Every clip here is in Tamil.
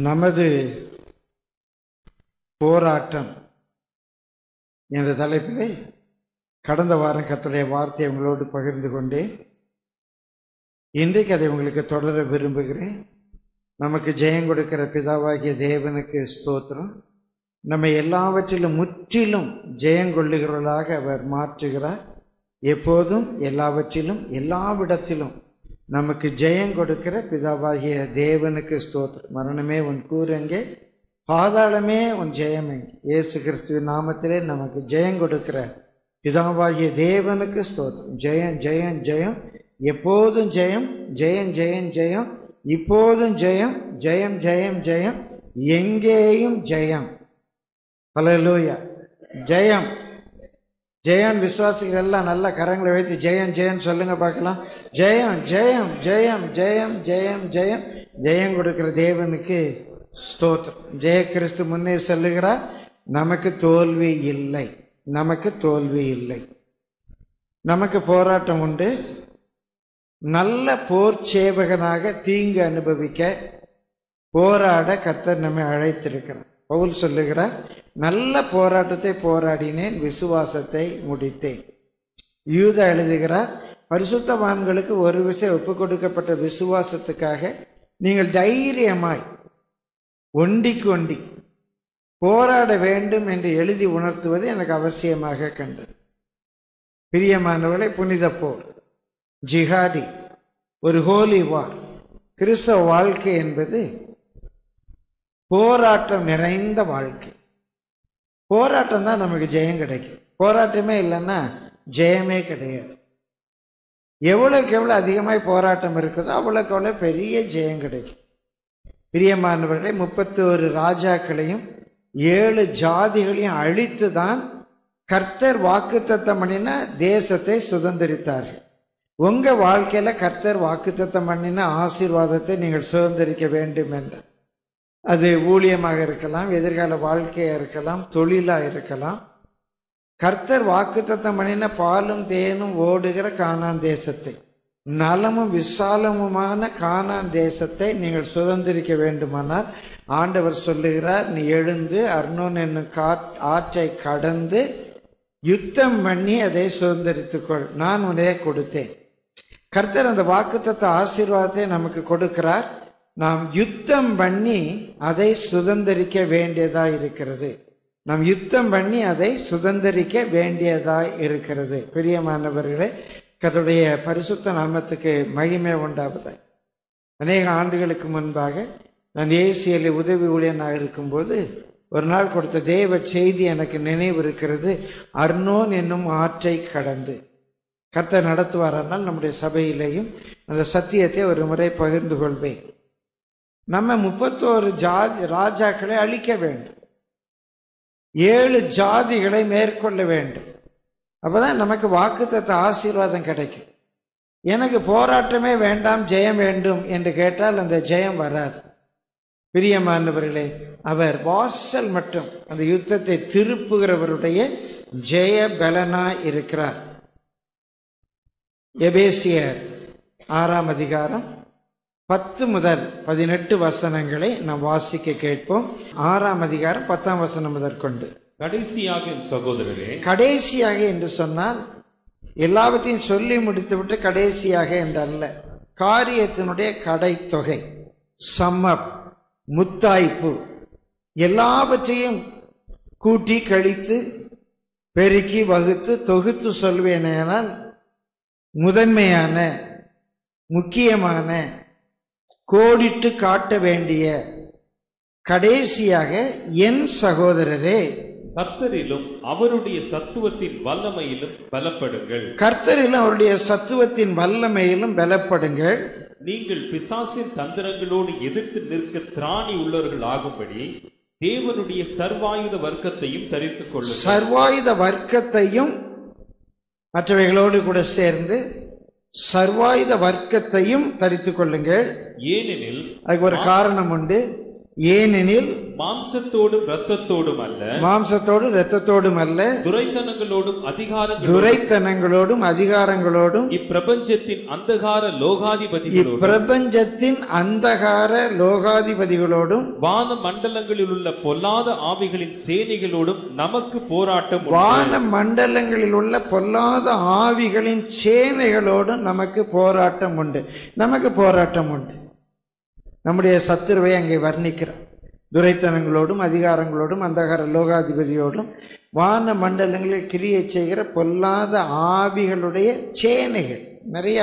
நமது போராட்டம் என்ற தலைப்பிலே கடந்த வாரம் கர்த்தருடைய வார்த்தையை உங்களோடு பகிர்ந்து கொண்டேன் இன்றைக்கு அதை உங்களுக்கு தொடர விரும்புகிறேன் நமக்கு ஜெயம் கொடுக்கிற பிதாவாகிய தேவனுக்கு ஸ்தோத்திரம் நம்மை எல்லாவற்றிலும் முற்றிலும் ஜெயம் கொள்ளுகிறவர்களாக அவர் மாற்றுகிறார் எப்போதும் எல்லாவற்றிலும் எல்லாவிடத்திலும் நமக்கு ஜெயம் கொடுக்கிற பிதாவாகிய தேவனுக்கு ஸ்தோத்திரம் மரணமே உன் கூறெங்கே பாதாளமே உன் ஜெயமே இயேசு கிறிஸ்துவின் நாமத்திலே நமக்கு ஜெயம் கொடுக்கிற பிதாவாகிய தேவனுக்கு ஸ்தோத்திரம் ஜெயம் ஜெயம் ஜெயம் எப்போதும் ஜெயம் ஜெயம் ஜெயம் ஜெயம் இப்போதும் ஜெயம் ஜெயம் ஜெயம் ஜெயம் எங்கேயும் ஜெயம் ஹalleluya ஜெயம் ஜெயம் விசுவாசிகள் எல்லாம் நல்ல கரங்களை வைத்து ஜெயம் ஜெயம் சொல்லுங்க பார்க்கலாம் ஜெயம் ஜெயம் ஜெயம் ஜெயம் ஜெயம் ஜெயம் ஜெயம் கொடுக்கிற தேவனுக்கு ஸ்தோத்திரம் ஜெய கிறிஸ்து முன்னே செல்லுகிறார் நமக்கு தோல்வி இல்லை நமக்கு தோல்வி இல்லை நமக்கு போராட்டம் உண்டு நல்ல போர் சேவகனாக தீங்கு அனுபவிக்க போராட கர்த்தர் நம்மை அழைத்திருக்கிறார் பவுல் சொல்லுகிறார் நல்ல போராட்டத்தை போராடினேன் விசுவாசத்தை முடித்தேன் யூத எழுதுகிறார் பரிசுத்தவான்களுக்கு ஒரு விஷயம் ஒப்பு கொடுக்கப்பட்ட விசுவாசத்துக்காக நீங்கள் தைரியமாய் ஒண்டிக்கு ஒண்டி போராட வேண்டும் என்று எழுதி உணர்த்துவது எனக்கு அவசியமாக கண்டது பிரியமானவர்களை புனித போர் ஜிஹாடி ஒரு ஹோலி வார் கிறிஸ்தவ வாழ்க்கை என்பது போராட்டம் நிறைந்த வாழ்க்கை போராட்டம் தான் நமக்கு ஜெயம் கிடைக்கும் போராட்டமே இல்லைன்னா ஜெயமே கிடையாது எவ்வளோக்கு எவ்வளோ அதிகமாக போராட்டம் இருக்குதோ அவ்வளோக்கு அவ்வளோ பெரிய ஜெயம் கிடைக்கும் பிரியமானவர்களை முப்பத்தி ஒரு ராஜாக்களையும் ஏழு ஜாதிகளையும் அழித்து தான் கர்த்தர் வாக்குத்தத்தம் பண்ணின தேசத்தை சுதந்திரித்தார்கள் உங்க வாழ்க்கையில கர்த்தர் வாக்குத்தத்தம் பண்ணின ஆசீர்வாதத்தை நீங்கள் சுதந்திரிக்க வேண்டும் என்று அது ஊழியமாக இருக்கலாம் எதிர்கால வாழ்க்கையா இருக்கலாம் தொழிலா இருக்கலாம் கர்த்தர் வாக்குத்தத்தம் பண்ணின பாலும் தேனும் ஓடுகிற கானான் தேசத்தை நலமும் விசாலமுமான கானான் தேசத்தை நீங்கள் சுதந்திரிக்க வேண்டுமானால் ஆண்டவர் சொல்லுகிறார் நீ எழுந்து அர்னோன் என்னும் காட் ஆற்றை கடந்து யுத்தம் பண்ணி அதை சுதந்திரித்துக்கொள் நான் உன்னையே கொடுத்தேன் கர்த்தர் அந்த வாக்குத்தத்த ஆசீர்வாதத்தை நமக்கு கொடுக்கிறார் நாம் யுத்தம் பண்ணி அதை சுதந்திரிக்க வேண்டியதா இருக்கிறது நாம் யுத்தம் பண்ணி அதை சுதந்திரிக்க வேண்டியதா இருக்கிறது பிரியமானவர்களே கர்த்தருடைய பரிசுத்த நாமத்துக்கு மகிமை உண்டாவதாய் அநேக ஆண்டுகளுக்கு முன்பாக நான் ஏசியலில் உதவி ஊழியனாக இருக்கும்போது ஒரு நாள் கொடுத்த தேவ செய்தி எனக்கு நினைவு இருக்கிறது அர்னோன் என்னும் ஆற்றை கடந்து கர்த்தர் நடத்துவாரானால் நம்முடைய சபையிலேயும் அந்த சத்தியத்தை ஒரு முறை பகிர்ந்து கொள்வேன் நம்ம முப்பத்தோரு ஜாதி ராஜாக்களை அழிக்க வேண்டும் ஏழு ஜாதிகளை மேற்கொள்ள வேண்டும் அப்பதான் நமக்கு வாக்குத்தத்த ஆசீர்வாதம் கிடைக்கும் எனக்கு போராட்டமே வேண்டாம் ஜெயம் வேண்டும் என்று கேட்டால் அந்த ஜெயம் வராது பிரியமானவர்களே அவர் வாசல் மட்டும் அந்த யுத்தத்தை திருப்புகிறவருடைய ஜெய பலனா இருக்கிறார் எபேசியர் ஆறாம் அதிகாரம் பத்து முதல் பதினெட்டு வசனங்களை நாம் வாசிக்க கேட்போம் ஆறாம் அதிகாரம் பத்தாம் வசனம் முதற்கொண்டு கடைசியாக என் சகோதரரே கடைசியாக என்று சொன்னால் எல்லாவற்றையும் சொல்லி முடித்துவிட்டு கடைசியாக என்றல்ல காரியத்தினுடைய கடைத்தொகை சம்மப் முத்தாய்ப்பு எல்லாவற்றையும் கூட்டி கழித்து பெருக்கி வகுத்து தொகுத்து சொல்வேனேனால் முதன்மையான முக்கியமான கோடிட்டு காட்ட வேண்டிய கடைசியாக என் சகோதரரே கர்த்தரிலும் அவருடைய சத்துவத்தின் வல்லமையிலும் பலப்படுங்கள் கர்த்தரில் அவருடைய சத்துவத்தின் வல்லமையிலும் பலப்படுங்கள் நீங்கள் பிசாசின் தந்திரங்களோடு எதிர்த்து நிற்க திராணி உள்ளவர்கள் ஆகும்படி தேவனுடைய சர்வாயுத வர்க்கத்தையும் தரித்துக் கொள்ளுங்கள் சர்வாயுத வர்க்கத்தையும் மற்றவைகளோடு கூட சேர்ந்து சர்வாயுத வர்க்கத்தையும் தரித்துக் கொள்ளுங்கள் ஏனெனில் அதுக்கு ஒரு காரணம் உண்டு ஏனெனில் மாம்சத்தோடும் இரத்தத்தோடும் அல்ல மாம்சத்தோடும் இரத்தத்தோடும் அல்ல துரைத்தனங்களோடும் அதிகாரங்களோடும் துரைத்தனங்களோடும் அதிகாரங்களோடும் இப்பிரபஞ்சத்தின் அந்தகார லோகாதிபதிகளோடும் இப்பிரபஞ்சத்தின் அந்தகார லோகாதிபதிகளோடும் வான மண்டலங்களில் உள்ள பொல்லாத ஆவிகளின் சேனைகளோடும் நமக்கு போராட்டம் உண்டு. வான மண்டலங்களில் உள்ள பொல்லாத ஆவிகளின் சேனைகளோடும் நமக்கு போராட்டம் உண்டு நமக்கு போராட்டம் உண்டு நம்முடைய சத்துருவை அங்கே வர்ணிக்கிறோம் துரைத்தனங்களோடும் அதிகாரங்களோடும் அந்தகார லோகாதிபதியோடும் வான மண்டலங்களில் கிரியை செய்கிற பொல்லாத ஆவிகளுடைய சேனைகள் நிறையா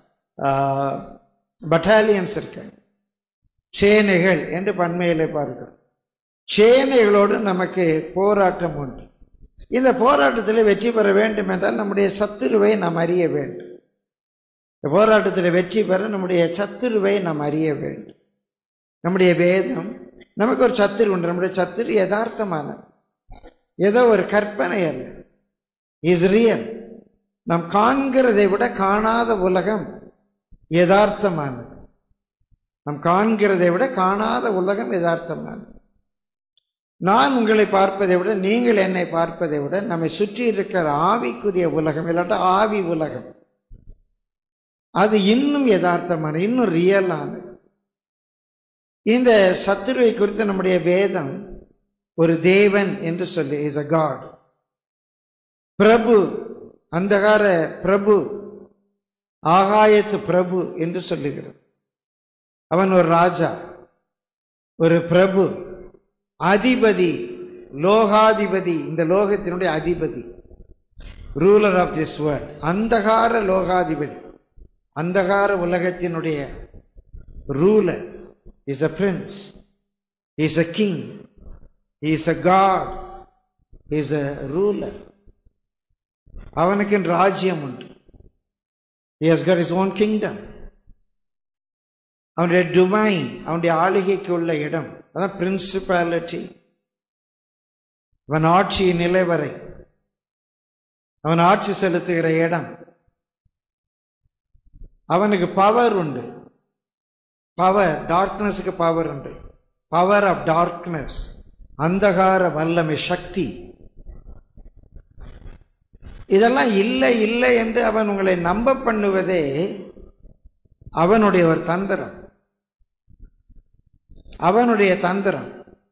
பட்டாலியன்ஸ் இருக்காங்க சேனைகள் என்று பன்மையிலே பார்க்கிறோம் சேனைகளோடு நமக்கு போராட்டம் உண்டு இந்த போராட்டத்தில் வெற்றி பெற வேண்டும் என்றால் நம்முடைய சத்துருவை நாம் அறிய வேண்டும் இந்த போராட்டத்தில் வெற்றி பெற நம்முடைய சத்துருவை நாம் அறிய வேண்டும் நம்முடைய வேதம் நமக்கு ஒரு சத்துரு உண்டு நம்முடைய சத்துரு யதார்த்தமானது ஏதோ ஒரு கற்பனை அல்ல இஸ் ரியல் நாம் காண்கிறதை விட காணாத உலகம் யதார்த்தமானது நாம் காண்கிறதை விட காணாத உலகம் யதார்த்தமானது நான் உங்களை பார்ப்பதை விட நீங்கள் என்னை பார்ப்பதை விட நம்மை சுற்றி இருக்கிற ஆவிக்குரிய உலகம் இல்லாட்டா ஆவி உலகம் அது இன்னும் யதார்த்தமான இன்னும் ரியலானது இந்த சத்துருவை குறித்து நம்முடைய வேதம் ஒரு தேவன் என்று சொல்லி இஸ் அ காட் பிரபு அந்தகார பிரபு ஆகாயத்து பிரபு என்று சொல்லுகிறது அவன் ஒரு ராஜா ஒரு பிரபு அதிபதி லோகாதிபதி இந்த லோகத்தினுடைய அதிபதி ரூலர் ஆஃப் திஸ் வேர்ல்ட் அந்தகார லோகாதிபதி அந்தகார உலகத்தினுடைய ruler is a prince is a king is a god is a ruler அவனுக்கு ராஜ்யம் உண்டு He has got his own kingdom. அவனுடைய டுமைன் அவனுடைய ஆளுகைக்கு உள்ள இடம் அதான் பிரின்சிபாலிட்டி அவன் ஆட்சி நிலைவரை அவன் ஆட்சி செலுத்துகிற இடம் அவனுக்கு பவர் உண்டு பவர் டார்க்னஸுக்கு பவர் உண்டு பவர் ஆஃப் டார்க்னஸ் அந்தகார வல்லமை சக்தி இதெல்லாம் இல்லை இல்லை என்று அவன் உங்களை நம்ப பண்ணுவதே அவனுடைய ஒரு தந்திரம் அவனுடைய தந்திரம்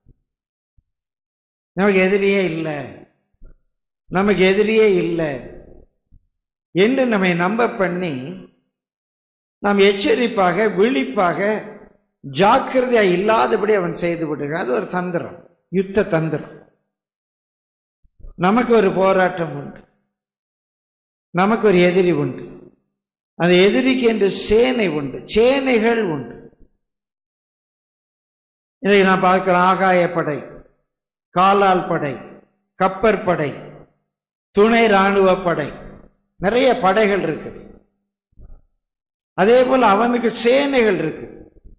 நமக்கு எதிரியே இல்லை நமக்கு எதிரியே இல்லை என்று நம்மை நம்ப பண்ணி நாம் எச்சரிப்பாக விழிப்பாக ஜாக்கிரதையா இல்லாதபடி அவன் செய்து விடுகிறான் அது ஒரு தந்திரம் யுத்த தந்திரம் நமக்கு ஒரு போராட்டம் உண்டு நமக்கு ஒரு எதிரி உண்டு அந்த எதிரிக்கு என்று சேனை உண்டு சேனைகள் உண்டு இதை நான் பார்க்கிறேன் ஆகாயப்படை காலால் படை கப்பற்படை துணை இராணுவ படை நிறைய படைகள் இருக்குது அதே போல் அவனுக்கு சேனைகள் இருக்கு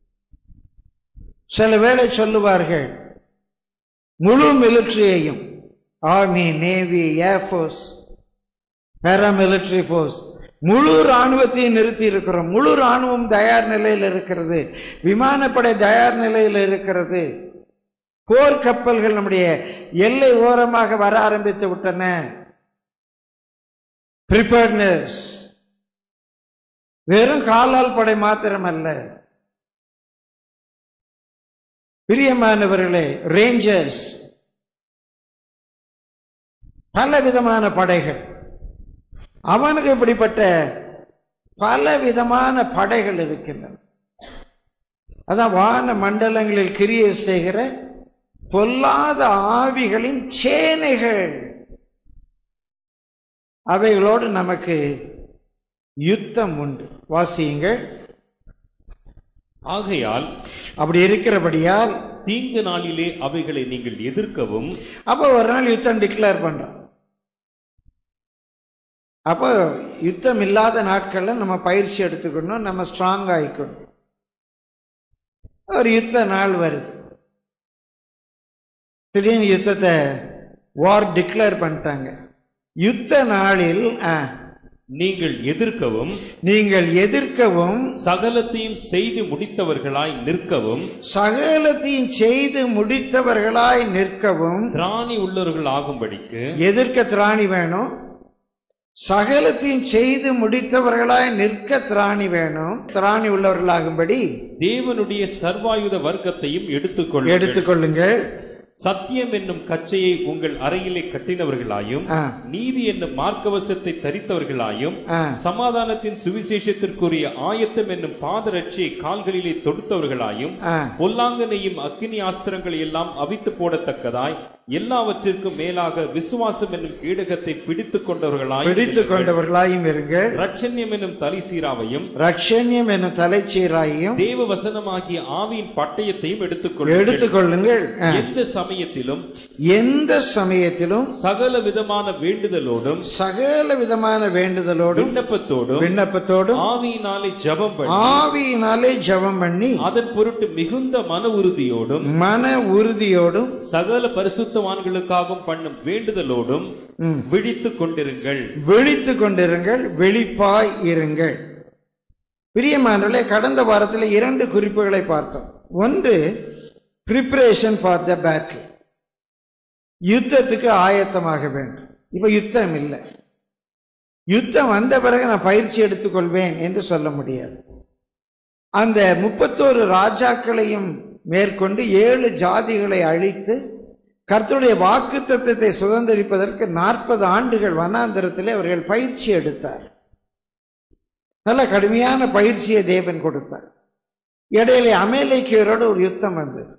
சில வேளை சொல்லுவார்கள் முழு மிலிட்ரியையும் army navy air force paramilitary force முழு இராணுவத்தையும் நிறுத்தி இருக்கிறோம் முழு இராணுவம் தயார் நிலையில் இருக்கிறது விமானப்படை தயார் நிலையில் இருக்கிறது போர்க்கப்பல்கள் நம்முடைய எல்லை ஓரமாக வர ஆரம்பித்து விட்டன ப்ரிப்பேர்னஸ் வெறும் காலால் படை மாத்திரமல்ல பிரியமானவர்களே ரேஞ்சர்ஸ் பல விதமான படைகள் அவனுக்கு இப்படிப்பட்ட பல விதமான படைகள் இருக்கின்றன அதான் வான மண்டலங்களில் கிரியை செய்கிற பொல்லாத ஆவிகளின் சேனைகள் அவைகளோடு நமக்கு யுத்தம் உண்டு வாசியுங்கள் ஆகையால் அப்படி இருக்கிறபடியால் தீங்கு நாளிலே அவைகளை நீங்கள் எதிர்க்கவும் அப்போ ஒரு நாள் யுத்தம் டிக்ளேர் பண்றோம் அப்போ யுத்தம் இல்லாத நாட்களில் நம்ம பயிற்சி எடுத்துக்கணும் நம்ம ஸ்ட்ராங் ஆகிக்கணும் ஒரு யுத்த நாள் வருது திடீர்னு யுத்தத்தை வார் டிக்ளேர் பண்ணிட்டாங்க யுத்த நாளில் ஆ, நீங்கள் எதிர்க்கவும் நீங்கள் எதிர்க்கவும் சகலத்தையும் செய்து முடித்தவர்களாய் நிற்கவும் சகலத்தையும் செய்து முடித்தவர்களாய் நிற்கவும் திராணி உள்ளவர்கள் ஆகும்படிக்கு எதிர்க்க திராணி வேணும் சகலத்தையும் செய்து முடித்தவர்களாய் நிற்க திராணி வேணும் திராணி உள்ளவர்களாகும்படி தேவனுடைய சர்வாயுத வர்க்கத்தையும் எடுத்துக்கொள்ள எடுத்துக்கொள்ளுங்கள் சத்தியம் என்னும் கச்சையை உங்கள் அறையிலே கட்டினவர்களாயும் ஆ, நீதி என்னும் மார்க்கவசத்தை தரித்தவர்களாயும் ஆ. சமாதானத்தின் சுவிசேஷத்திற்குரிய ஆயத்தம் என்னும் பாதரட்சியை கால்களிலே தொடுத்தவர்களாயும் ஆ. பொல்லாங்கனையும் அக்கினி ஆஸ்திரங்களை எல்லாம் அவித்து போடத்தக்கதாய் எல்லாவற்றிற்கும் மேலாக விசுவாசம் என்னும் கேடகத்தை பிடித்துக் கொண்டவர்களாய் பிடித்துக் கொண்டவர்களாயும் இருங்கள் ரட்சண்யம் என்னும் தலிசீராவையும் ரட்சண்யம் என்னும் தலைச்சீராயும் தேவ வசனமாகிய ஆவியின் பட்டயத்தையும் எடுத்துக்கொள்ளுங்கள் எடுத்துக்கொள்ளுங்கள் ஆ. எந்த சமயத்திலும் எந்த சமயத்திலும் சகல விதமான வேண்டுதலோடும் சகல விதமான வேண்டுதலோடும் விண்ணப்பத்தோடும் விண்ணப்பத்தோடும் ஆவியினாலே ஜெபம் பண்ணி ஆவியினாலே ஜெபம் பண்ணி அதன் பொருட்டு மிகுந்த மன உறுதியோடும் மன உறுதியோடும் சகல பரிசுத்தவான்களுக்காகவும் பண்ணும் வேண்டுதலோடும் ம், விழித்துக் கொண்டிருங்கள் விழித்துக் கொண்டிருங்கள் வெளிப்பாய் இருங்கள் பிரியமானவர்களே கடந்த வாரத்தில் இரண்டு குறிப்புகளை பார்த்தோம் ஒன்று ப்ரிப்பரேஷன் ஃபார் த பேட்டில் யுத்தத்துக்கு ஆயத்தமாக வேண்டும் இப்ப யுத்தம் இல்லை யுத்தம் வந்த பிறகு நான் பயிற்சி எடுத்துக்கொள்வேன் என்று சொல்ல முடியாது அந்த முப்பத்தோரு ராஜாக்களையும் மேற்கொண்டு ஏழு ஜாதிகளை அழித்து கர்த்தருடைய வாக்கு தத்துவத்தை சுதந்திரிப்பதற்கு நாற்பது ஆண்டுகள் வனாந்தரத்திலே அவர்கள் பயிற்சி எடுத்தார் நல்ல கடுமையான பயிற்சியை தேவன் கொடுத்தார் இடையிலே அமேலைக்கியரோடு ஒரு யுத்தம் வந்தது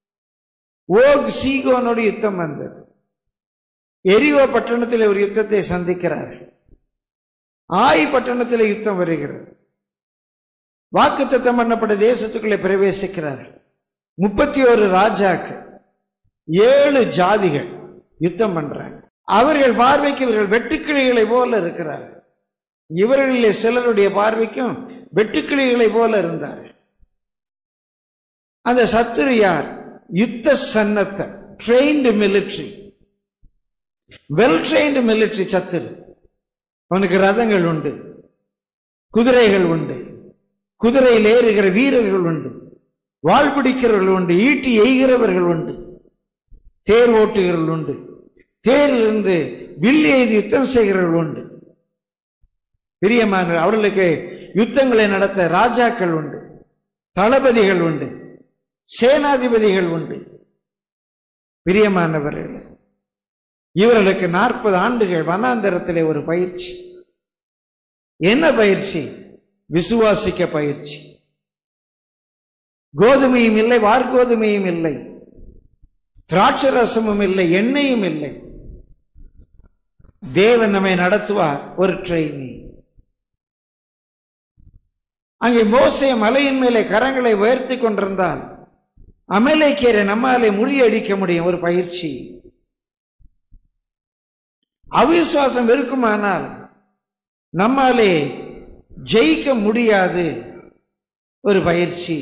ஓக் சீகோனோடு யுத்தம் வந்தது எரியோ பட்டணத்தில் ஒரு யுத்தத்தை சந்திக்கிறார் ஆய் பட்டணத்தில் யுத்தம் வருகிறது வாக்குத்தத்தம் பண்ணப்பட்ட தேசத்துக்குள்ளே பிரவேசிக்கிறார்கள் முப்பத்தி ஒரு ராஜாக்கள் ஏழு ஜாதிகள் யுத்தம் பண்றாங்க அவர்கள் பார்வைக்கு இவர்கள் வெட்டுக்கிளிகளை போல இருக்கிறார்கள் இவர்களிலே சிலருடைய பார்வைக்கும் வெட்டுக்கிளிகளை போல இருந்தார்கள் அந்த சத்துரு யார் யுத்த சன்னத்த trained military well trained military சத்துரு அவனுக்கு ரதங்கள் உண்டு குதிரைகள் உண்டு குதிரையில் ஏறுகிற வீரர்கள் உண்டு வாழ் பிடிக்கிறவர்கள் உண்டு ஈட்டி எய்கிறவர்கள் உண்டு தேர் ஓட்டுகிறவர்கள் உண்டு தேரிலிருந்து வில் எய்து யுத்தம் செய்கிறவர்கள் உண்டு பிரியமான அவர்களுக்கு யுத்தங்களை நடத்த ராஜாக்கள் உண்டு தளபதிகள் உண்டு சேனாதிபதிகள் உண்டு பிரியமானவர்கள் இவர்களுக்கு நாற்பது ஆண்டுகள் வனாந்தரத்திலே ஒரு பயிற்சி என்ன பயிற்சி விசுவாசிக்க பயிற்சி கோதுமையும் இல்லை வார்கோதுமையும் இல்லை திராட்சை ரசமும் இல்லை எண்ணெயும் இல்லை தேவன் நம்மை நடத்துவார் ஒரு ட்ரெயினி அங்கே மோசே மலையின் மேலே கரங்களை உயர்த்தி கொண்டிருந்தால் அமலேக்கியரை நம்மாலே முறியடிக்க முடியும் ஒரு பயிற்சி அவிசுவாசம் இருக்குமானால் நம்மாலே ஜெயிக்க முடியாது ஒரு பயிற்சி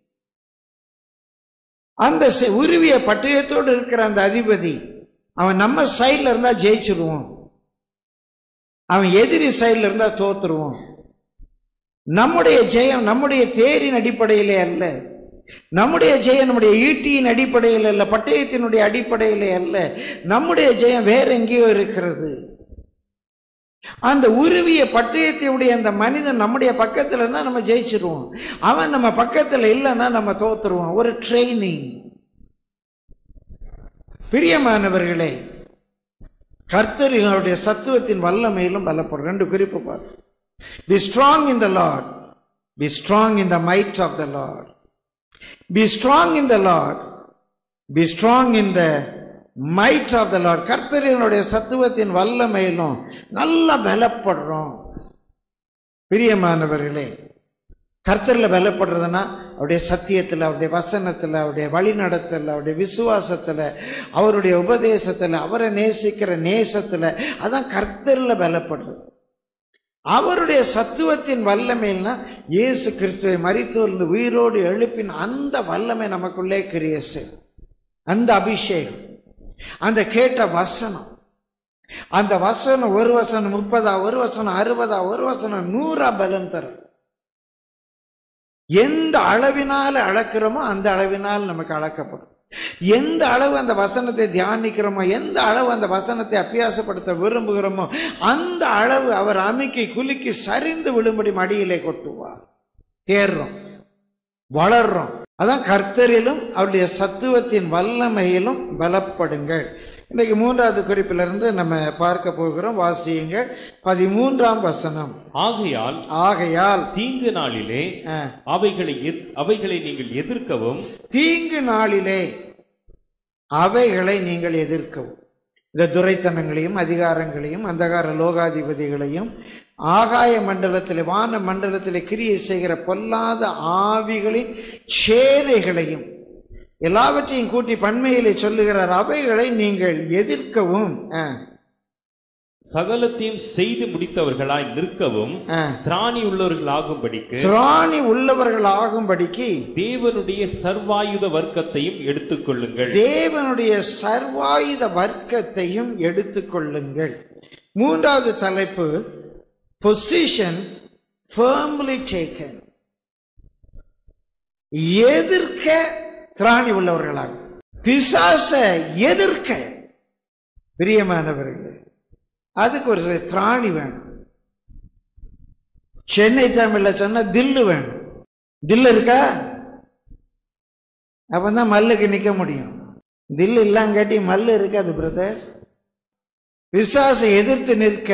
அந்த செ- உருவிய பட்டயத்தோடு இருக்கிற அந்த அதிபதி அவன் நம்ம சைடுல இருந்தா ஜெயிச்சிருவோம் அவன் எதிரி சைடுல இருந்தா தோத்துருவோம் நம்முடைய ஜெயம் நம்முடைய தேரின் அடிப்படையிலே அல்ல நம்முடைய ஜெயம் நம்முடைய ஈட்டியின் அடிப்படையில் அல்ல பட்டயத்தினுடைய அடிப்படையிலே அல்ல நம்முடைய ஜெயம் வேற எங்கேயோ இருக்கிறது அந்த உருவிய பட்டயத்தையுடைய அந்த மனிதன் நம்முடைய பக்கத்துல இருந்தா நம்ம ஜெயிச்சிருவோம் அவன் நம்ம பக்கத்துல இல்லைன்னா நம்ம தோத்துருவோம் ஒரு ட்ரைனிங் பிரியமானவர்களே கர்த்தரின் அவருடைய சத்துவத்தின் வல்லமையிலும் பலப்படும் ரெண்டு குறிப்பு பார்த்து be strong in the Lord be strong in the might of the Lord be strong in the Lord be strong in the might of the Lord கர்த்தரினுடைய சத்துவத்தின் வல்லமையிலும் நல்லா பலப்படுறோம் பிரியமானவர்களே கர்த்தரில் பலப்படுறதுன்னா அவருடைய சத்தியத்தில் அவருடைய வசனத்தில் அவருடைய வழிநடத்தல் அவருடைய விசுவாசத்தில் அவருடைய உபதேசத்தில் அவரை நேசிக்கிற நேசத்தில் அதான் கர்த்தரில் பலப்படுறது அவருடைய சத்துவத்தின் வல்லமைன்னா இயேசு கிறிஸ்துவை மறித்தோர்ந்து உயிரோடு எழுப்பின அந்த வல்லமை நமக்குள்ளே கிரியேசு அந்த அபிஷேகம் அந்த கேட்ட வசனம் அந்த வசனம் ஒரு வசனம் முப்பதா ஒரு வசனம் அறுபதா ஒரு வசனம் நூறா பலன் தரும் எந்த அளவினால் அளக்கிறோமோ அந்த அளவினால் நமக்கு அளக்கப்படும் எந்த அளவு அந்த வசனத்தை தியானிக்கிறோமோ எந்த அளவு அந்த வசனத்தை அபியாசப்படுத்த விரும்புகிறோமோ அந்த அளவு அவர் அமுக்கி குலுக்கி சரிந்து விழும்படி மடியிலே கொட்டுவார் தேர்றோம் வளர்றோம் அதான் கர்த்தரிலும் அவருடைய சத்துவத்தின் வல்லமையிலும் பலப்படுங்கள் இன்னைக்கு மூன்றாவது குறிப்பிலிருந்து நம்ம பார்க்க போகிறோம் வாசியுங்கள் பதிமூன்றாம் வசனம் ஆகையால் ஆகையால் தீங்கு நாளிலே ஆ, அவைகளை எத்- அவைகளை நீங்கள் எதிர்க்கவும் தீங்கு நாளிலே அவைகளை நீங்கள் எதிர்க்கவும் இந்த துரைத்தனங்களையும் அதிகாரங்களையும் அந்தகார லோகாதிபதிகளையும் ஆகாய மண்டலத்தில் வான மண்டலத்தில் கிரியை செய்கிற பொல்லாத ஆவிகளின் சேனைகளையும் எல்லாவற்றையும் கூட்டி பன்மையிலே சொல்லுகிறார் அவைகளை நீங்கள் எதிர்க்கவும் ஆ, சகலத்தையும் செய்து முடித்தவர்களாய் நிற்கவும் ஆ. திராணி உள்ளவர்களாகும்படிக்கு திராணி உள்ளவர்கள் ஆகும்படிக்கு தேவனுடைய சர்வாயுத வர்க்கத்தையும் எடுத்துக்கொள்ளுங்கள் தேவனுடைய சர்வாயுத வர்க்கத்தையும் எடுத்துக்கொள்ளுங்கள் மூன்றாவது தலைப்பு பொசிஷன் firmly taken எதிர்க்க திராணி உள்ளவர்களாக பிசாச எதிர்க்க பிரியமானவர்கள் அதுக்கு ஒரு சில திராணி வேணும் சென்னை தமிழ்ல சொன்னா தில்லு வேணும் தில்லு இருக்கா அப்பதான் மல்லுக்கு நிக்க முடியும் தில்லு இல்லாங்காட்டி மல்லு இருக்காது பிரதர் விசுவாசை எதிர்த்து நிற்க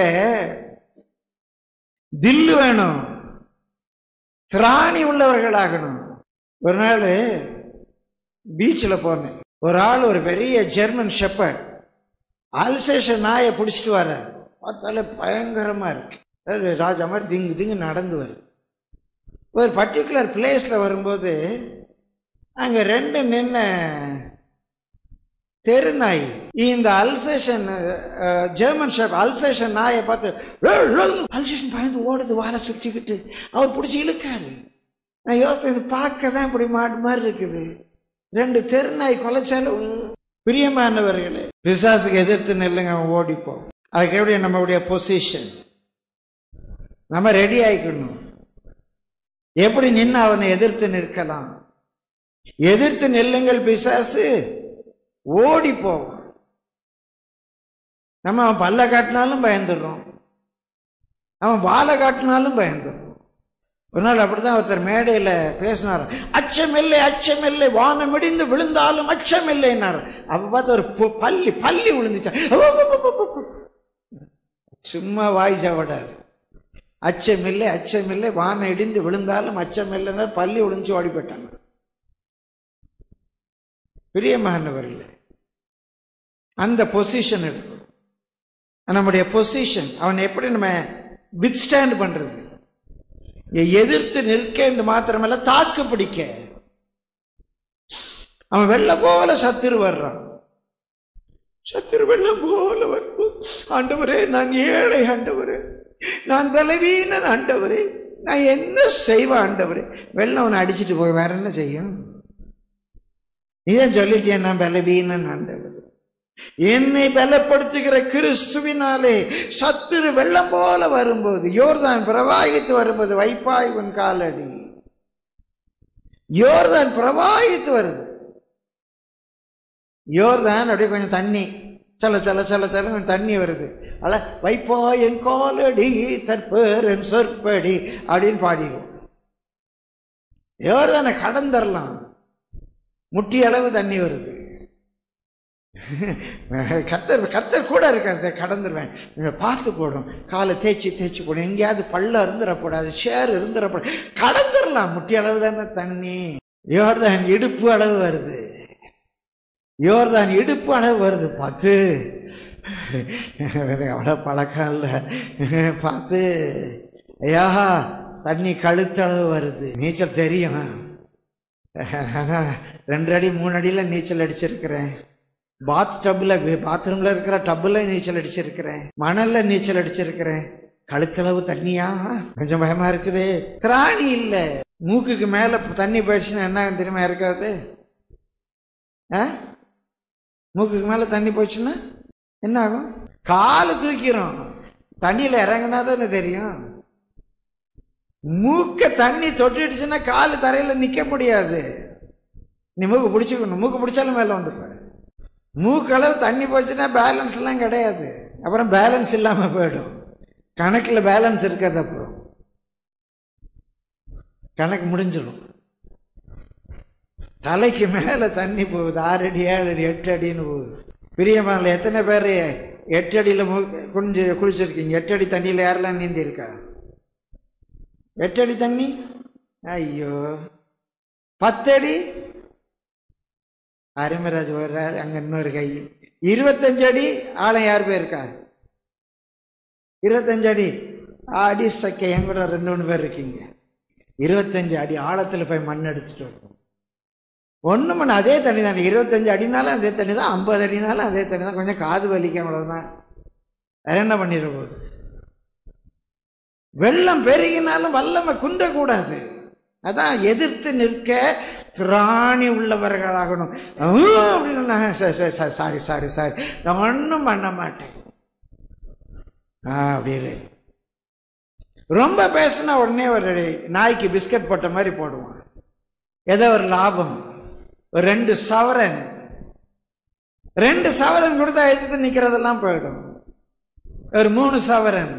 தில்லு வேணும் திராணி உள்ளவர்களாகணும் ஒரு நாள் பீச்சில் போனேன் ஒரு ஆள் ஒரு பெரிய ஜெர்மன் ஷெப்பர்ட் அல்சேஷன் நாயை பிடிச்சிட்டு வர பார்த்தாலே பயங்கரமா இருக்கு அதாவது ராஜா மாதிரி திங்கு திங்கு நடந்து வருது ஒரு பர்டிகுலர் பிளேஸில் வரும்போது அங்கே ரெண்டு நின்ன தெரு நாய் இந்த அல்சேஷன் ஜெர்மன் ஷெப் அல்சேஷன் நாயை பார்த்து அல்சேஷன் பயந்து ஓடுது வாழை சுற்றிக்கிட்டு அவர் பிடிச்சி இழுக்காரு நான் யோசித்தேன் இது பார்க்க தான் இப்படி மாட்டு மாதிரி இருக்குது ரெண்டு தெரு நாய் கொலைச்சாலும் பிரியமானவர்களே பிசாசுக்கு எதிர்த்து நெல்லுங்க அவன் ஓடிப்போம் அதுக்கு எப்படி நம்மளுடைய பொசிஷன் நம்ம ரெடி ஆயிக்கணும் எப்படி நின்று அவனை எதிர்த்து நிற்கலாம் எதிர்த்து நெல்லுங்கள் பிசாசு ஓடி போவான் நம்ம அவன் பல்ல காட்டினாலும் பயந்துடுறோம் அவன் வாழை காட்டினாலும் பயந்துடுறோம் ஒரு நாள் அப்படிதான் ஒருத்தர் மேடையில் பேசினார் அச்சமில்லை அச்சமில்லை வானம் இடிந்து விழுந்தாலும் அச்சமில்லைன்னார் அப்ப பார்த்து ஒரு பு- பல்லி பல்லி விழுந்துச்சா சும்மா வாய் சாவடாரு அச்சமில்லை அச்சமில்லை வானம் இடிந்து விழுந்தாலும் அச்சமில்லைன்னா பல்லி விழுந்துச்சு ஓடி போயிட்டாங்க பிரியமானவர்களே அந்த பொசிஷன் எடுக்கும் நம்முடைய பொசிஷன் அவனை எப்படி நம்ம வித்ஸ்டாண்ட் பண்றது எ- எதிர்த்து நிற்க மாத்திரமல்ல தாக்கு பிடிக்க அவன் வெள்ள போல சத்துரு வர்றான் சத்துரு வெள்ளம் போல வரும்போது ஆண்டவரே நான் ஏழை ஆண்டவரே நான் பலவீனன் ஆண்டவரே நான் என்ன செய்வேன் ஆண்டவரே வெள்ளம் அவனை அடிச்சிட்டு போய் வேற என்ன செய்யும் நீதான் சொல்லிட்டேன் நான் பலவீனன் ஆண்டவர் என்னை பலப்படுத்துகிற கிறிஸ்துவினாலே சத்துரு வெள்ளம் போல வரும்போது யோர்தான் பிரவாகித்து வரும்போது வைப்பாய் உன் காலடி யோர்தான் பிரவாகித்து வருது யோர்தான் அப்படியே கொஞ்சம் தண்ணி சல சல சல சல கொஞ்சம் தண்ணி வருது அல்ல வைப்பாய் என் காலடி தற்பேரன் சொற்படி அப்படின்னு பாடிடுவோம் யோர்தானை கடந்தரலாம் முட்டி அளவு தண்ணி வருது கர்த்தர் கர்த்தர் கூட இருக்காரு கடந்துருவேன் நீங்க பார்த்து போடும் காலை தேய்ச்சி தேய்ச்சி போடும் எங்கேயாவது பள்ளம் இருந்துடக்கூடாது சேர் இருந்துடக்கூடாது கடந்துடலாம் முட்டி அளவு தானே தண்ணி யோர்தான் இடுப்பு அளவு வருது யோர்தான் இடுப்பு அளவு வருது பார்த்து அவ்வளோ பழக்கம் இல்லை பார்த்து ஐயா தண்ணி கழுத்தளவு வருது நீச்சல் தெரியும் ஆனா, ரெண்டு அடி மூணு அடியில் நீச்சல் அடிச்சிருக்கிறேன் பாத் டப்பில் பாத்ரூமில் இருக்கிற டப்பில் நீச்சல் அடிச்சிருக்கிறேன் மணல்ல நீச்சல் அடிச்சிருக்கிறேன் கழுத்தளவு தண்ணியா கொஞ்சம் பயமா இருக்குது திராணி இல்லை மூக்குக்கு மேலே தண்ணி போயிடுச்சுன்னா என்ன ஆகும் தெரியுமா இருக்காது ஆ மூக்குக்கு மேலே தண்ணி போயிடுச்சுன்னா என்ன ஆகும் காலை தூக்கிறோம் தண்ணியில் இறங்குனா தானே தெரியும் மூக்க தண்ணி தொட்டுடுச்சுன்னா கால் தரையில் நிற்க முடியாது நீ மூக்கு பிடிச்சிக்கணும் மூக்கு பிடிச்சாலும் மேலே வந்துருப்ப மூக்களவு தண்ணி போச்சுன்னா பேலன்ஸ்லாம் கிடையாது அப்புறம் பேலன்ஸ் இல்லாமல் போயிடும் கணக்கில் பேலன்ஸ் இருக்காது அப்புறம் கணக்கு முடிஞ்சிடும் தலைக்கு மேலே தண்ணி போகுது ஆறு அடி ஏழு அடி எட்டு அடின்னு போகுது பிரியமான எத்தனை பேர் எட்டு அடியில் குளிஞ்சு குளிச்சிருக்கீங்க எட்டு அடி தண்ணியில் யாரெல்லாம் நீந்தி இருக்கா எட்டு அடி தண்ணி ஐயோ பத்தடி அருமராஜ் ஒரு அங்க இன்னொரு கை இருபத்தஞ்சு அடி ஆளை யார் போயிருக்கா இருபத்தஞ்சு அடி அடி சக்கை என் கூட ரெண்டு மூணு பேர் இருக்கீங்க இருபத்தஞ்சு அடி ஆழத்தில் போய் மண் எடுத்துட்டு வருவோம் ஒன்று மணி அதே தண்ணி தான் இருபத்தஞ்சு அடினாலும் அதே தண்ணி தான் ஐம்பது அடினாலும் அதே தண்ணி தான் கொஞ்சம் காது வலிக்கும் அவ்வளோதான் வேற என்ன பண்ணிட போகுது வெள்ளம் பெருகினாலும் வல்லமை குன்றக்கூடாது அதான் எதிர்த்து நிற்க திராணி உள்ளவர்களாகணும் ஊ அப்படின்னு நான் ச- ச- ச- சாரி சாரி சாரி நான் ஒன்றும் பண்ண மாட்டேன் ஆ அப்படியே ரொம்ப பேசினா உடனே ஒரு நாய்க்கு பிஸ்கட் போட்ட மாதிரி போடுவான் ஏதோ ஒரு லாபம் ஒரு ரெண்டு சவரன் ரெண்டு சவரன் கொடுத்தா எதிர்த்து நிற்கிறதெல்லாம் போயிடும் ஒரு மூணு சவரன்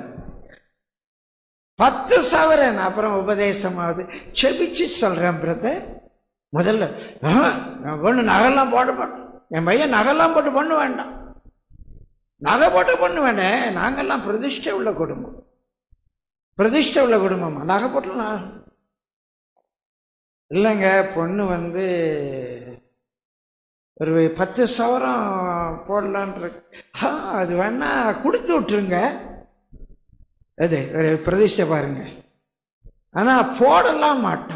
பத்து சவரன் அப்புறம் உபதேசமாவது செபிச்சு சொல்றேன் பிரதர் முதல்ல ஆ, நான் ஒண்ணு நகைலாம் போட மாட்டேன் என் பையன் நகைலாம் போட்டு பண்ண வேண்டாம் நகை போட்டு பண்ண வேண்டாம் நாங்கெல்லாம் பிரதிஷ்டை உள்ள குடும்பம் பிரதிஷ்டை உள்ள குடும்பமா நகை போட்டு நான் இல்லைங்க பொண்ணு வந்து ஒரு பத்து சவரம் போடலான்ற ஆ அது வேணா கொடுத்து விட்டுருங்க அது ஒரு பிரதிஷ்டை பாருங்க ஆனா போடலாம் மாட்டா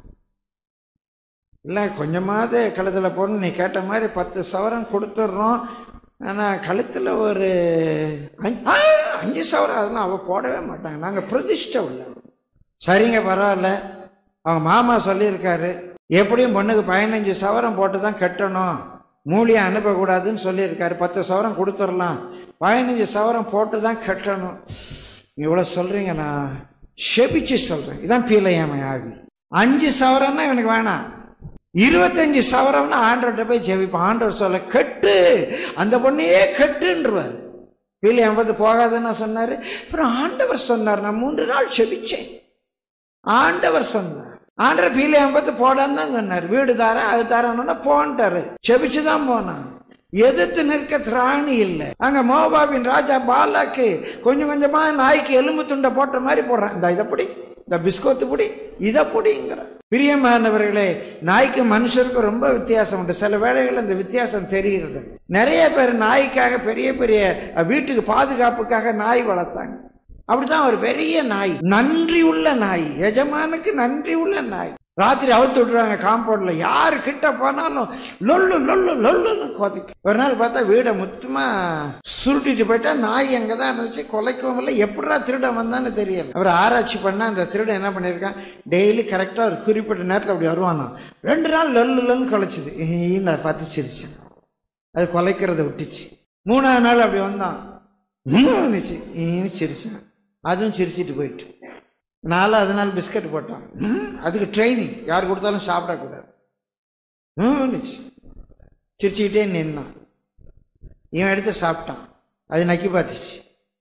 இல்லை கொஞ்சமாவது கழுத்தில் போடணும் நீ கேட்ட மாதிரி பத்து சவரம் கொடுத்துட்றோம் ஆனால் கழுத்தில் ஒரு அஞ்சு ஆ, அஞ்சு சவரம் அதெல்லாம் அவள் போடவே மாட்டாங்க நாங்கள் பிரதிஷ்டை உள்ள சரிங்க பரவாயில்ல அவங்க மாமா சொல்லியிருக்காரு எப்படியும் பொண்ணுக்கு பதினஞ்சு சவரம் போட்டு தான் கட்டணும் மூலியை அனுப்பக்கூடாதுன்னு சொல்லியிருக்காரு பத்து சவரம் கொடுத்துடலாம் பதினஞ்சு சவரம் போட்டு தான் கட்டணும் இவ்வளோ சொல்கிறீங்க நான் செபிச்சு சொல்கிறேன் இதான் பீலையாமை ஆவி அஞ்சு சவரம்னா இவனுக்கு வேணாம் இருபத்தஞ்சு சவரம்னா ஆண்டவர்கிட்ட போய் ஜெபிப்பான் ஆண்டவர் சொல்ல கட்டு அந்த பொண்ணையே கட்டுன்றவார் பீலை ஐம்பது போகாதுன்னு சொன்னார் அப்புறம் ஆண்டவர் சொன்னார் நான் மூன்று நாள் செபிச்சேன் ஆண்டவர் சொன்னார் ஆண்டவர் பீலை ஐம்பது போடான்னு தான் சொன்னார் வீடு தாரேன் அது தரேன்னா போன்ட்டாரு செபிச்சு தான் போனான் எதிர்த்து நிற்க திராணி இல்லை அங்க மோபாபின் ராஜா பாலாக்கு கொஞ்சம் கொஞ்சமா நாய்க்கு எலும்பு துண்டை போட்ட மாதிரி போடுறான் இந்த இதை பிடி இந்த பிஸ்கோத்து பிடி இதை பிடிங்கிற பிரியமானவர்களே நாய்க்கு மனுஷருக்கும் ரொம்ப வித்தியாசம் உண்டு சில வேளைகள் அந்த வித்தியாசம் தெரிகிறது நிறைய பேர் நாய்க்காக பெரிய பெரிய அஹ், வீட்டுக்கு பாதுகாப்புக்காக நாய் வளர்த்தாங்க அப்படிதான் ஒரு பெரிய நாய் நன்றி உள்ள நாய் எஜமானுக்கு நன்றி உள்ள நாய் ராத்திரி அவுத்து விட்டுருவாங்க காம்பவுண்ட்ல யாரு கிட்ட போனாலும் லொல்லு லொல்லு லொல்லுன்னு கொதிக்கும் ஒரு நாள் பார்த்தா வீடை முத்துமா சுருட்டிட்டு போயிட்டா நாய் அங்கே தான் இருந்துச்சு கொலைக்கவும் இல்லை எப்படிடா திருடன் வந்தான்னு தெரியல அவர் ஆராய்ச்சி பண்ணா அந்த திருடன் என்ன பண்ணியிருக்கான் டெய்லி கரெக்டாக ஒரு குறிப்பிட்ட நேரத்தில் அப்படி வருவானாம் ரெண்டு நாள் லொல்லு லொல்லுன்னு கொலைச்சிது நான் பார்த்து சிரிச்சேன் அது கொலைக்கிறத விட்டுச்சு மூணாவது நாள் அப்படி வந்தான் இருந்துச்சு ஈன்னு சிரிச்சான் அதுவும் சிரிச்சிட்டு போயிட்டு நாலாவது நாள் பிஸ்கட் போட்டான் ம், அதுக்கு ட்ரைனிங் யார் கொடுத்தாலும் சாப்பிடக்கூடாது இருந்துச்சு சிரிச்சுக்கிட்டே நின்னான் இவன் எடுத்து சாப்பிட்டான் அது நக்கி பார்த்துச்சு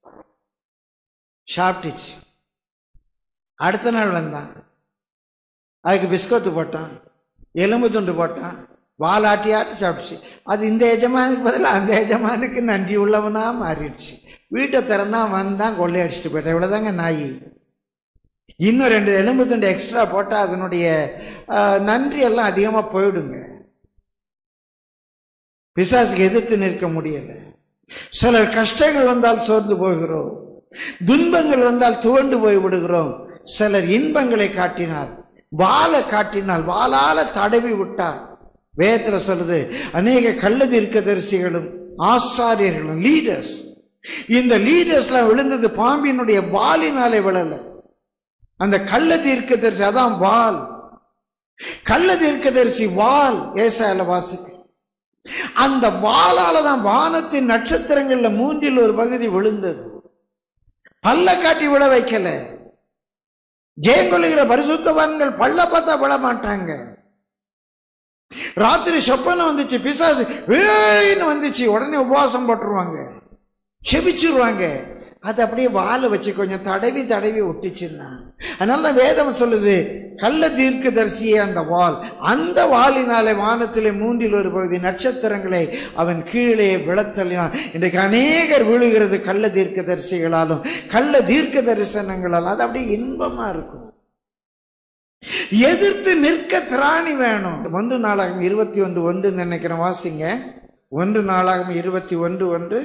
சாப்பிட்டுச்சு அடுத்த நாள் வந்தான் அதுக்கு பிஸ்கத்து போட்டான் எலும்பு துண்டு போட்டான் வாலாட்டி ஆட்டி சாப்பிட்டுச்சு அது இந்த எஜமானுக்கு பதிலாக அந்த எஜமானுக்கு நன்றி உள்ளவனா மாறிடுச்சு வீட்டை திறந்தான் வந்தான் கொள்ளையடிச்சிட்டு போயிட்டான் இவ்வளோதாங்க நாய் இன்னும் ரெண்டு எலும்பு துண்டு எக்ஸ்ட்ரா போட்டால் அதனுடைய ஆஹ், நன்றி எல்லாம் அதிகமாக போயிடுங்க பிசாசுக்கு எதிர்த்து நிற்க முடியல சிலர் கஷ்டங்கள் வந்தால் சோர்ந்து போகிறோம் துன்பங்கள் வந்தால் துவண்டு போய் விடுகிறோம் சிலர் இன்பங்களை காட்டினார் வாழை காட்டினால் வாளால தடவி விட்டார் வேதத்துல சொல்லுது அநேக கள்ள தீர்க்கதரிசிகளும் ஆசாரியர்களும் லீடர்ஸ் இந்த லீடர்ஸ்லாம் விழுந்தது பாம்பினுடைய வாலினாலே விழல அந்த கள்ள தீர்க்கதரிசி அதான் வால் கள்ள தீர்க்கதரிசி வால் ஏசாயில வாசிக்கு அந்த வாளால தான் வானத்தின் நட்சத்திரங்கள்ல மூன்றில் ஒரு பகுதி விழுந்தது பல்ல காட்டி விட வைக்கல ஜெயங்கொள்ளுகிற பரிசுத்தவான்கள் பல்ல பார்த்தா விழ மாட்டாங்க ராத்திரி சொப்பனம் வந்துச்சு பிசாசு ஏய்ன்னு வந்துச்சு உடனே உபவாசம் போட்டுருவாங்க செபிச்சிருவாங்க அது அப்படியே வாழை வச்சு கொஞ்சம் தடவி தடவி ஒட்டிச்சுன்னா அதனால தான் வேதம் சொல்லுது கள்ள தீர்க்கதரிசியே அந்த வால் அந்த வாளினாலே வானத்திலே மூன்றில் ஒரு பகுதி நட்சத்திரங்களை அவன் கீழே விழத்தள்ளினான் இன்றைக்கு அநேகர் விழுகிறது கள்ள தீர்க்கதரிசிகளாலும் கள்ள தீர்க்க தரிசனங்களாலும் அது அப்படியே இன்பமா இருக்கும் எதிர்த்து நிற்க திராணி வேணும் ஒன்று நாளாகும் இருபத்தி ஒன்று ஒன்று நினைக்கிறேன் வாசிங்க ஒன்று நாளாகும் இருபத்தி ஒன்று ஒன்று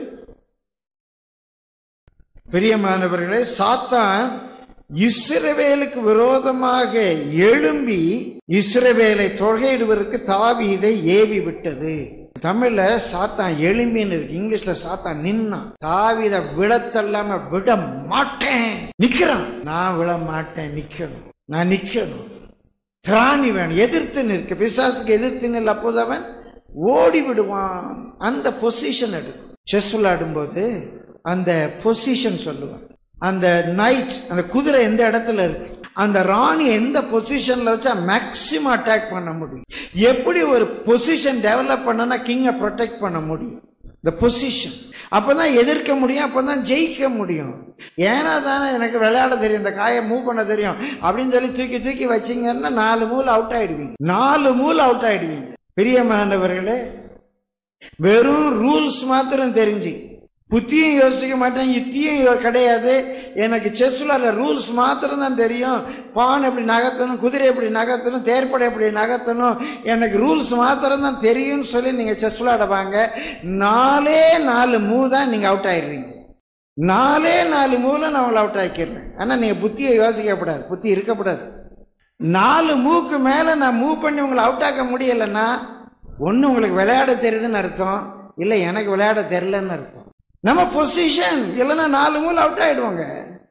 பிரியமானவர்களே சாத்தான் இஸ்ரவேலுக்கு விரோதமாக எழும்பி இஸ்ரவேலை தொகையிடுவதற்கு தாவீதை ஏவி விட்டது தமிழ்ல சாத்தான் எழும்பின்னு இருக்கு இங்கிலீஷ்ல சாத்தான் நின்னான் தாவீத விழத்தல்லாம விட மாட்டேன் நிக்கிறான் நான் விழ மாட்டேன் நிக்கணும் நான் நிக்கணும் திராணி வேணும் எதிர்த்து நிற்க பிசாசுக்கு எதிர்த்து நில் அப்போது அவன் ஓடி விடுவான் அந்த பொசிஷன் எடுக்கும் செஸ் விளையாடும்போது அந்த பொசிஷன் சொல்லுவான் அந்த நைட் அந்த குதிரை எந்த இடத்துல இருக்கு அந்த ராணி எந்த பொசிஷன்ல வச்சா மேக்சிமம் அட்டாக் பண்ண முடியும் எப்படி ஒரு பொசிஷன் டெவலப் பண்ணனா கிங்கை ப்ரொடெக்ட் பண்ண முடியும் இந்த பொசிஷன் அப்பதான் எதிர்க்க முடியும் அப்பதான் ஜெயிக்க முடியும் ஏன்னா தானே எனக்கு விளையாட தெரியும் இந்த காயை மூவ் பண்ண தெரியும் அப்படின்னு சொல்லி தூக்கி தூக்கி வச்சிங்கன்னா நாலு மூல் அவுட் ஆயிடுவீங்க நாலு மூல் அவுட் ஆயிடுவீங்க பிரியமானவர்களே வெறும் ரூல்ஸ் மாத்திரம் தெரிஞ்சு புத்தியும் யோசிக்க மாட்டேன் யுத்தியும் யோ- கிடையாது எனக்கு செஸ் விளாட்ற ரூல்ஸ் மாத்திரம் தான் தெரியும் பான் எப்படி நகர்த்தணும் குதிரை எப்படி நகர்த்தணும் தேர்ப்படை எப்படி நகர்த்தணும் எனக்கு ரூல்ஸ் மாத்திரம் தான் தெரியும்னு சொல்லி நீங்கள் செஸ் விளாட வாங்க நாலே நாலு மூ தான் நீங்கள் அவுட் ஆயிடுறீங்க நாலே நாலு மூல நான் உங்களை அவுட் ஆக்கிடுறேன் ஆனால் நீங்கள் புத்தியை யோசிக்கப்படாது புத்தி இருக்கக்கூடாது நாலு மூக்கு மேலே நான் மூவ் பண்ணி உங்களை அவுட் ஆக்க முடியலைன்னா ஒன்று உங்களுக்கு விளையாட தெரியுதுன்னு அர்த்தம் இல்லை எனக்கு விளையாட தெரிலன்னு அர்த்தம் நம்ம பொசிஷன் இல்லைன்னா நாலு மூல் அவுட் ஆயிடுவாங்க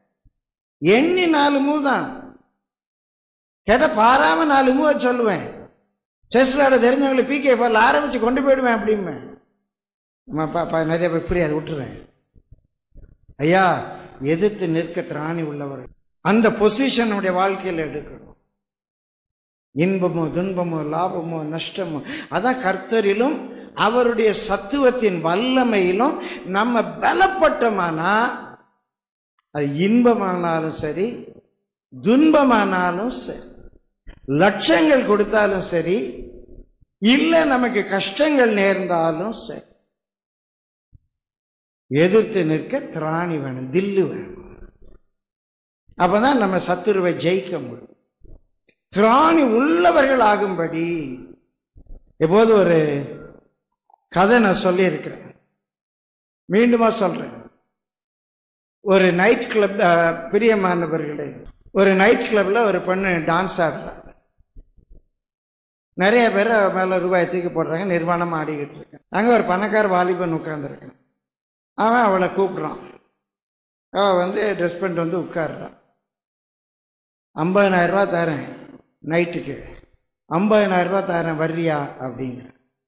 எண்ணி நாலு மூ தான் கேட்டால் பாராம நாலு மூவை சொல்லுவேன் செஸ் விளையாட தெரிஞ்சவங்களை பிகே ஃபாரில் ஆரம்பித்து கொண்டு போயிடுவேன் அப்படிம்பேன் நம்ம பா பா நிறைய பேர் புரியாது விட்டுருவேன் ஐயா எதிர்த்து நிற்க திராணி உள்ளவர் அந்த பொசிஷன் நம்முடைய வாழ்க்கையில் எடுக்கணும் இன்பமோ துன்பமோ லாபமோ நஷ்டமோ அதான் கர்த்தரிலும் அவருடைய சத்துவத்தின் வல்லமையிலும் நம்ம பலப்பட்டோமானா அது இன்பமானாலும் சரி துன்பமானாலும் சரி லட்சங்கள் கொடுத்தாலும் சரி இல்லை நமக்கு கஷ்டங்கள் நேர்ந்தாலும் சரி எதிர்த்து நிற்க திராணி வேணும் தில்லு வேணும் அப்பதான் நம்ம சத்துருவை ஜெயிக்க முடியும் திராணி உள்ளவர்கள் ஆகும்படி எப்போது ஒரு கதை நான் சொல்லியிருக்கிறேன் மீண்டுமா சொல்றேன் ஒரு நைட் கிளப் பிரியமானவர்களே ஒரு நைட் கிளப்ல ஒரு பொண்ணு டான்ஸ் ஆடுறா நிறைய பேர் அவ மேல ரூபாய் தூக்கி போடுறாங்க நிர்வாணமா ஆடிக்கிட்டு இருக்கேன் அங்க ஒரு பணக்கார வாலிபன் உட்கார்ந்துருக்கான் அவன் அவளை கூப்பிடுறான் அவள் வந்து ட்ரெஸ் பண்ணிட்டு வந்து உட்கார்றான் ஐம்பதனாயிரம் ரூபா தரேன் நைட்டுக்கு ஐம்பதனாயிரம் ரூபா தரேன் வர்றியா அப்படிங்கிற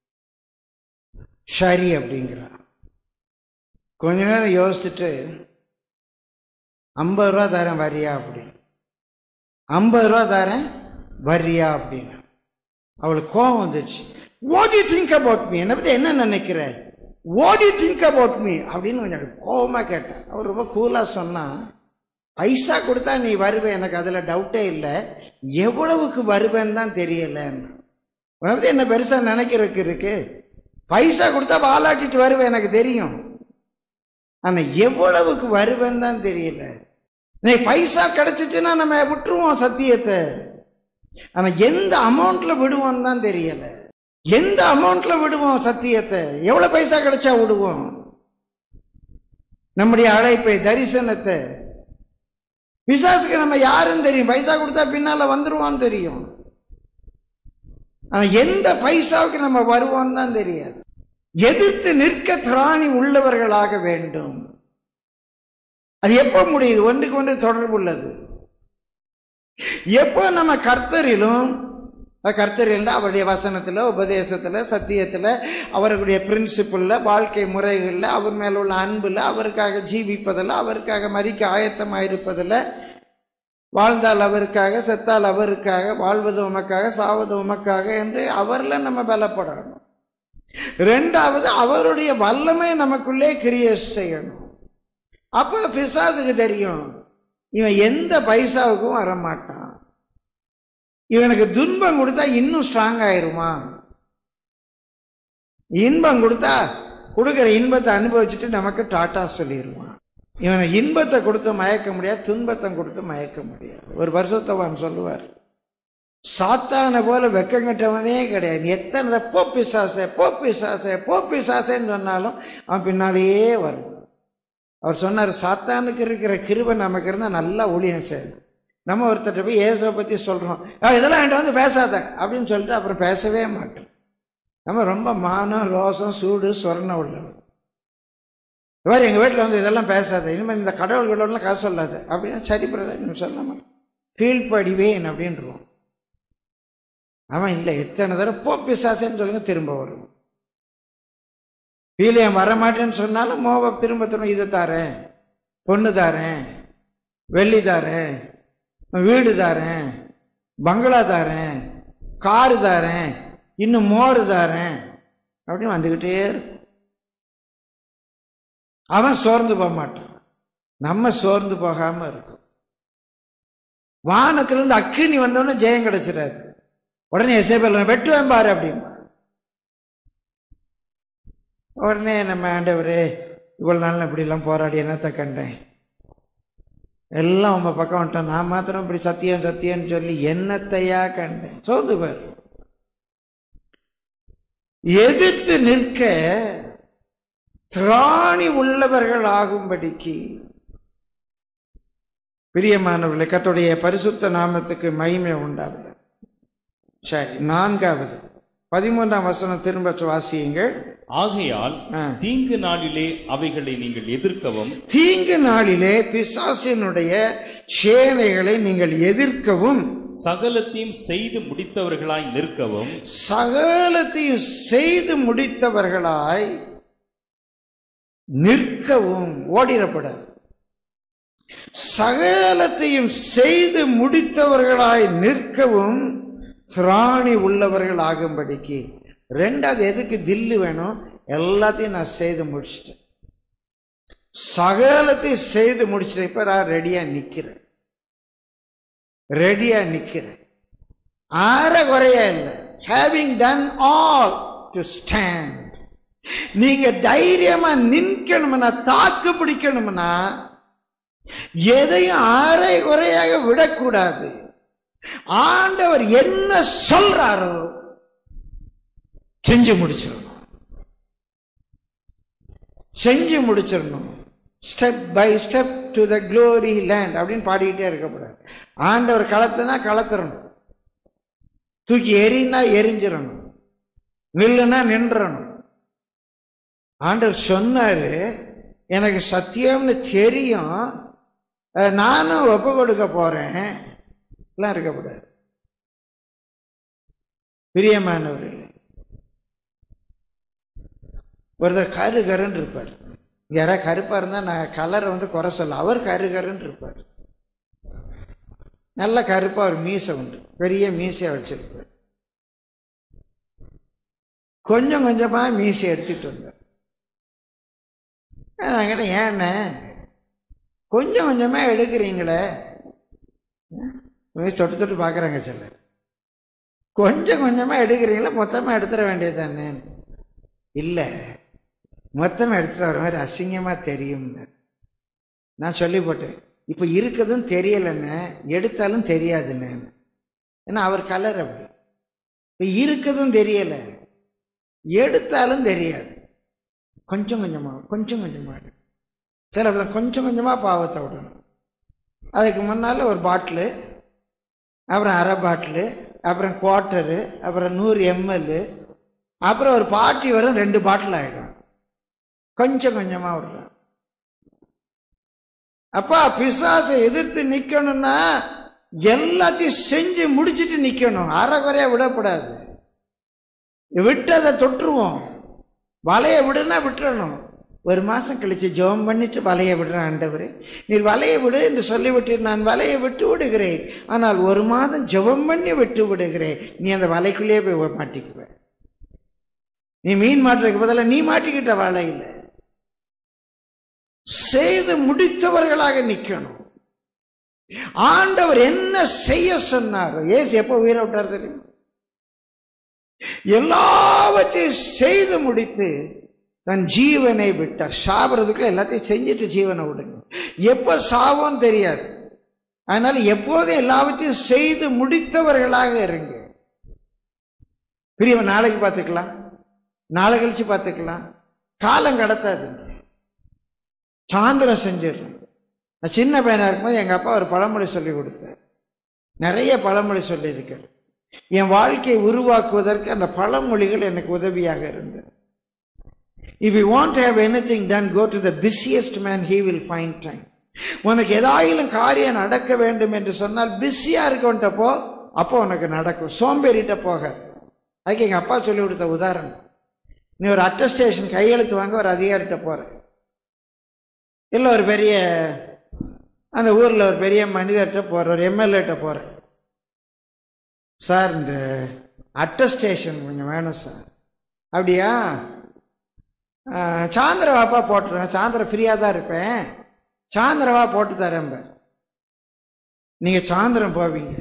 சரி அப்படிங்கிறா கொஞ்ச நேரம் யோசிச்சுட்டு ஐம்பது ரூபா தரேன் வரியா அப்படின்னு ஐம்பது ரூபா தரேன் வரியா அப்படின்னு அவளுக்கு கோவம் வந்துச்சு what you think about me என்னை பற்றி என்ன நினைக்கிற what you think about me அப்படின்னு கொஞ்சம் கோவமாக கேட்டேன் அவர் ரொம்ப கூலாக சொன்னா பைசா கொடுத்தா நீ வருவே எனக்கு அதில் டவுட்டே இல்லை எவ்வளவுக்கு வருவேன்னு தான் தெரியலன்னு உன்னை பற்றி என்ன பெருசாக நினைக்கிறதுக்கு இருக்கு பைசா கொடுத்தா வாலாட்டிட்டு வருவேன் எனக்கு தெரியும் ஆனால் எவ்வளவுக்கு வருவேன்னு தான் தெரியல நீ பைசா கிடைச்சிச்சுன்னா நம்ம விட்டுருவோம் சத்தியத்தை ஆனால் எந்த அமௌண்ட்ல விடுவோம்னு தான் தெரியல எந்த அமௌண்ட்ல விடுவோம் சத்தியத்தை எவ்வளவு பைசா கிடைச்சா விடுவோம் நம்முடைய அழைப்பை தரிசனத்தை பிசாசுக்கு நம்ம யாருன்னு தெரியும் பைசா கொடுத்தா பின்னால வந்துருவான்னு தெரியும் ஆனா எந்த பைசாவுக்கு நம்ம வருவோம்னு தான் தெரியாது எதிர்த்து நிற்க திராணி உள்ளவர்களாக வேண்டும் அது எப்போ முடியுது ஒன்றுக்கு ஒன்று தொடர்பு உள்ளது எப்போ நம்ம கர்த்தரிலும் கர்த்தரில் அவருடைய வசனத்தில் உபதேசத்தில் சத்தியத்தில் அவர்களுடைய பிரின்சிபிளில் வாழ்க்கை முறைகளில் அவர் மேல உள்ள அன்பில் அவருக்காக ஜீவிப்பதில் அவருக்காக மறிக்க ஆயத்தமாக இருப்பதில் வாழ்ந்தால் அவருக்காக செத்தால் அவருக்காக வாழ்வது உமக்காக சாவது உமக்காக என்று அவரில் நம்ம பலப்படணும் ரெண்டாவது அவருடைய வல்லமை நமக்குள்ளே கிரியேட் செய்யணும் அப்போ பிசாசுக்கு தெரியும் இவன் எந்த பைசாவுக்கும் வரமாட்டான் இவனுக்கு துன்பம் கொடுத்தா இன்னும் ஸ்ட்ராங் ஆயிருமா இன்பம் கொடுத்தா கொடுக்குற இன்பத்தை அனுபவிச்சுட்டு நமக்கு டாட்டா சொல்லிடுவான் இவனை இன்பத்தை கொடுத்து மயக்க முடியாது துன்பத்தை கொடுத்து மயக்க முடியாது ஒரு வருஷத்தவன் சொல்லுவார் சாத்தான போல வெக்கங்கட்டவனே கிடையாது எத்தனை தடவை போ பிசாசே போ பிசாசே போ பிசாசேன்னு சொன்னாலும் அவன் பின்னாலேயே வரும் அவர் சொன்னார் சாத்தானுக்கு இருக்கிற கிருபை நமக்கு இருந்தால் நல்லா ஊழியம் செய்யும் நம்ம ஒருத்தர் போய் இயேசுவை பற்றி சொல்கிறோம் இதெல்லாம் என்கிட்ட வந்து பேசாத அப்படின்னு சொல்லிட்டு அப்புறம் பேசவே மாட்டோம் நம்ம ரொம்ப மானம் ரோசம் சூடு சொரணம் உள்ளவர் இவர் எங்கள் வீட்டில் வந்து இதெல்லாம் பேசாத இனிமேல் இந்த கடவுள் கடவுள்லாம் காசு சொல்லாது அப்படின்னா சரி பிரதர் இன்னும் சொல்லாம கீழ்ப்படிவேன் அப்படின்றோம் அவன் இல்லை எத்தனை தடவை போ பிசாசேன்னு சொல்லுங்க திரும்ப வரும் வீலியம் வரமாட்டேன்னு சொன்னாலும் மோவ திரும்ப திரும்ப இதை தாரேன் பொண்ணு தாரேன் வெள்ளி தாரேன் வீடு தாரேன் பங்களா தாரேன் காரு தாரேன் இன்னும் மோர் தாரேன் அப்படின்னு வந்துக்கிட்டே இருக்கும் அவன் சோர்ந்து போக மாட்டான் நம்ம சோர்ந்து போகாம இருக்கும் வானத்திலிருந்து அக்கினி வந்தோடனே ஜெயம் கிடைச்சிடாது உடனே எசேபேல் வெட்டுவேன் பாரு அப்படிம்பா உடனே நம்ம ஆண்டவரே இவ்வளோ நாள் இப்படிலாம் போராடி என்னத்தை கண்டேன் எல்லாம் உங்க பக்கம் வந்துட்டோம் நான் மாத்திரம் இப்படி சத்தியம் சத்தியம்னு சொல்லி என்னத்தையா கண்டேன் சோர்ந்து பேர் எதிர்த்து நிற்க திராணி உள்ளவர்கள் ஆகும்படிக்கு பிரியமானவர்களே கத்துடைய பரிசுத்த நாமத்துக்கு மகிமை உண்டாகுது சரி நான்காவது பதிமூன்றாம் வசனம் திரும்ப வாசியுங்கள் ஆகையால் ஆ. தீங்கு நாளிலே அவைகளை நீங்கள் எதிர்க்கவும் தீங்கு நாளிலே பிசாசினுடைய சேனைகளை நீங்கள் எதிர்க்கவும் சகலத்தையும் செய்து முடித்தவர்களாய் நிற்கவும் சகலத்தையும் செய்து முடித்தவர்களாய் நிற்கவும் ஓடிடப்படாது சகலத்தையும் செய்து முடித்தவர்களாய் நிற்கவும் திராணி உள்ளவர்கள் ஆகும்படிக்கு ரெண்டாவது எதுக்கு தில்லு வேணும் எல்லாத்தையும் நான் செய்து முடிச்சிட்டேன் சகலத்தையும் செய்து முடிச்சிட்டேன் இப்ப நான் ரெடியா நிக்கிறேன் ரெடியா நிக்கிறேன் ஆற குறையா இல்லை having done all to stand நீங்க தைரியமா நிற்கணும்னா தாக்கு பிடிக்கணும்னா எதையும் அரை குறையாக விடக்கூடாது ஆண்டவர் என்ன சொல்றாரோ செஞ்சு முடிச்சிடணும் செஞ்சு முடிச்சிடணும் step by step to the glory land அப்படின்னு பாடிக்கிட்டே இருக்கக்கூடாது ஆண்டவர் களத்துனா களத்துறணும் தூக்கி எரினா எரிஞ்சிடணும் நில்லுனா நின்றணும் ஆண்டவர் சொன்னாரு எனக்கு சத்தியம்னு தெரியும் அஹ் நானும் ஒப்பு கொடுக்க போறேன் எல்லாம் இருக்கக்கூடாது பிரியமானவர்களே ஒருத்தர் கரு கருன்னு இருப்பார் யாராவது கருப்பா இருந்தா நான் கலரை வந்து குறை சொல்ல அவர் கரு கருன்னு இருப்பார் நல்ல கருப்பா ஒரு மீசை உண்டு பெரிய மீசையா வச்சிருப்பார் கொஞ்சம் கொஞ்சமா மீசை எடுத்துட்டு வந்தார் நான் கேட்டேன் ஏண்ணே கொஞ்சம் கொஞ்சமா எடுக்கிறீங்களே மீசை தொட்டு தொட்டு பார்க்குறாங்க சிலர் கொஞ்சம் கொஞ்சமா எடுக்கிறீங்களா மொத்தமா எடுத்துட வேண்டியது தானே இல்லை மொத்தமாக எடுத்துட்டு வர மாதிரி அசிங்கமா தெரியும்னு நான் சொல்லி போட்டேன் இப்போ இருக்கதும் தெரியலைன்னு எடுத்தாலும் தெரியாதுன்னு ஏன்னா அவர் கலர் அப்படி இப்போ இருக்கதும் தெரியலை எடுத்தாலும் தெரியாது கொஞ்சம் கொஞ்சமாக கொஞ்சம் கொஞ்சமாக சில பேர் கொஞ்சம் கொஞ்சமாக பாவத்தை விடணும் அதுக்கு முன்னால் ஒரு பாட்டிலு அப்புறம் அரை பாட்டிலு அப்புறம் குவார்ட்டரு அப்புறம் நூறு எம்எல் அப்புறம் ஒரு பாட்டி வரும் ரெண்டு பாட்டில் ஆகிடும் கொஞ்சம் கொஞ்சமாக விடுறான் அப்பா பிசாசை எதிர்த்து நிற்கணும்னா எல்லாத்தையும் செஞ்சு முடிச்சிட்டு நிக்கணும் அறகுறையா விடக்கூடாது விட்டதை தொட்டுருவோம் வலைய விடுனா விட்டுறணும் ஒரு மாசம் கழிச்சு ஜெபம் பண்ணிட்டு வலைய விடுறேன் ஆண்டவரே நீர் வலைய விடு என்று சொல்லிவிட்டு நான் வலையை விட்டு விடுகிறேன் ஆனால் ஒரு மாதம் ஜெபம் பண்ணி விட்டு விடுகிறேன் நீ அந்த வலைக்குள்ளேயே போய் மாட்டிக்குவ நீ மீன் மாட்டுறதுக்கு பதிலாக நீ மாட்டிக்கிட்ட வலையில் செய்து முடித்தவர்களாக நிக்கணும் ஆண்டவர் என்ன செய்ய சொன்னார் ஏசு எப்போ உயிரை விட்டார் தெரியும் எல்லாவற்றையும் செய்து முடித்து தன் ஜீவனை விட்டார் சாப்பிட்றதுக்குள்ள எல்லாத்தையும் செஞ்சுட்டு ஜீவனை விடுங்க எப்போ சாவோன்னு தெரியாது அதனால எப்போதும் எல்லாவற்றையும் செய்து முடித்தவர்களாக இருங்க பிரியவன் நாளைக்கு பார்த்துக்கலாம் நாளை கழிச்சு பார்த்துக்கலாம் காலம் கடத்தாதுங்க சாயந்தரம் செஞ்சிடணும் நான் சின்ன பையனாக இருக்கும்போது எங்கள் அப்பா ஒரு பழமொழி சொல்லி கொடுத்தார் நிறைய பழமொழி சொல்லியிருக்கார் என் வாழ்க்கையை உருவாக்குவதற்கு அந்த பழமொழிகள் எனக்கு உதவியாக இருந்தது if you want have anything done go to the busiest man he will find time உனக்கு ஏதாயிலும் காரியம் நடக்க வேண்டும் என்று சொன்னால் பிஸியாக இருக்கவன்ட்ட போ அப்போ உனக்கு நடக்கும் சோம்பேறிட்ட போக அதுக்கு எங்கள் அப்பா சொல்லி கொடுத்த உதாரணம் நீ ஒரு அட்டஸ்டேஷன் கையெழுத்து வாங்க ஒரு அதிகாரிட்ட போகிற இல்லை ஒரு பெரிய அந்த ஊரில் ஒரு பெரிய மனிதர்கிட்ட போகிற ஒரு எம்எல்ஏட்ட போகிறேன் சார் இந்த அட்டஸ்டேஷன் கொஞ்சம் வேணும் சார் அப்படியா சாயந்தரம் வாப்பா போட்டுருவேன் சாயந்தரம் ஃப்ரீயாக தான் இருப்பேன் சாயந்தரம் வா போட்டு தரேன் நீங்கள் சாயந்தரம் போவீங்க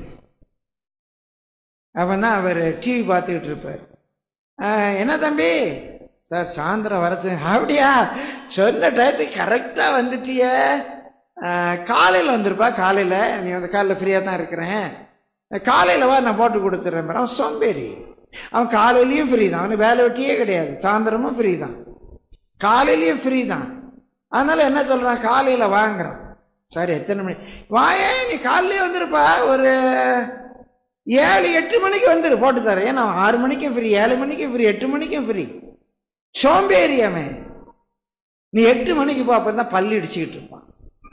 அப்போனா அவர் டிவி பார்த்துக்கிட்டு இருப்பார் என்ன தம்பி சார் சாயந்தரம் வரச்சு அப்படியா சொன்ன டயத்துக்கு கரெக்டாக வந்துட்டிய காலையில் வந்துருப்பா காலையில் நீ வந்து காலையில் ஃப்ரீயாக தான் இருக்கிறேன் காலையில் வா நான் போட்டு கொடுத்துட்றேன் அவன் சோம்பேறி அவன் காலையிலையும் ஃப்ரீ தான் அவனுக்கு வேலை வெட்டியே கிடையாது சாயந்தரமும் ஃப்ரீ தான் காலையிலையும் ஃப்ரீ தான் அதனால் என்ன சொல்கிறான் காலையில் வாங்குறான் சார் எத்தனை மணி வாயே நீ காலையிலே வந்துருப்பா ஒரு ஏழு எட்டு மணிக்கு வந்துரு போட்டு தரேன் ஏன்னா ஆறு மணிக்கும் ஃப்ரீ ஏழு மணிக்கும் ஃப்ரீ எட்டு மணிக்கும் ஃப்ரீ சோம்பேறியாமே நீ எட்டு மணிக்கு பார்ப்ப தான் பல்லு இடிச்சுக்கிட்டு இருப்பான்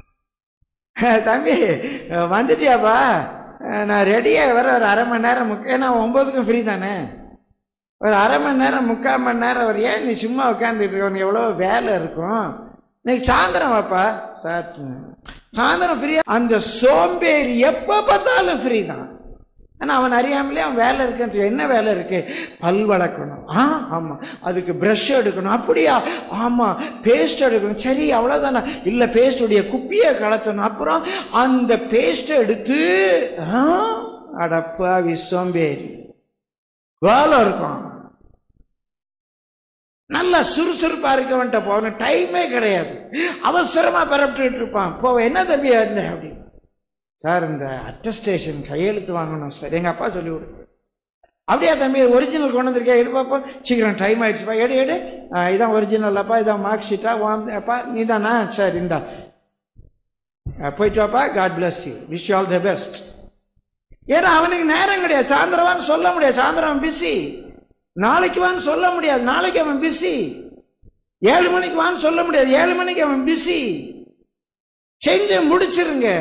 தம்பி வந்துட்டியாப்பா நான் ரெடியாக வர ஒரு அரை மணி நேரம் முக்க ஏன்னா ஒம்பதுக்கும் ஃப்ரீ தானே ஒரு அரை மணி நேரம் முக்கால் மணி நேரம் ஒரு ஏன் நீ சும்மா உட்காந்துட்டு இருக்க உனக்கு எவ்வளோ வேலை இருக்கும் இன்னைக்கு சாயந்தரம் வாப்பா சார் சாயந்தரம் ஃப்ரீயா அந்த சோம்பேறி எப்போ பார்த்தாலும் ஃப்ரீ தான் ஆனால் அவன் அறியாமலே அவன் வேலை இருக்குன்னு சொல்லி என்ன வேலை இருக்கு பல் வளர்க்கணும் ஆ ஆமாம் அதுக்கு ப்ரஷ் எடுக்கணும் அப்படியா ஆமாம் பேஸ்ட் எடுக்கணும் சரி அவ்வளோதானா இல்லை பேஸ்டுடைய குப்பியை கலத்தணும் அப்புறம் அந்த பேஸ்ட்டை எடுத்து ஆ அடப்பா விஸ்வம்பேரி வேலை இருக்கும் நல்லா சுறுசுறுப்பா இருக்கவன்ட்ட போகணும் டைமே கிடையாது அவசரமா பரப்பிட்டு இருப்பான் போ என்ன தம்பி வந்தேன் அப்படின்னு சார் இந்த அட்டஸ்டேஷன் கையெழுத்து வாங்கணும் சார் எங்கள் அப்பா சொல்லி கொடுத்து அப்படியா தம்பி ஒரிஜினல் கொண்டு வந்திருக்கேன் எடு பாப்பா சீக்கிரம் டைம் ஆயிடுச்சுப்பா எடு எடு ஆ, இதான் ஒரிஜினல் அப்பா இதான் மார்க் ஷீட்டா அப்பா நீ தானா சரி இந்தா ஆ, போயிட்டு வாப்பா God bless you wish you all the best ஏன்னா அவனுக்கு நேரம் கிடையாது சாயந்தரவான்னு சொல்ல முடியாது சாயந்தரம் பிஸி நாளைக்கு வான்னு சொல்ல முடியாது நாளைக்கு அவன் பிஸி ஏழு மணிக்கு வான்னு சொல்ல முடியாது ஏழு மணிக்கு அவன் பிஸி செஞ்சு முடிச்சிருங்க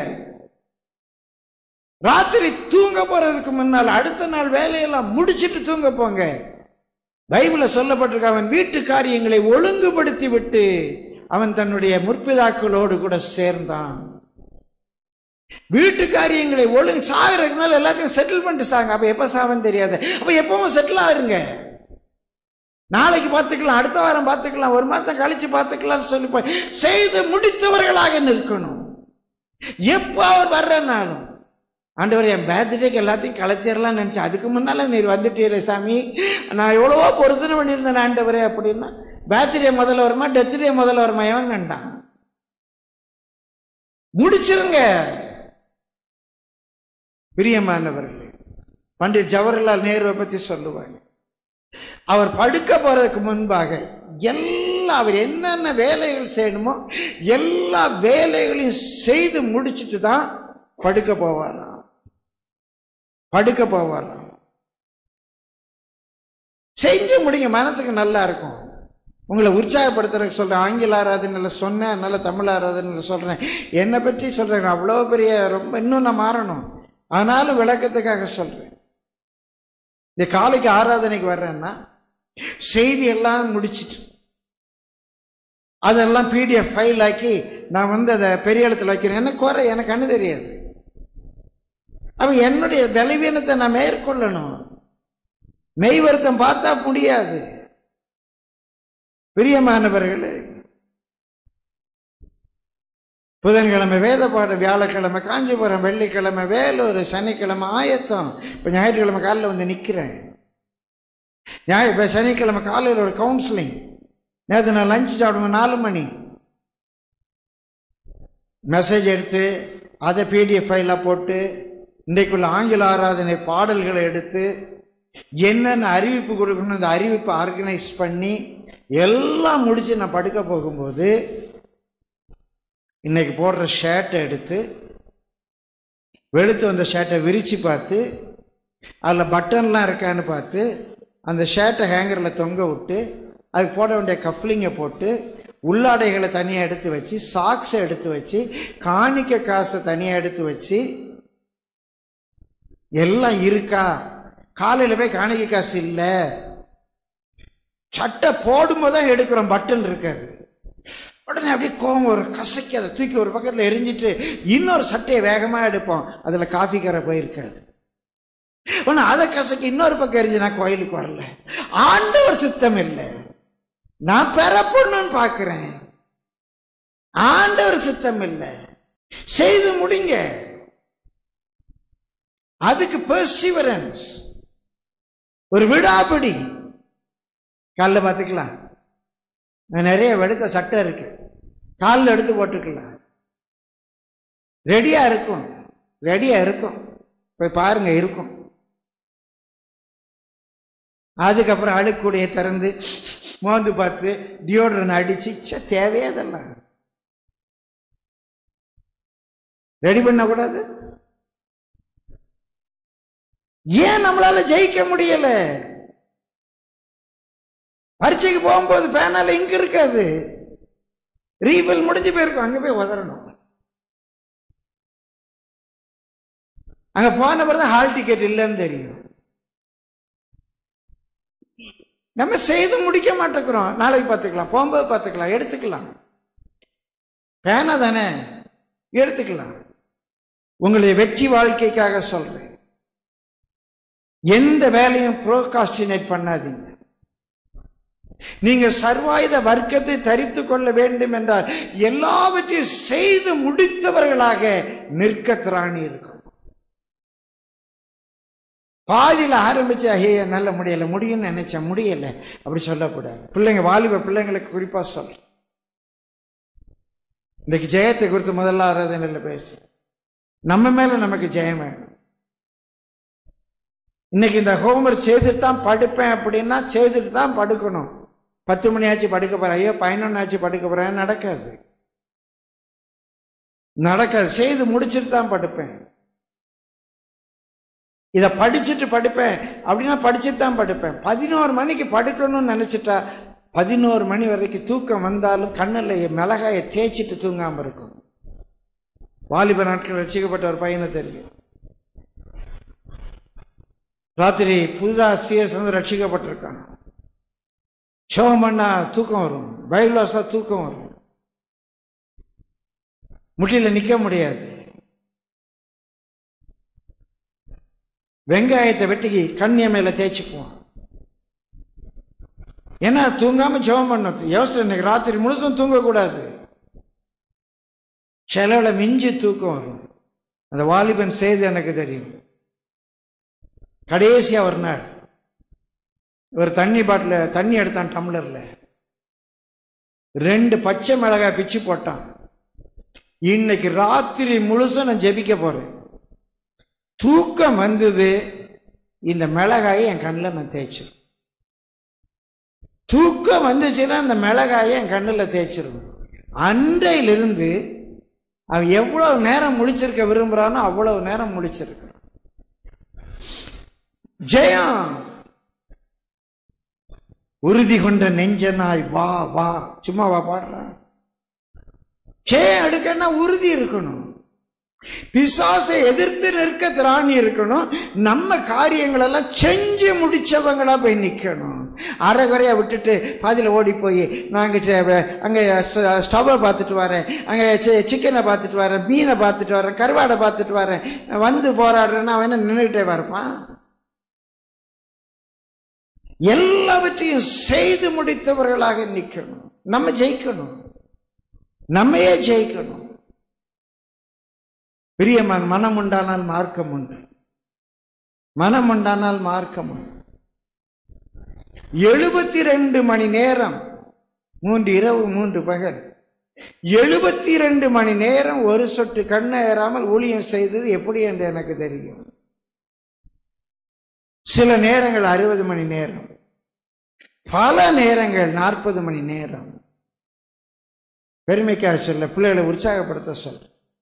ராத்திரி தூங்க போறதுக்கு முன்னால் அடுத்த நாள் வேலையெல்லாம் முடிச்சிட்டு தூங்க போங்க பைபிள்ல சொல்லப்பட்டிருக்க அவன் வீட்டு காரியங்களை ஒழுங்குபடுத்தி விட்டு அவன் தன்னுடைய முற்பிதாக்களோடு கூட சேர்ந்தான் வீட்டு காரியங்களை ஒழுங்கு சாகிறதுக்கு மேல எல்லாத்தையும் செட்டில் பண்ணிட்டு சாங்க அப்ப எப்ப சாவன்னு தெரியாது அப்ப எப்பவும் செட்டில் ஆயிருங்க நாளைக்கு பார்த்துக்கலாம் அடுத்த வாரம் பார்த்துக்கலாம் ஒரு மாதம் கழிச்சு பார்த்துக்கலாம்னு சொல்லி போய் செய்து முடித்தவர்களாக நிற்கணும் எப்போ அவர் வர்றனாலும் ஆண்டவர் என் பேர்த்டேக்கு எல்லாத்தையும் கலைச்சிடலாம்னு நினச்சேன் அதுக்கு முன்னால நீர் வந்துட்டீரே சாமி நான் எவ்வளவோ பொருத்தனை பண்ணியிருந்தேன் ஆண்டவரே அப்படின்னா பேர்த்டே முதல்ல வருமா டெத் டே முதல்ல வருமா எவன் கண்டான் முடிச்சிருங்க பிரியமானவர்களே பண்டிட் ஜவஹர்லால் நேருவை பற்றி சொல்லுவாங்க அவர் படுக்க போறதுக்கு முன்பாக எல்லா அவர் என்னென்ன வேலைகள் செய்யணுமோ எல்லா வேலைகளையும் செய்து முடிச்சிட்டு தான் படுக்க போவாராம் படுக்க போவாராம் செஞ்சு முடிங்க மனசுக்கு நல்லா இருக்கும் உங்களை உற்சாகப்படுத்துறதுக்கு சொல்றேன் ஆங்கில ஆராதனையில் சொன்னேன் அதனால தமிழ் ஆராதனையில் சொல்றேன் என்னை பற்றி சொல்றேன் அவ்வளோ பெரிய ரொம்ப இன்னும் நான் மாறணும் ஆனாலும் விளக்கத்துக்காக சொல்றேன் இந்த காலைக்கு ஆராதனைக்கு வர்றேன்னா செய்தி எல்லாம் முடிச்சிட்டு அதெல்லாம் பிடிஎஃப் ஃபைல் ஆக்கி நான் வந்து அதை பெரிய இடத்துல வைக்கிறேன் என்ன குறை எனக்கு கண்ணு தெரியாது அப்ப என்னுடைய பலவீனத்தை நான் மேற்கொள்ளணும் மெய் வருத்தம் பார்த்தா முடியாது பிரியமானவர்களே புதன்கிழமை வேத பாடம் வியாழக்கிழமை காஞ்சிபுரம் வெள்ளிக்கிழமை வேலூர் சனிக்கிழமை ஆயத்தம் இப்போ ஞாயிற்றுக்கிழமை காலையில் வந்து நிற்கிறேன் ஞாயிறு இப்போ சனிக்கிழமை காலையில் ஒரு கவுன்சிலிங் நேற்று நான் லஞ்ச் சாப்பிடுவேன் நாலு மணி மெசேஜ் எடுத்து அதை பிடிஎஃப் ஃபைலாக போட்டு இன்றைக்குள்ள ஆங்கில ஆராதனை பாடல்களை எடுத்து என்னென்ன அறிவிப்பு கொடுக்கணும் இந்த அறிவிப்பை ஆர்கனைஸ் பண்ணி எல்லாம் முடித்து நான் படுக்க போகும்போது இன்னைக்கு போடுற ஷர்ட்டை எடுத்து வெளுத்து வந்த ஷர்ட்டை விரித்து பார்த்து அதில் பட்டன்லாம் இருக்கான்னு பார்த்து அந்த ஷர்ட்டை ஹேங்கரில் தொங்க விட்டு அதுக்கு போட வேண்டிய கஃப்லிங்கை போட்டு உள்ளாடைகளை தனியாக எடுத்து வச்சு சாக்ஸை எடுத்து வச்சு காணிக்க காசை தனியாக எடுத்து வச்சு எல்லாம் இருக்கா காலையில் போய் காணிக்க காசு இல்லை சட்டை போடும்போது தான் எடுக்கிறோம் பட்டன் இருக்காது உடனே அப்படியே கோவம் ஒரு கசக்கி அதை தூக்கி ஒரு பக்கத்தில் எரிஞ்சிட்டு இன்னொரு சட்டையை வேகமாக எடுப்போம் அதில் காஃபி கரை போயிருக்காது உடனே அதை கசக்கி இன்னொரு பக்கம் எரிஞ்சு நான் கோயிலுக்கு வரல ஆண்டவர் சித்தம் இல்லை நான் பெறப்படணும்னு பார்க்கிறேன் ஆண்டவர் சித்தம் இல்லை செய்து முடிங்க அதுக்கு பெர்சிவரன்ஸ் ஒரு விடாபிடி காலைல பார்த்துக்கலாம் நான் நிறைய வெளுத்த சட்டை இருக்கு காலில் எடுத்து போட்டுக்கலாம் ரெடியா இருக்கும் ரெடியா இருக்கும் போய் பாருங்க இருக்கும் அதுக்கப்புறம் அழுக்குடைய திறந்து மோந்து பார்த்து டியோட்ரன் அடிச்சு ச்சே, தேவையே அதெல்லாம் ரெடி பண்ணக்கூடாது ஏன் நம்மளால ஜெயிக்க முடியல பரீட்சைக்கு போகும்போது பேனால இங்க இருக்காது ரீஃபில் முடிஞ்சு போயிருக்கும் அங்க போய் உதறணும் அங்க போன பிறகு தான் ஹால் டிக்கெட் இல்லைன்னு தெரியும் நம்ம செய்து முடிக்க மாட்டேங்கிறோம் நாளைக்கு பார்த்துக்கலாம் போகும்போது பார்த்துக்கலாம் எடுத்துக்கலாம் பேனா தானே எடுத்துக்கலாம் உங்களுடைய வெற்றி வாழ்க்கைக்காக சொல்றேன் எந்த வேலையும் ப்ரோகாஸ்டினேட் பண்ணாதீங்க நீங்க சர்வாயுத வர்க்கத்தை தரித்து கொள்ள வேண்டும் என்றால் எல்லாவற்றையும் செய்து முடித்தவர்களாக நிற்க திராணி இருக்கும் பாதியில் ஆரம்பிச்ச ஐயே நல்ல முடியல முடியும்னு நினைச்சேன் முடியல அப்படி சொல்லக்கூடாது பிள்ளைங்க வாலிப பிள்ளைங்களுக்கு குறிப்பா சொல்ற இன்னைக்கு ஜெயத்தை குறித்து முதல்ல ஆராதனையில் பேசு நம்ம மேல நமக்கு ஜெயம் வேணும் இன்னைக்கு இந்த ஹோம்ஒர்க் செய்துட்டு தான் படுப்பேன் அப்படின்னா செய்துட்டு தான் படுக்கணும் பத்து மணி ஆச்சு படுக்க போறேன் ஐயோ பதினொன்று ஆச்சு படுக்க போறேன் நடக்காது நடக்காது செய்து முடிச்சுட்டு தான் படுப்பேன் இதை படிச்சுட்டு படுப்பேன் அப்படின்னா படிச்சுட்டு தான் படுப்பேன் பதினோரு மணிக்கு படுக்கணும்னு நினைச்சிட்டா பதினோரு மணி வரைக்கும் தூக்கம் வந்தாலும் கண்ணில் மிளகாயை தேய்ச்சிட்டு தூங்காம இருக்கும் வாலிப நாட்கள் ரசிக்கப்பட்ட ஒரு பையனை தெரியும் ராத்திரி புதுதா சிஎஸ் வந்து ரட்சிக்கப்பட்டிருக்கான் சோகம் பண்ணா தூக்கம் வரும் பைபிள் வாசா தூக்கம் வரும் முட்டியில் நிற்க முடியாது வெங்காயத்தை வெட்டி கண்ணிய மேல தேய்ச்சிக்குவான் ஏன்னா தூங்காம ஜெபம் பண்ண யோசனை இன்னைக்கு ராத்திரி முழுசும் தூங்கக்கூடாது செலவுல மிஞ்சி தூக்கம் வரும் அந்த வாலிபன் செய்தி எனக்கு தெரியும் கடைசியா ஒரு நாள் ஒரு தண்ணி பாட்டில் தண்ணி எடுத்தான் டம்ளர்ல ரெண்டு பச்சை மிளகாய் பிச்சு போட்டான் இன்னைக்கு ராத்திரி முழுசும் நான் ஜெபிக்க போறேன் தூக்கம் வந்தது இந்த மிளகாயை என் கண்ணில் நான் தேய்ச்சிருவேன் தூக்கம் வந்துச்சுன்னா இந்த மிளகாயை என் கண்ணில் தேய்ச்சிருவேன் அன்றையிலிருந்து அவன் எவ்வளவு நேரம் முழிச்சிருக்க விரும்புறானோ அவ்வளவு நேரம் முழிச்சிருக்க ஜெயம் உறுதி கொண்ட நெஞ்சனாய் வா வா சும்மா வா பாடுறான் ஜெயம் எடுக்கன்னா உறுதி இருக்கணும் பிசாசை எதிர்த்து நிற்க திராணி இருக்கணும் நம்ம காரியங்களெல்லாம் செஞ்சு முடிச்சவங்களா போய் நிற்கணும் அரைகுறையா விட்டுட்டு பாதியில் ஓடி போய் நாங்கள் அங்கே ஸ்டவ்வை பார்த்துட்டு வரேன் அங்கே சிக்கனை பார்த்துட்டு வரேன் மீனை பார்த்துட்டு வரேன் கருவாடை பார்த்துட்டு வரேன் வந்து போராடுறேன்னா அவன் என்ன நின்றுக்கிட்டே வரப்பான் எல்லாவற்றையும் செய்து முடித்தவர்களாக நிற்கணும் நம்ம ஜெயிக்கணும் நம்மையே ஜெயிக்கணும் பிரியமான் மனம் உண்டானால் மார்க்கம் உண்டு மனம் உண்டானால் மார்க்கம் உண்டு எழுபத்தி ரெண்டு மணி நேரம் மூன்று இரவு மூன்று பகல் எழுபத்தி ரெண்டு மணி நேரம் ஒரு சொட்டு கண்ணை ஏறாமல் ஊழியம் செய்தது எப்படி என்று எனக்கு தெரியும் சில நேரங்கள் அறுபது மணி நேரம் பல நேரங்கள் நாற்பது மணி நேரம் பெருமைக்காக சொல்ல பிள்ளைகளை உற்சாகப்படுத்த சொல்ல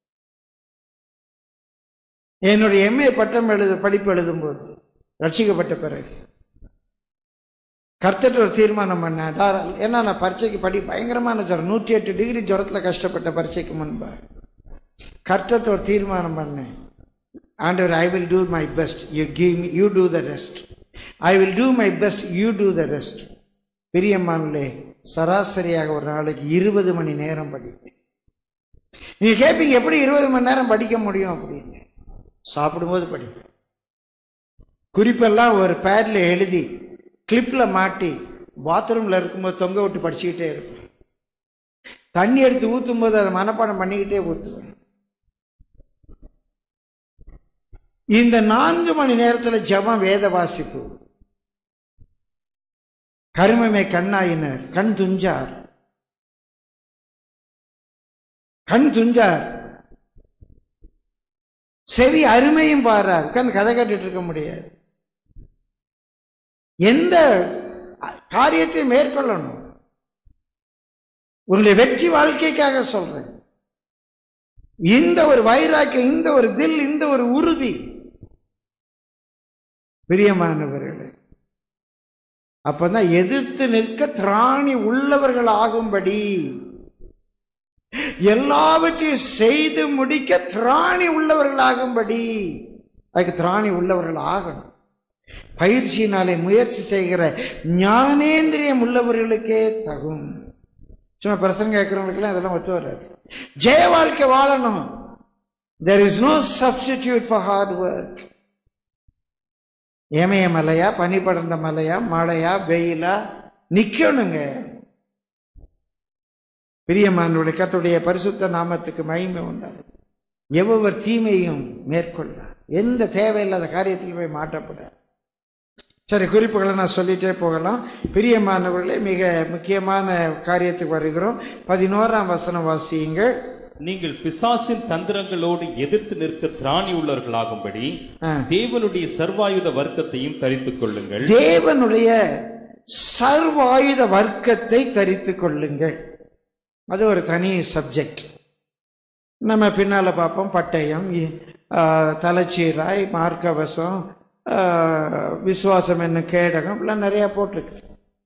என்னுடைய எம்ஏ பட்டம் எழுத படிப்பு எழுதும்போது ரட்சிக்கப்பட்ட பிறகு கர்த்தர் ஒரு தீர்மானம் பண்ணேன் டா- ஏன்னா நான் பரீட்சைக்கு படி பயங்கரமான ஜுரம் நூற்றி எட்டு டிகிரி ஜுரத்தில் கஷ்டப்பட்ட பரீட்சைக்கு முன்பா கர்த்தர் ஒரு தீர்மானம் பண்ணேன் ஆண்டவர் I will do my best you give me you do the rest I will do my best you do the rest பிரியம்மான்லே சராசரியாக ஒரு நாளைக்கு இருபது மணி நேரம் படித்தேன் நீங்க கேட்பீங்க எப்படி இருபது மணி நேரம் படிக்க முடியும் அப்படின்னு சாப்பிடும்போது படிப்பேன் குறிப்பெல்லாம் ஒரு பேட்ல எழுதி கிளிப்பில் மாட்டி பாத்ரூமில் இருக்கும்போது தொங்க விட்டு படிச்சுக்கிட்டே இருப்பேன் தண்ணி எடுத்து ஊற்றும் போது அதை மனப்பாடம் பண்ணிக்கிட்டே ஊற்றுவேன் இந்த நான்கு மணி நேரத்தில் ஜெபம் வேத வாசிப்பு கருமமே கண்ணாயினர் கண் துஞ்சார் கண் துஞ்சார் செவி அருமையும் பாரார் உட்கார்ந்து கதை கேட்டுட்டு இருக்க முடியாது எந்த காரியத்தை மேற்கொள்ளணும் உங்களுடைய வெற்றி வாழ்க்கைக்காக சொல்றேன் இந்த ஒரு வைராக்கியம் இந்த ஒரு தில் இந்த ஒரு உறுதி பிரியமானவர்களே அப்பதான் எதிர்த்து நிற்க திராணி உள்ளவர்கள் ஆகும்படி எல்லாவற்றையும் செய்து முடிக்க திராணி உள்ளவர்கள் ஆகும்படி அதுக்கு திராணி உள்ளவர்கள் ஆகணும் பயிற்சியினாலே முயற்சி செய்கிற ஞானேந்திரியம் உள்ளவர்களுக்கே தகும் சும்மா பிரசங்க கேட்கிறவங்களுக்கெல்லாம் இதெல்லாம் ஒத்து வராது ஜெய வாழ்க்கை வாழணும் there is no substitute for hard work ஏமய மலையா பனி படர்ந்த மலையா மழையா வெயிலா நிக்கணுங்க பிரியமானுடைய கத்துடைய பரிசுத்த நாமத்துக்கு மகிமை உண்டாகும் எவ்வொரு தீமையும் மேற்கொள்ள எந்த தேவையில்லாத காரியத்தில் போய் மாட்டப்படாது சரி குறிப்புகளை நான் சொல்லிட்டே போகலாம் பிரியமானவர்களே மிக முக்கியமான காரியத்துக்கு வருகிறோம் பதினோராம் வசனம் வாசியுங்கள் நீங்கள் பிசாசின் தந்திரங்களோடு எதிர்த்து நிற்க திராணி உள்ளவர்களாகும்படி ஆ. தேவனுடைய சர்வாயுத வர்க்கத்தையும் தரித்துக் கொள்ளுங்கள் தேவனுடைய சர்வாயுத வர்க்கத்தை தரித்துக் கொள்ளுங்கள் அது ஒரு தனி சப்ஜெக்ட் நம்ம பின்னால பார்ப்போம் பட்டயம் இ- ஆ, தலைச்சீராய் மார்க்கவசம் ஆ, விசுவாசம் என்ன கேடகம் இப்படிலாம் நிறைய போட்டிருக்கு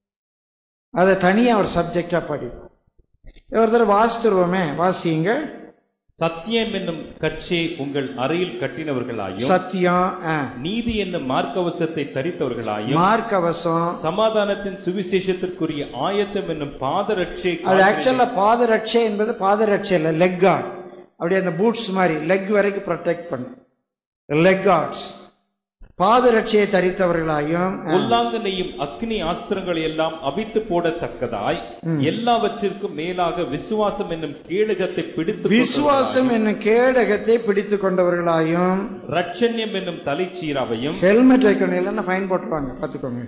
அதை தனியாக ஒரு சப்ஜெக்டாக படிப்போம் ஒரு தடவை வாசித்துருவோமே வாசிங்க சத்தியம் என்னும் கச்சே உங்கள் அறையில் கட்டினவர்களாயும் சத்தியம் ஆ, நீதி என்னும் மார்க்கவசத்தை தரித்தவர்களாயும் மார்க்கவசம் சமாதானத்தின் சுவிசேஷத்திற்குரிய ஆயத்தம் என்னும் பாதரட்சை அது ஆக்சுவலாக பாதரட்சை என்பது பாதரட்சை இல்லை லெக் கார்டு அப்படியே அந்த பூட்ஸ் மாதிரி லெக் வரைக்கும் ப்ரொடெக்ட் பண்ணும் லெக் கார்ட்ஸ் பாதரட்சையை தரித்தவர்களாயும் உல்லாங்கனையும் அக்னி ஆஸ்திரங்களை எல்லாம் அவித்து போடத்தக்கதாய் எல்லாவற்றிற்கும் மேலாக விசுவாசம் என்னும் கேடகத்தை பிடித்து விசுவாசம் என்னும் கேடகத்தை பிடித்து கொண்டவர்களாயும் ரட்சண்யம் என்னும் தலைச்சீராவையும் ஹெல்மெட் வைக்கணும் இல்லைன்னா ஃபைன் போட்டுருவாங்க பார்த்துக்கோங்க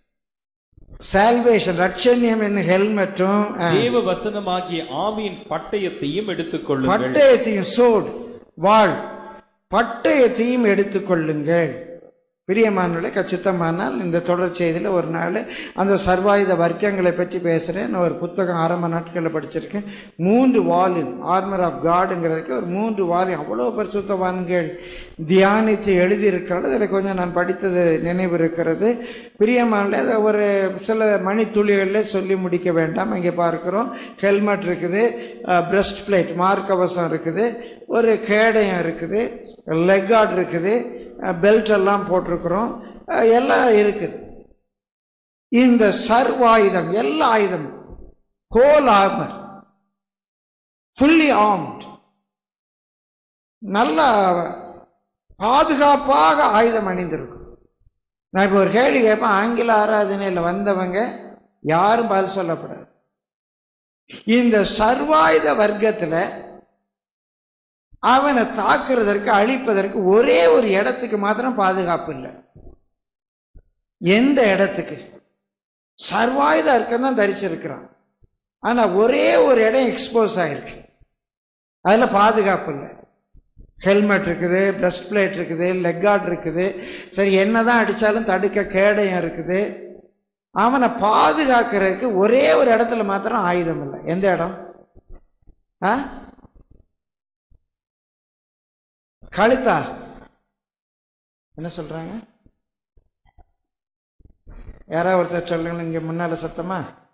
சால்வேஷன் ரட்சண்யம் என்னும் ஹெல்மெட்டும் தேவ வசனமாகிய ஆவியின் பட்டயத்தையும் எடுத்துக்கொள்ளுங்கள் பட்டயத்தையும் சோடு வாழ் பட்டயத்தையும் எடுத்துக்கொள்ளுங்கள் பிரியமானவர்களே கச்சித்தமானால் இந்த தொடர் செய்தியில் ஒரு நாள் அந்த சர்வாயுத வர்க்கங்களை பற்றி பேசுகிறேன் நான் ஒரு புத்தகம் ஆரம்ப நாட்களில் படிச்சிருக்கேன் மூன்று வால்யூம் ஆர்மர் ஆஃப் காடுங்கிறதுக்கு ஒரு மூன்று வால்யூம் அவ்வளோ பரிசுத்தவான்கள் தியானித்து எழுதியிருக்கிறது அதில் கொஞ்சம் நான் படித்தது நினைவு இருக்கிறது பிரியமானல அதை ஒரு சில மணித்துளிகளில் சொல்லி முடிக்க வேண்டாம் இங்கே பார்க்குறோம் ஹெல்மெட் இருக்குது பிரஸ்ட் பிளேட் மார்க்கவசம் இருக்குது ஒரு கேடயம் இருக்குது லெக் கார்டு இருக்குது பெல்ட் எல்லாம் போட்டிருக்கிறோம் அஹ், எல்லாம் இருக்குது இந்த சர்வாயுதம் எல்லா ஆயுதம் ஹோல் ஆர்மர் ஃபுல்லி ஆர்ம்ட் நல்ல பாதுகாப்பாக ஆயுதம் அணிந்திருக்கும் நான் இப்போ ஒரு கேள்வி கேட்பேன் ஆங்கில ஆராதனையில் வந்தவங்க யாரும் பதில் சொல்லப்படாது இந்த சர்வாயுத வர்க்கத்தில் அவனை தாக்குறதற்கு அழிப்பதற்கு ஒரே ஒரு இடத்துக்கு மாத்திரம் பாதுகாப்பு இல்லை எந்த இடத்துக்கு சர்வாயுத வர்க்கம் தான் தரிச்சிருக்கிறான் ஆனா ஒரே ஒரு இடம் எக்ஸ்போஸ் ஆயிருக்கு அதுல பாதுகாப்பு இல்லை ஹெல்மெட் இருக்குது பிரஸ்ட் பிளேட் இருக்குது லெக் கார்டு இருக்குது சரி என்னதான் அடிச்சாலும் தடுக்க கேடயம் இருக்குது அவனை பாதுகாக்கிறதுக்கு ஒரே ஒரு இடத்துல மாத்திரம் ஆயுதம் இல்லை எந்த இடம் ஆ கழுத்தா என்ன சொல்றாங்க யாராவது ஒருத்தர் சொல்லுங்க இங்க முன்னால சத்தமா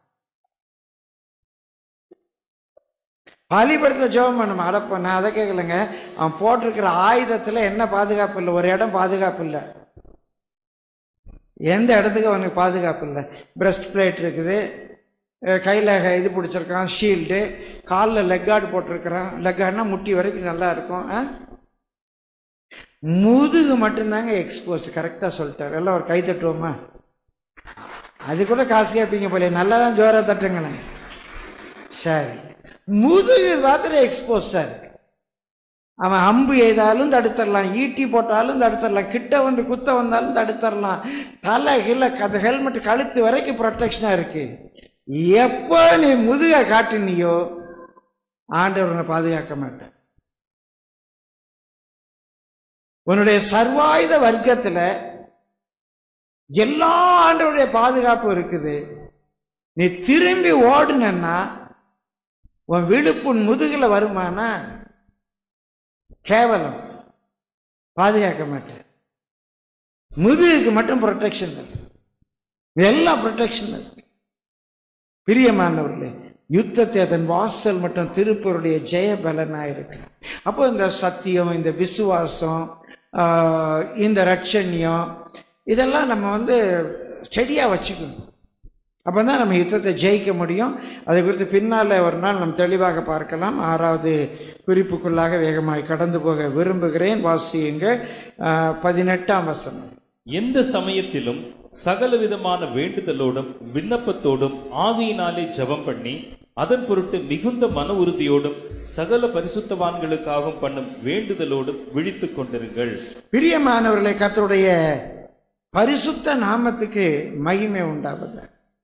பள்ளிப்படத்தில் ஜெபம் பண்ணுமா அடப்ப நான் அதை கேட்கலங்க அவன் போட்டிருக்கிற ஆயுதத்துல என்ன பாதுகாப்பு இல்லை ஒரு இடம் பாதுகாப்பு இல்லை எந்த இடத்துக்கு அவனுக்கு பாதுகாப்பு இல்லை பிரஸ்ட் பிளேட் இருக்குது அஹ் கையில இது பிடிச்சிருக்கான் ஷீல்டு காலில் லெக் கார்டு போட்டிருக்கிறான் லெக் கார்டுனா முட்டி வரைக்கும் நல்லா இருக்கும் ஆ? முதுகு மட்டும்தாங்க எக்ஸ்போஸ்ட் கரெக்டாக சொல்லிட்டார் எல்லாம் ஒரு கை தட்டுவோமா அது கூட காசு கேட்பீங்க போல நல்லா தான் ஜோரா தட்டுங்களேன் சரி முதுகு மாத்திரம் எக்ஸ்போஸ்டா இருக்கு அவன் அம்பு எய்தாலும் தடுத்துடலாம் ஈட்டி போட்டாலும் தடுத்துடலாம் கிட்ட வந்து குத்த வந்தாலும் தடுத்துடலாம் தலை கீழே அந்த ஹெல்மெட் கழுத்து வரைக்கும் ப்ரொடெக்ஷனா இருக்கு எப்போ நீ முதுக காட்டினியோ ஆண்டவர் உன்னை பாதுகாக்க மாட்டேன் உன்னுடைய சர்வாயுத வர்க்கத்துல எல்லா ஆண்டவருடைய பாதுகாப்பு இருக்குது நீ திரும்பி ஓடுனன்னா உன் விழுப்பு உன் முதுகுல வருமானா கேவலம் பாதுகாக்க மாட்டேன் முதுகுக்கு மட்டும் ப்ரொடெக்ஷன் இருக்கு எல்லாம் ப்ரொடெக்ஷன் இருக்கு பிரியமானவர்களே யுத்தத்தை அதன் வாசல் மற்றும் திருப்பருடைய ஜெய பலனா இருக்கு அப்போ இந்த சத்தியம் இந்த விசுவாசம் ஆஹ், இந்த ரட்சண்யம் இதெல்லாம் நம்ம வந்து ஸ்டெடியாக வச்சுக்கணும் அப்போ தான் நம்ம யுத்தத்தை ஜெயிக்க முடியும் அதை குறித்து பின்னால் ஒரு நாள் நம்ம தெளிவாக பார்க்கலாம் ஆறாவது குறிப்புக்குள்ளாக வேகமாய் கடந்து போக விரும்புகிறேன் வாசியுங்கள் ஆஹ், பதினெட்டாம் வசனம் எந்த சமயத்திலும் சகல விதமான வேண்டுதலோடும் விண்ணப்பத்தோடும் ஆவியினாலே ஜெபம் பண்ணி அதன் பொருட்டு மிகுந்த மன உறுதியோடும் சகல பரிசுத்தவான்களுக்காகவும் பண்ணும் வேண்டுதலோடும் விழித்துக் கொண்டிருங்கள் பிரியமானவர்களை கர்த்தருடைய பரிசுத்த நாமத்துக்கு மகிமை உண்டாவது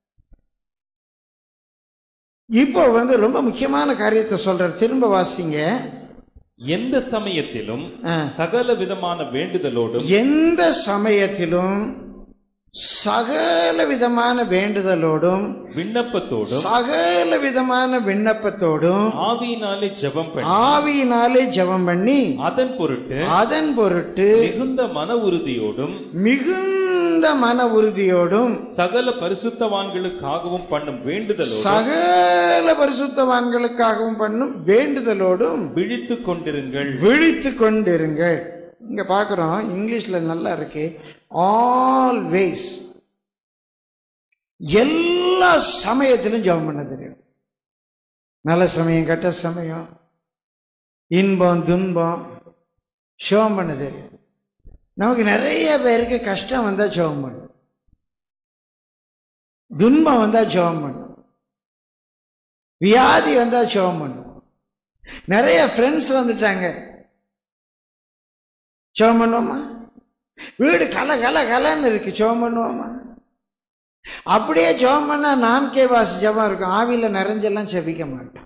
இப்போ வந்து ரொம்ப முக்கியமான காரியத்தை சொல்றார் திரும்ப வாசிங்க எந்த சமயத்திலும் ஆ. சகல விதமான வேண்டுதலோடும் எந்த சமயத்திலும் சகல விதமான வேண்டுதலோடும் விண்ணப்பத்தோடும் சகல விதமான விண்ணப்பத்தோடும் ஆவியினாலே ஜெபம் பண்ணி ஆவியினாலே ஜெபம் பண்ணி அதன் பொருட்டு அதன் பொருட்டு மிகுந்த மன உறுதியோடும் மிகுந்த மன உறுதியோடும் சகல பரிசுத்தவான்களுக்காகவும் பண்ணும் வேண்டுதலோடும் சகல பரிசுத்தவான்களுக்காகவும் பண்ணும் வேண்டுதலோடும் விழித்துக் கொண்டிருங்கள் விழித்து கொண்டிருங்கள் இங்க பார்க்குறோம் இங்கிலீஷ்ல நல்லா இருக்கு ஆல்வேஸ் எல்லா சமயத்திலும் ஜெபம் பண்ண தெரியும் நல்ல சமயம் கெட்ட சமயம் இன்பம் துன்பம் ஜெபம் பண்ண தெரியும் நமக்கு நிறைய பேருக்கு கஷ்டம் வந்தா ஜெபம் பண்ணும் துன்பம் வந்தா ஜெபம் பண்ணும் வியாதி வந்தா ஜெபம் பண்ணும் நிறைய ஃப்ரெண்ட்ஸ் வந்துட்டாங்க ஜெபம் பண்ணுவோமா வீடு கல கல கலன்னு இருக்கு ஜெபம் பண்ணுவோமா அப்படியே ஜெபம் பண்ணா நாம் கே வாசி ஜெபம் இருக்கும் ஆவியில நிறைஞ்செல்லாம் செபிக்க மாட்டோம்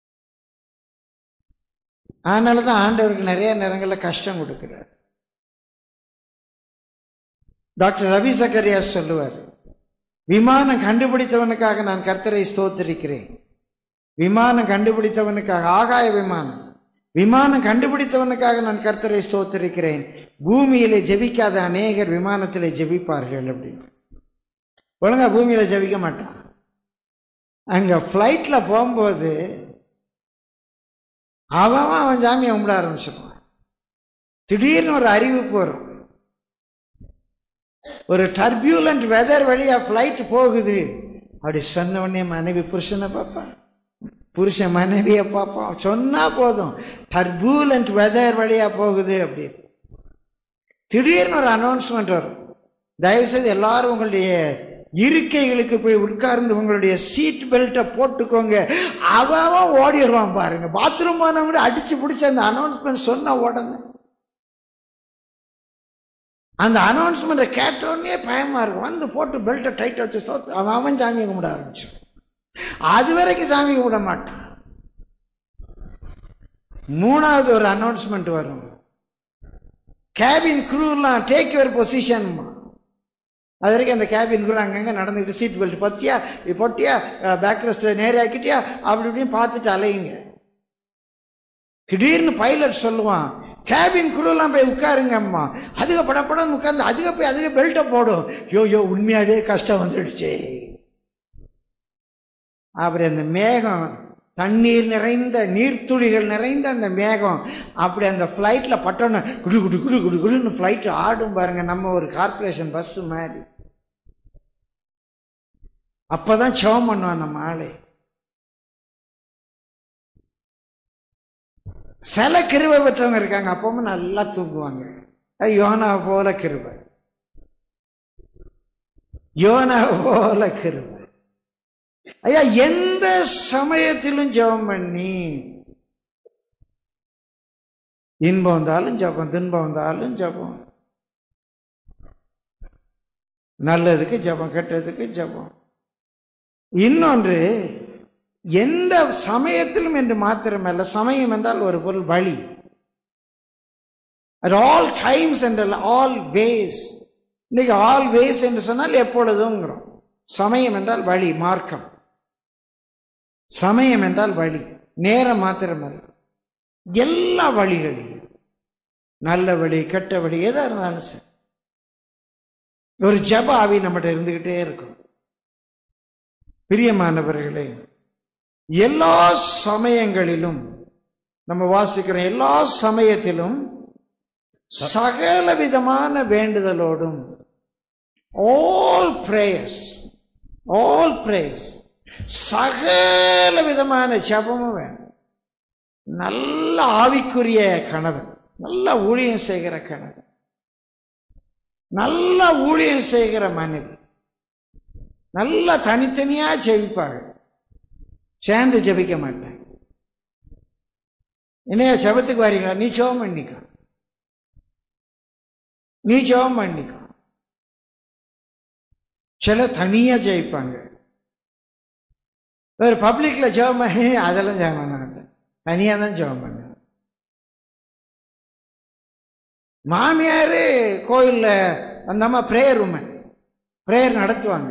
அதனால தான் ஆண்டவருக்கு நிறைய நேரங்களில் கஷ்டம் கொடுக்கிறார் டாக்டர் ரவி சக்கரியா சொல்லுவார் விமானம் கண்டுபிடித்தவனுக்காக நான் கர்த்தரை ஸ்தோத்திரிக்கிறேன் விமானம் கண்டுபிடித்தவனுக்காக ஆகாய விமானம் விமானம் கண்டுபிடித்தவனுக்காக நான் கர்த்தரை ஸ்தோத்திரிக்கிறேன் பூமியிலே ஜெபிக்காத அநேகர் விமானத்திலே ஜெபிப்பார்கள் அப்படின்னு ஒழுங்கா பூமியில ஜெபிக்க மாட்டான் அங்க ஃப்ளைட்ல போகும்போது அவன் அவன் அவன் சாமியை கும்பிட ஆரம்பிச்சிருவான் திடீர்னு ஒரு அறிவிப்பு வரும் ஒரு டர்பியூலண்ட் வெதர் வழியா ஃப்ளைட் போகுது அப்படி சொன்ன உடனே மனைவி புருஷனை பார்ப்பான் புருஷன் மனைவியை பார்ப்பான் சொன்னா போதும் டர்பூலண்ட் வெதர் வழியா போகுது அப்படின்னு திடீர்னு ஒரு அனௌன்ஸ்மெண்ட் வரும் தயவுசெய்து எல்லாரும் உங்களுடைய இருக்கைகளுக்கு போய் உட்கார்ந்து உங்களுடைய சீட் பெல்ட்டை போட்டுக்கோங்க அவன் ஓடிடுவான் பாருங்க பாத்ரூம் போனவங்க அடிச்சு பிடிச்ச அந்த அனௌன்ஸ்மெண்ட் சொன்ன உடனே அந்த அனௌன்ஸ்மெண்ட்டை கேட்ட உடனே பயமா இருக்கும் வந்து போட்டு பெல்ட்டை டைட் வச்சு ஸ்தோத்திர- அவன் அவன் சாமியை கும்பிட ஆரம்பிச்சு அது வரைக்கும் சாமி கும்பிட மாட்டான் மூணாவது ஒரு அனௌன்ஸ்மெண்ட் வரும் கேபின் குரூலாம் டேக் யுவர் பொசிஷன் அது வரைக்கும் அந்த கேபின் குரூ அங்கங்கே நடந்துக்கிட்டு சீட் பெல்ட் பத்தியா இது பொட்டியா பேக் ரெஸ்ட் நேராக்கிட்டியா அப்படி இப்படின்னு பார்த்துட்டு அலையுங்க திடீர்னு பைலட் சொல்லுவான் கேபின் குரூலாம் போய் உட்காருங்க அம்மா அதுக படப்படம் உட்கார்ந்து அதுக போய் அதுக பெல்ட்டை போடும் யோ யோ உண்மையாவே கஷ்டம் வந்துடுச்சு அப்புறம் அந்த மேகம் தண்ணீர் நிறைந்த நீர்த்துளிகள் நிறைந்த அந்த மேகம் அப்படி அந்த ஃப்ளைட்டில் பட்டோன்னு குடு குடு குடு குடு குடுன்னு ஃப்ளைட் ஆடும் பாருங்க நம்ம ஒரு கார்ப்பரேஷன் பஸ் மாதிரி அப்பதான் செவம் பண்ணுவான் நம்ம ஆளு சில கிருபை பெற்றவங்க இருக்காங்க அப்பவும் நல்லா தூங்குவாங்க அது யோனா போல கிருபை யோனா போல கிருபை ஐயா எந்த சமயத்திலும் ஜெபம் பண்ணி இன்பம் வந்தாலும் ஜெபம் துன்பம் வந்தாலும் ஜெபம் நல்லதுக்கு ஜெபம் கெட்டதுக்கு ஜெபம் இன்னொன்று எந்த சமயத்திலும் என்று மாத்திரமல்ல சமயம் என்றால் ஒரு பொருள் வழி at ஆல் டைம்ஸ் என்றல்ல ஆல் வேஸ் இன்னைக்கு ஆல் வேஸ் என்று சொன்னால் எப்பொழுதுங்கிறோம் சமயம் என்றால் வழி மார்க்கம் சமயம் என்றால் வழி நேரம் மாத்திரமல்ல எல்லா வழிகளிலும் நல்ல வழி கெட்ட வழி எதா இருந்தாலும் சரி ஒரு ஜப ஆவி நம்மகிட்ட இருந்துகிட்டே இருக்கும் பிரியமானவர்களே எல்லா சமயங்களிலும் நம்ம வாசிக்கிற எல்லா சமயத்திலும் சகல விதமான வேண்டுதலோடும் ஆல் பிரேயர்ஸ் ஆல் பிரேயர்ஸ் சகல விதமான ஜபமும் வேணும் நல்ல ஆவிக்குரிய கணவன் நல்ல ஊழியம் செய்கிற கணவன் நல்ல ஊழியம் செய்கிற மனைவி நல்லா தனித்தனியா ஜெபிப்பாங்க சேர்ந்து ஜெபிக்க மாட்டாங்க என்னையா ஜெபத்துக்கு வரீங்களா நீ ஜெபம் பண்ணிக்கோ நீ ஜெபம் பண்ணிக்கோ சில தனியா ஜெயிப்பாங்க வேறு பப்ளிக்ல ஜெபம் பண்ணி அதெல்லாம் ஜெபம் பண்ண மாட்டேன் தனியா தான் ஜெபம் பண்ண மாமியார் கோயிலில் அந்த அம்மா ப்ரேயர் உமன் ப்ரேயர் நடத்துவாங்க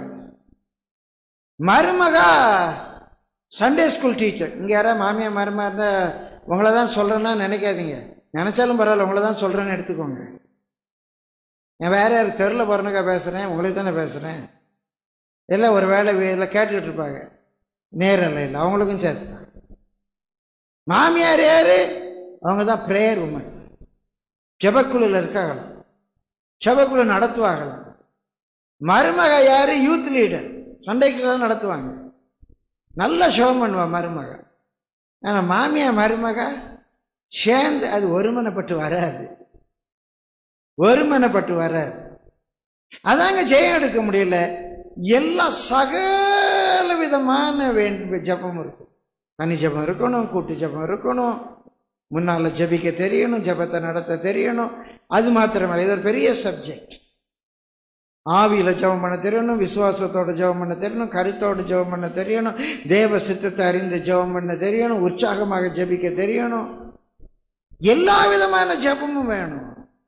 மருமகா சண்டே ஸ்கூல் டீச்சர் இங்கே யாராவது மாமியார் மருமா இருந்தால் உங்களை தான் சொல்கிறேன்னா நினைக்காதீங்க நினச்சாலும் பரவாயில்ல உங்களை தான் சொல்கிறேன்னு எடுத்துக்கோங்க நான் வேற யார் தெருவில் போகிறனுக்கா பேசுகிறேன் உங்களுக்கு தானே பேசுகிறேன் இல்லை ஒரு வேலை இதில் கேட்டுக்கிட்டு இருப்பாங்க நேரில் இல்லை அவங்களுக்கும் சேர்த்து தான். மாமியார் யாரு அவங்க தான் ப்ரேயர் உமன் ஜெபக்குழுல இருக்காங்களாம் ஜெபக்குழு நடத்துவாங்களாம் மருமக யாரு யூத் லீடர் சண்டைக்கு தான் நடத்துவாங்க நல்ல ஷோம் பண்ணுவா மருமக ஆனால் மாமியா மருமக சேர்ந்து அது ஒருமனப்பட்டு வராது ஒருமனப்பட்டு வராது அதாங்க ஜெயம் எடுக்க முடியல எல்லா சகல விதமான வேண்டும் ஜபம் இருக்கும் தனி ஜபம் இருக்கணும் கூட்டு ஜபம் இருக்கணும் முன்னால் ஜபிக்க தெரியணும் ஜபத்தை நடத்த தெரியணும் அது மாத்திரமல்ல இது ஒரு பெரிய சப்ஜெக்ட் ஆவியில் ஜெபம் பண்ண தெரியணும் விசுவாசத்தோட ஜெபம் பண்ண தெரியணும் கருத்தோட ஜெபம் பண்ண தெரியணும் தேவ சித்தத்தை அறிந்து ஜெபம் பண்ண தெரியணும் உற்சாகமாக ஜெபிக்க தெரியணும் எல்லா விதமான ஜெபமும் வேணும்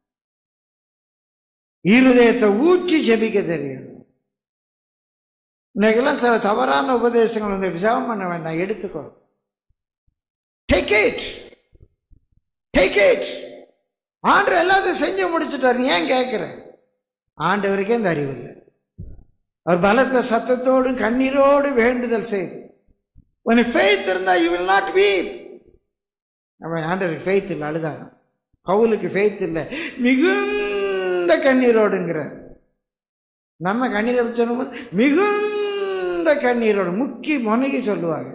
இருதயத்தை ஊற்றி ஜெபிக்க தெரியணும் இன்னைக்கெல்லாம் சில தவறான உபதேசங்கள் வந்து ஜெபம் பண்ண வேண்டாம் எடுத்துக்கோ டேக் இட் டேக் இட் ஆண்டு எல்லாத்தையும் செஞ்சு முடிச்சுட்டாரு நீ ஏன் கேட்குற ஆண்டவருக்கே இந்த அறிவு இல்லை அவர் பலத்த சத்தத்தோடு கண்ணீரோடு வேண்டுதல் செய்து உன் ஃபெய்த் இருந்தா யூ வில் நாட் வீப் அவன் ஆண்டவருக்கு ஃபெய்த் இல்லை அழுதாங்க பவுலுக்கு ஃபெய்த் இல்லை மிகுந்த கண்ணீரோடுங்கிற நம்ம கண்ணீரை பற்றி சொல்லும்போது மிகுந்த கண்ணீரோடு முக்கி முனகி சொல்லுவாங்க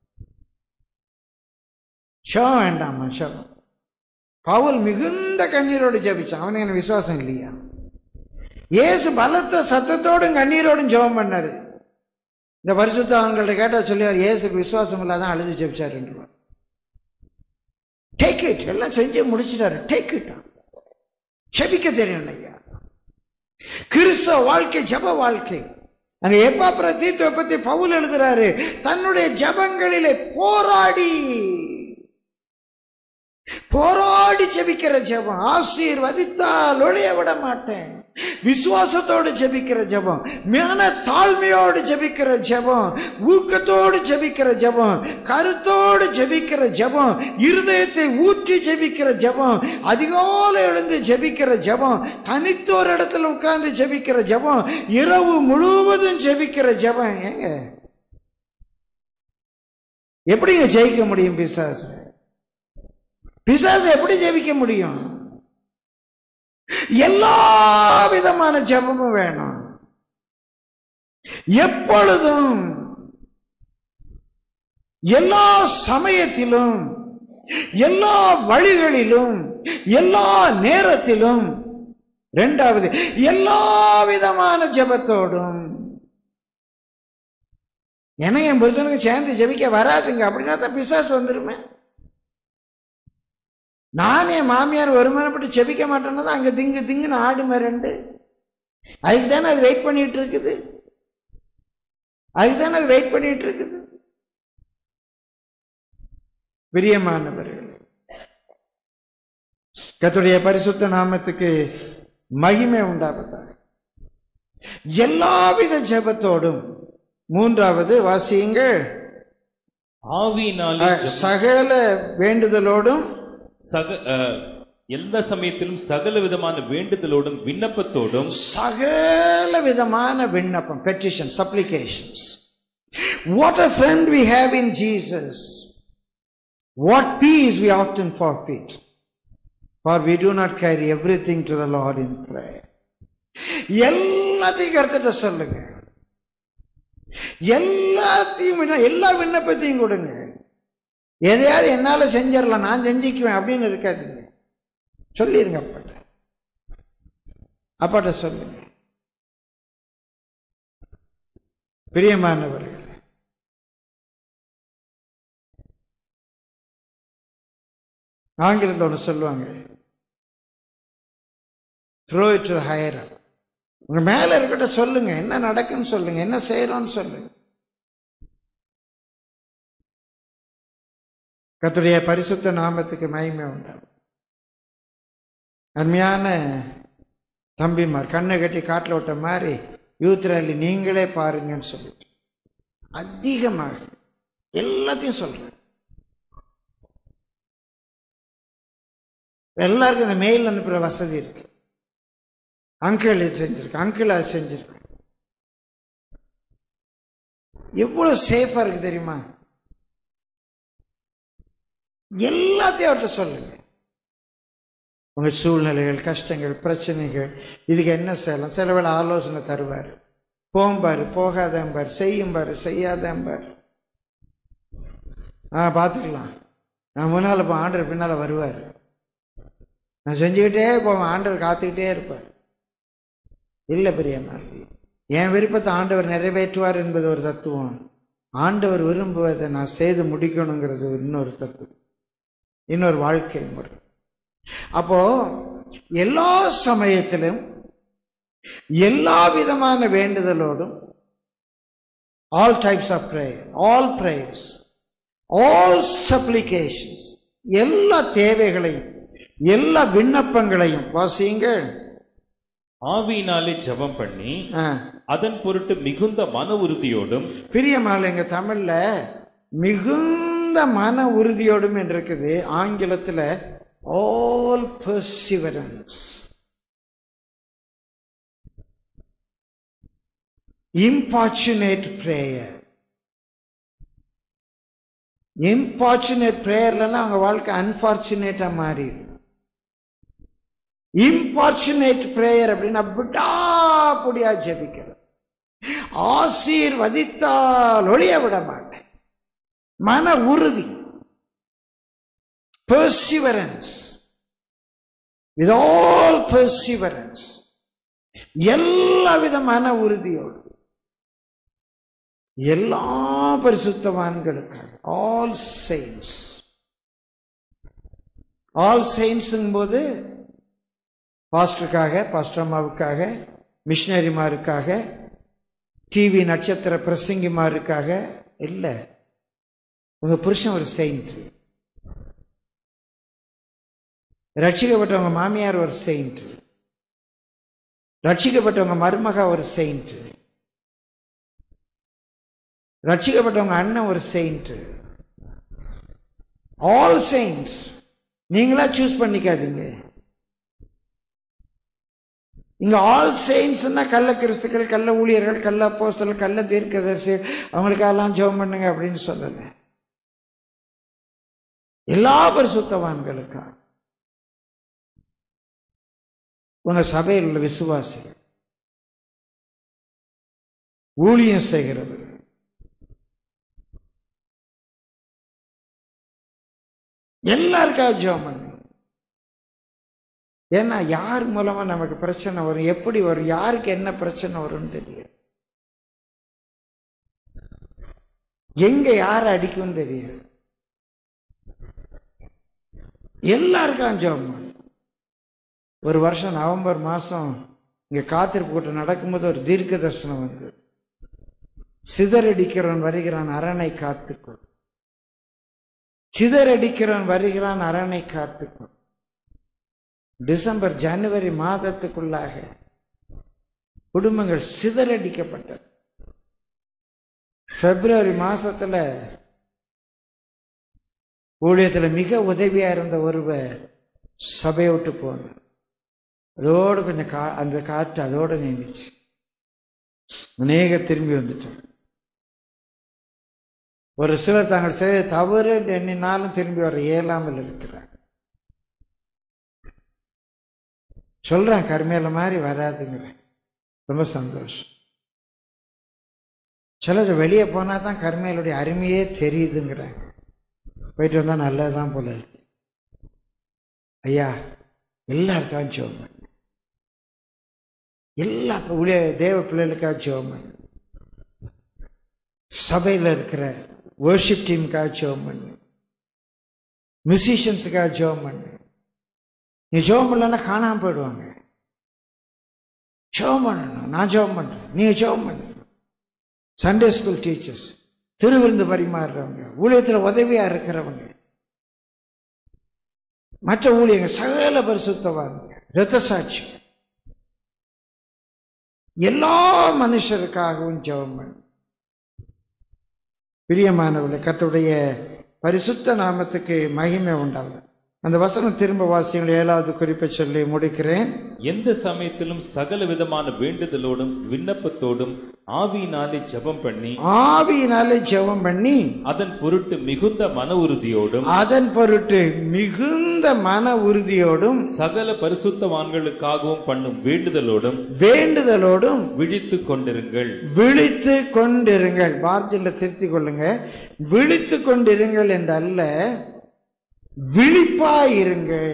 ஷோம் வேண்டாமா ஷோம் பவுல் மிகுந்த கண்ணீரோடு ஜெபிச்சான் அவனுக்கு எனக்கு விசுவாசம் இல்லையா இயேசு பலத்த சத்தத்தோடும் கண்ணீரோடும் ஜெபம் பண்ணாரு இந்த பரிசுத்த அவங்கள்ட்ட கேட்டால் சொல்லுவார் இயேசுக்கு விசுவாசம் இல்லாதான் அழுது ஜெபிச்சாருன்றவார் டேக் இட் எல்லாம் செஞ்சு முடிச்சிட்டாரு டேக் இட் செபிக்க தெரியும் ஐயா கிறிஸ்தவ வாழ்க்கை ஜப வாழ்க்கை அங்க எப்பாப்புற தீர்த்துவ பத்தி பவுல் எழுதுறாரு தன்னுடைய ஜபங்களிலே போராடி போராடி ஜெபிக்கிற ஜெபம் ஆசீர்வதித்தால் ஒழிய விட மாட்டேன் விசுவாசத்தோடு ஜெபிக்கிற ஜெபம் ஞான தாழ்மையோடு ஜெபிக்கிற ஜெபம் ஊக்கத்தோடு ஜெபிக்கிற ஜெபம் கருத்தோடு ஜெபிக்கிற ஜெபம் இருதயத்தை ஊற்றி ஜெபிக்கிற ஜெபம் அதிகாலை எழுந்து ஜெபிக்கிற ஜெபம் தனித்த ஒரு இடத்துல உட்கார்ந்து ஜெபிக்கிற ஜெபம் இரவு முழுவதும் ஜெபிக்கிற ஜெபம் ஏங்க எப்படிங்க ஜெயிக்க முடியும் பிசாசு பிசாசு எப்படி ஜெபிக்க முடியும் எல்லா விதமான ஜெபமும் வேணும் எப்பொழுதும் எல்லா சமயத்திலும் எல்லா வழிகளிலும் எல்லா நேரத்திலும் ரெண்டாவது எல்லா விதமான ஜெபத்தோடும் எனக்கு என் புருஷனுக்கு சேர்ந்து ஜெபிக்க வராதுங்க அப்படின்னா தான் பிசாசு வந்துருமே நான் என் மாமியார் ஒருமனப்பட்டு செபிக்க மாட்டேன்னா தான் அங்கே திங்கு திங்குன்னு ஆடுமே ரெண்டு அதுக்கு தானே அது வெயிட் பண்ணிட்டு இருக்குது அதுக்கு தானே அது வெயிட் பண்ணிட்டு இருக்குது பிரியமானவர்கள் கத்துடைய பரிசுத்த நாமத்துக்கு மகிமை உண்டாவதாக எல்லாவித ஜெபத்தோடும் மூன்றாவது வாசியுங்கள் ஆவியினாலே ஜெபம் சகல வேண்டுதலோடும் சக அஹ், எந்த சமயத்திலும் சகல விதமான வேண்டுதலோடும் விண்ணப்பத்தோடும் சகல விதமான விண்ணப்பம் petition supplications what a friend we have in Jesus what peace we often forfeit for we do not carry everything to the Lord in prayer எல்லாத்தையும் கருத்துட்ட சொல்லுங்க எல்லாத்தையும் விண்ண- எல்லா விண்ணப்பத்தையும் கொடுங்க எதையாவது என்னால செஞ்சிடலாம் நான் செஞ்சுக்குவேன் அப்படின்னு இருக்காதீங்க சொல்லிருங்க அப்பாட்ட அப்பாட்ட சொல்லுங்க பிரியமானவர்கள் ஆங்கிலத்தில் ஒன்று சொல்லுவாங்க த்ரோ இட் டு ஹையர் உங்க மேல இருக்கட்ட சொல்லுங்க என்ன நடக்குன்னு சொல்லுங்க என்ன செய்யறோம்னு சொல்லுங்க கர்த்தருடைய பரிசுத்த நாமத்துக்கு மகிமை உண்டாகும் அருமையான தம்பிமார் கண்ணை கட்டி காட்டில் விட்ட மாதிரி யூத் ரேலி நீங்களே பாருங்கன்னு சொல்லிட்டு அதிகமாக எல்லாத்தையும் சொல்றேன் எல்லாருக்கும் இந்த மெயில் அனுப்புகிற வசதி இருக்கு அங்கிள் இது செஞ்சிருக்கு அங்கிள் அது செஞ்சிருக்கு எவ்வளவு சேஃபா இருக்கு தெரியுமா எல்லாத்தையும் அவர்கிட்ட சொல்லுங்க உங்க சூழ்நிலைகள் கஷ்டங்கள் பிரச்சனைகள் இதுக்கு என்ன செய்யலாம் சில வேளை ஆலோசனை தருவார் போம்பாரு போகாதம்பார் செய்யும்பாரு செய்யாதம்பார் ஆ பார்த்துக்கலாம் நான் முன்னால் இப்போ ஆண்டர் பின்னால் வருவார் நான் செஞ்சுக்கிட்டே போவேன் ஆண்டவர் காத்துக்கிட்டே இருப்பார் இல்லை பெரியம்மா என் விருப்பத்தை ஆண்டவர் நிறைவேற்றுவார் என்பது ஒரு தத்துவம் ஆண்டவர் விரும்புவதை நான் செய்து முடிக்கணுங்கிறது இன்னொரு தத்துவம் இன்னொரு வாழ்க்கை முறை அப்போ எல்லா சமயத்திலும் எல்லா விதமான வேண்டுதலோடும் all types of prayer all prayers all supplications எல்லா தேவைகளையும் எல்லா விண்ணப்பங்களையும் வாசியுங்கள் ஆவியினாலே ஜெபம் பண்ணி ஆ. அதன் பொருட்டு மிகுந்த மன உறுதியோடும் பிரியமால எங்க தமிழ்ல மிகுந்த மன உறுதியோடும் என்று இருக்குது ஆங்கிலத்துல all perseverance importunate prayer importunate ப்ரேயர்லன்னா அவங்க வாழ்க்கை அன்பார்ச்சுனேட்டா மாறிடும் இம்பார்ச்சுனேட் ப்ரேயர் அப்படின்னா விடாப்புடியா ஜெபிக்கிறது ஆசீர்வதித்தால் ஒளிய விட மாட்டேன் மன உறுதி பெர்சிவரன்ஸ் வித் ஆல் பெர்சிவரன்ஸ் எல்லா விதமான உறுதியோடு எல்லா பரிசுத்தவான்களுக்காக ஆல் செயின்ஸ் ஆல் செயின்ஸுங்கும் போது பாஸ்டருக்காக பாஸ்டர் அம்மாவுக்காக மிஷினரிமாருக்காக டிவி நட்சத்திர பிரசங்கிமாருக்காக இல்லை உங்க புருஷன் ஒரு செயின்ட் ரட்சிக்கப்பட்டவங்க மாமியார் ஒரு செயின்ட் ரட்சிக்கப்பட்டவங்க மருமக ஒரு செயின்ட் ரட்சிக்கப்பட்டவங்க அண்ணன் ஒரு செயின்ட் ஆல் செயின்ட்ஸ் நீங்களா சூஸ் பண்ணிக்காதீங்க இங்க ஆல் செயின்ஸ்னா கள்ள கிறிஸ்துக்கள் கள்ள ஊழியர்கள் கள்ள அப்போஸ்தலர் கள்ள தீர்க்கதரிசி அவங்களுக்கெல்லாம் ஜெபம் பண்ணுங்க அப்படின்னு சொல்லல எல்லா பரிசுத்தவான்களுக்கா உங்க சபையில் உள்ள விசுவாசிகள் ஊழியம் செய்கிறது எல்லாருக்காக ஜெபம் பண்ணுங்க ஏன்னா யார் மூலமா நமக்கு பிரச்சனை வரும் எப்படி வரும் யாருக்கு என்ன பிரச்சனை வரும்னு தெரியும் எங்க யாரை அடிக்கும் தெரியாது எல்லாருக்கும் ஜெபம் பண்ணு. ஒரு வருஷம் நவம்பர் மாசம் இங்க காத்திருப்பு கூட்டம் நடக்கும்போது ஒரு தீர்க்க தரிசனம் வந்து சிதறடிக்கிறவன் வருகிறான் அரணை காத்துக்கொள் சிதறடிக்கிறவன் வருகிறான் அரணை காத்துக்கொள் டிசம்பர் ஜனவரி மாதத்துக்குள்ளாக குடும்பங்கள் சிதறடிக்கப்பட்டது பிப்ரவரி மாசத்துல ஊழியத்துல மிக உதவியா இருந்த ஒருவர் சபையை விட்டு போனார் அதோடு கொஞ்சம் கா அந்த காற்று அதோடு நின்றுச்சு அநேக திரும்பி வந்துட்டோம் ஒரு சிலர் தாங்கள் செய்த தவறு என்று எண்ணினாலும் திரும்பி வர இயலாமல் இருக்கிறார் சொல்றேன் கருமையில மாதிரி வராதுங்கிறேன் ரொம்ப சந்தோஷம் சிலர் வெளியே போனா தான் கருமையிலுடைய அருமையே தெரியுதுங்கிறாங்க போயிட்டு வந்தா நல்லதுதான் போல இருக்கு ஐயா எல்லாருக்காகவும் ஜெபம் பண்ணு எல்லா ஊழிய தேவ பிள்ளைகளுக்காக ஜெபம் பண்ணு சபையில் இருக்கிற வர்ஷிப் டீமுக்காக ஜெபம் பண்ணு மியூசிஷியன்ஸுக்காக ஜெபம் பண்ணு நீ ஜெபம் பண்ணலன்னா காணாம போயிடுவாங்க ஜெபம் பண்ணணும் நான் ஜெபம் பண்றேன் நீ ஜெபம் பண்ணு சண்டே ஸ்கூல் டீச்சர்ஸ் திருவிருந்து பரிமாறுறவங்க ஊழியத்தில் உதவியா இருக்கிறவங்க மற்ற ஊழியங்க சகல பரிசுத்தவாங்க இரத்த சாட்சி எல்லா மனுஷருக்காகவும் ஜெபம் பண்ணு பிரியமானவர்களே கர்த்தருடைய பரிசுத்த நாமத்துக்கு மகிமை உண்டாகுது அந்த வசனம் திரும்ப வாசியங்கள் ஏழாவது குறிப்பை சொல்லி முடிக்கிறேன் எந்த சமயத்திலும் சகல விதமான வேண்டுதலோடும் விண்ணப்பத்தோடும் ஆவியினாலே ஜெபம் பண்ணி ஆவியினாலே ஜெபம் பண்ணி அதன் பொருட்டு மிகுந்த மன உறுதியோடும் அதன் பொருட்டு மிகுந்த மன உறுதியோடும் சகல பரிசுத்தவான்களுக்காகவும் பண்ணும் வேண்டுதலோடும் வேண்டுதலோடும் விழித்துக் கொண்டிருங்கள் விழித்து கொண்டிருங்கள் வார்த்தையில் திருத்திக் கொள்ளுங்க விழித்து கொண்டிருங்கள் என்றல்ல விழிப்பாயிருங்கள்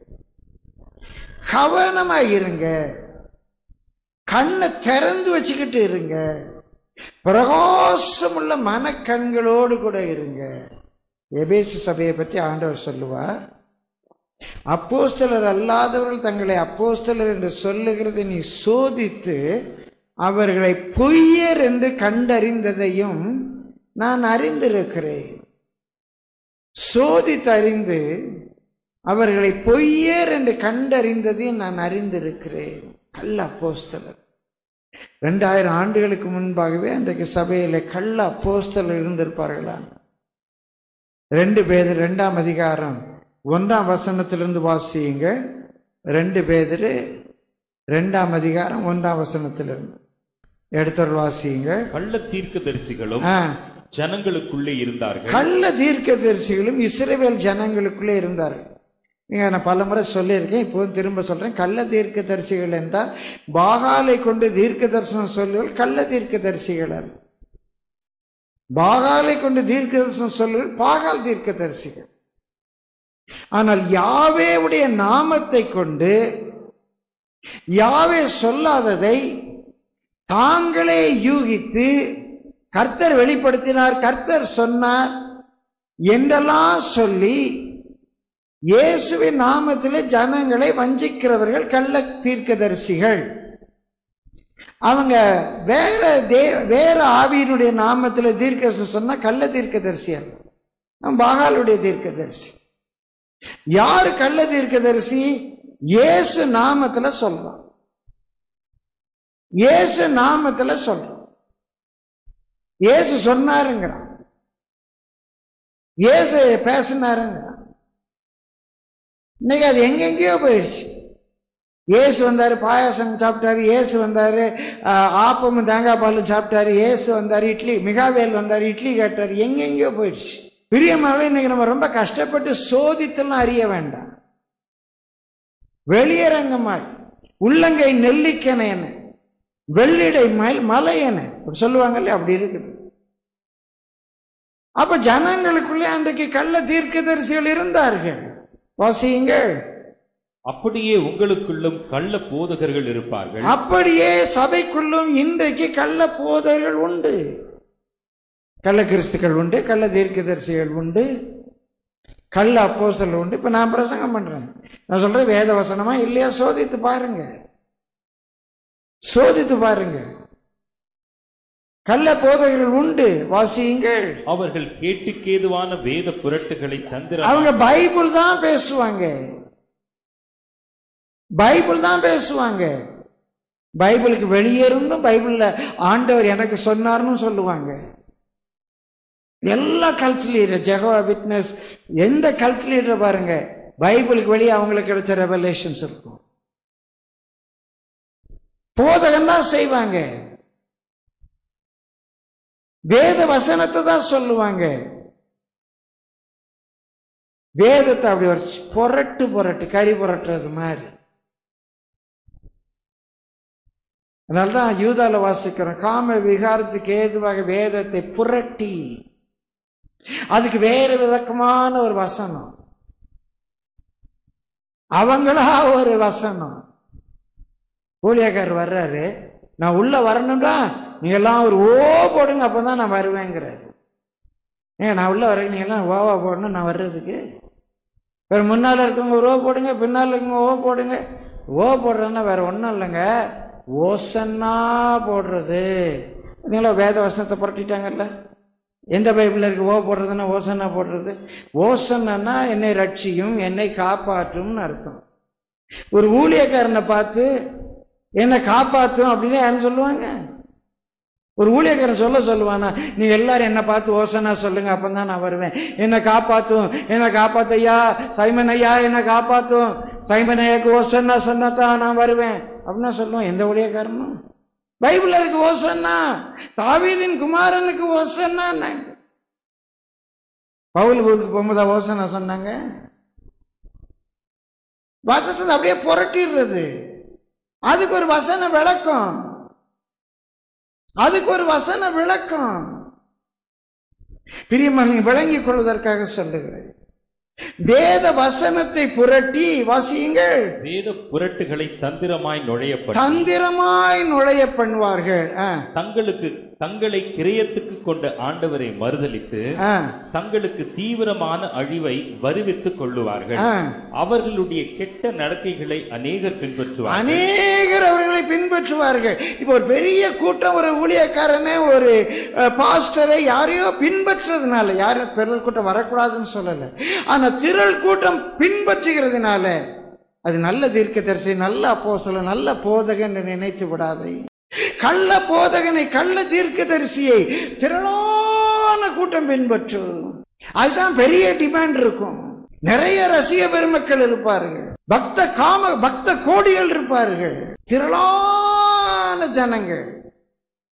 கவனமாயிருங்க கண்ணை திறந்து வச்சுக்கிட்டு இருங்க பிரகாசமுள்ள மனக்கண்களோடு கூட இருங்க எபேசு சபையை பற்றி ஆண்டவர் சொல்லுவார் அப்போஸ்தலர் அல்லாதவர்கள் தங்களை அப்போஸ்தலர் என்று சொல்லுகிறதை நீ சோதித்து அவர்களை பொய்யர் என்று கண்டறிந்ததையும் நான் அறிந்திருக்கிறேன் சோதித்தறிந்து அவர்களை பொய்யர் என்று கண்டறிந்ததையும் நான் அறிந்திருக்கிறேன் கள்ள அப்போஸ்தலர் ரெண்டாயிரம் ஆண்டுகளுக்கு முன்பாகவே அன்றைக்கு சபையில கள்ள அப்போஸ்தலர் இருந்திருப்பார்களா ரெண்டு பேர் ரெண்டாம் அதிகாரம் ஒன்றாம் வசனத்திலிருந்து வாசியுங்க ரெண்டு பேர் ரெண்டாம் அதிகாரம் ஒன்றாம் வசனத்திலிருந்து எடுத்தவர் வாசியுங்க கள்ள தீர்க்கதரிசிகளும் ஆ ஜனங்களுக்குள்ளே இருந்தார்கள் கள்ள தீர்க்கதரிசிகளும் இஸ்ரவேல் ஜனங்களுக்குள்ளே இருந்தார்கள் நீங்க நான் பல முறை சொல்லியிருக்கேன் இப்போதும் திரும்ப சொல்றேன் கள்ள தீர்க்கதரிசிகள் என்றால் பாகாலை கொண்டு தீர்க்க தரிசனம் சொல்லுவல் கள்ள தீர்க்கதரிசிகள் அல்ல பாகாலை கொண்டு தீர்க்க தரிசனம் சொல்லுவல் பாகால் தீர்க்கதரிசிகள் ஆனால் யாவேவுடைய நாமத்தை கொண்டு யாவே சொல்லாததை தாங்களே யூகித்து கர்த்தர் வெளிப்படுத்தினார் கர்த்தர் சொன்னார் என்றெல்லாம் சொல்லி இயேசுவின் நாமத்திலே ஜனங்களை வஞ்சிக்கிறவர்கள் கள்ள தீர்க்கதரிசிகள் அவங்க வேற தே வேற ஆவியினுடைய நாமத்தில் தீர்க்க சொன்னா கள்ள தீர்க்கதரிசி அல்ல அவன் பாகாலுடைய தீர்க்கதரிசி யார் கள்ள தீர்க்கதரிசி இயேசு நாமத்துல சொல்றான் இயேசு நாமத்துல சொல்றான் இயேசு சொன்னாருங்கிறான் இயேசு பேசினாருங்கிறான் இன்னைக்கு அது எங்கெங்கேயோ போயிடுச்சு இயேசு வந்தாரு பாயாசம் சாப்பிட்டாரு இயேசு வந்தாரு ஆஹ், ஆப்பமும் தேங்காய் பாலும் சாப்பிட்டாரு இயேசு வந்தாரு இட்லி மிகாவேல் வந்தாரு இட்லி கேட்டாரு எங்கெங்கேயோ போயிடுச்சு பிரியமாவே இன்னைக்கு நம்ம ரொம்ப கஷ்டப்பட்டு சோதித்தெல்லாம் அறிய வேண்டாம் வெளியரங்கமாய் உள்ளங்கை நெல்லிக்கனை என்ன வெள்ளிடை மயில் மலை என அப்படி சொல்லுவாங்கல்ல அப்படி இருக்குது அப்ப ஜனங்களுக்குள்ளே அன்றைக்கு கள்ள தீர்க்கதரிசிகள் இருந்தார்கள் வாசியுங்கள் அப்படியே உங்களுக்குள்ளும் கள்ள போதகர்கள் இருப்பார்கள் அப்படியே சபைக்குள்ளும் இன்றைக்கு கள்ள போதர்கள் உண்டு கள்ள கிறிஸ்துக்கள் உண்டு கள்ள தீர்க்கதரிசிகள் உண்டு கள்ள அப்போஸ்தலர் உண்டு இப்ப நான் பிரசங்கம் பண்றேன் நான் சொல்றேன் வேத வசனமா இல்லையா சோதித்து பாருங்க சோதித்து பாருங்க கள்ள போதகர்கள் உண்டு வாசியுங்கள் அவர்கள் கேட்டுக்கேதுவான வேத புரட்டுகளை தந்திர அவங்க பைபிள் தான் பேசுவாங்க பைபிள் தான் பேசுவாங்க பைபிளுக்கு வெளியே இருந்தும் பைபிள்ல ஆண்டவர் எனக்கு சொன்னார்னு சொல்லுவாங்க எல்லா கல்ட் லீடர் ஜெகவா விட்னஸ் எந்த கல்ட் லீடர் பாருங்க பைபிளுக்கு வெளியே அவங்களுக்கு கிடைச்ச ரெவலேஷன்ஸ் இருக்கும் போதகம் தான் செய்வாங்க வேத வசனத்தை தான் சொல்லுவாங்க வேதத்தை அப்படி ஒரு புரட்டு புரட்டு கறி புரட்டுறது மாதிரி அதனால்தான் யூதால வாசிக்கிறோம் காம விகாரத்துக்கு ஏதுவாக வேதத்தை புரட்டி அதுக்கு வேறு விளக்கமான ஒரு வசனம் அவங்களா ஒரு வசனம் ஊழியக்காரர் வர்றாரு நான் உள்ள வரணும்டா நீங்க எல்லாம் ஒரு ஓ போடுங்க அப்பதான் நான் வருவேங்கிறாரு ஏங்க நான் உள்ள வரேன் நீங்க எல்லாம் ஓவா போடணும் நான் வர்றதுக்கு வேற முன்னால இருக்கவங்க ஒரு ஓ போடுங்க பின்னால இருக்கவங்க ஓ போடுங்க ஓ போடுறதுன்னா வேற ஒன்றும் இல்லைங்க ஓசன்னா போடுறது பார்த்தீங்களா வேத வசனத்தை புரட்டிட்டாங்கல்ல எந்த பைபிளில் இருக்கு ஓ போடுறதுன்னா ஓசன்னா போடுறது ஓசன்னா என்னை ரட்சியும் என்னை காப்பாற்றும்னு அர்த்தம் ஒரு ஊழியக்காரனை பார்த்து என்னை காப்பாற்றும் அப்படின்னு யாரும் சொல்லுவாங்க ஒரு ஊழியக்காரன் சொல்ல சொல்லுவானா நீ எல்லாரும் என்னை பார்த்து ஓசனா சொல்லுங்க அப்பதான் நான் வருவேன் என்னை காப்பாத்தும் என்னை காப்பாத்து ஐயா சைமன் ஐயா என்னை காப்பாத்தும் சைமன் ஐயாக்கு ஓசன்னா சொன்னதான் நான் வருவேன் அப்படின்னா சொல்லுவோம் எந்த ஊழியக்காரனும் பைபிள்ல இருக்கு ஓசன்னா தாவீதின் குமாரனுக்கு ஓசன்னா பவுல் ஊருக்கு போகும்போது ஓசனா சொன்னாங்க வசனத்தை அப்படியே புரட்டிடுறது அதுக்கு ஒரு வசன விளக்கம் அதுக்கு ஒரு வசன விளக்கம் பிரியமான விளங்கிக் கொள்வதற்காக சொல்லுகிறேன் வேத வசனத்தை புரட்டி வாசியுங்கள் வேத புரட்டுகளை தந்திரமாய் நுழையப்பட்டு தந்திரமாய் நுழைய பண்ணுவார்கள் ஆ, தங்களுக்கு தங்களை கிரயத்துக்கு கொண்ட ஆண்டவரை மறுதலித்து ஆ, தங்களுக்கு தீவிரமான அழிவை வருவித்துக் கொள்ளுவார்கள் ஆ. அவர்களுடைய கெட்ட நடக்கைகளை அநேகர் பின்பற்றுவார்கள் அநேகர் அவர்களை பின்பற்றுவார்கள் இப்போ ஒரு பெரிய கூட்டம் ஒரு ஊழியக்காரனை ஒரு அஹ், பாஸ்டரை யாரையோ பின்பற்றுறதுனால யாரும் பெருள் கூட்டம் வரக்கூடாதுன்னு சொல்லலை ஆனா திரள் கூட்டம் பின்பற்றுகிறதுனால அது நல்ல தீர்க்கதரிசி நல்ல அப்போஸ்தலன் நல்ல போதகன் என்று நினைத்து விடாதே கள்ள போதகனை கள்ள தீர்க்கதரிசியை திரளான கூட்டம் பின்பற்றும் அதுதான் பெரிய டிமாண்ட் இருக்கும் நிறைய ரசிக பெருமக்கள் இருப்பார்கள் பக்த காம பக்த கோடிகள் இருப்பார்கள் திரளான ஜனங்கள்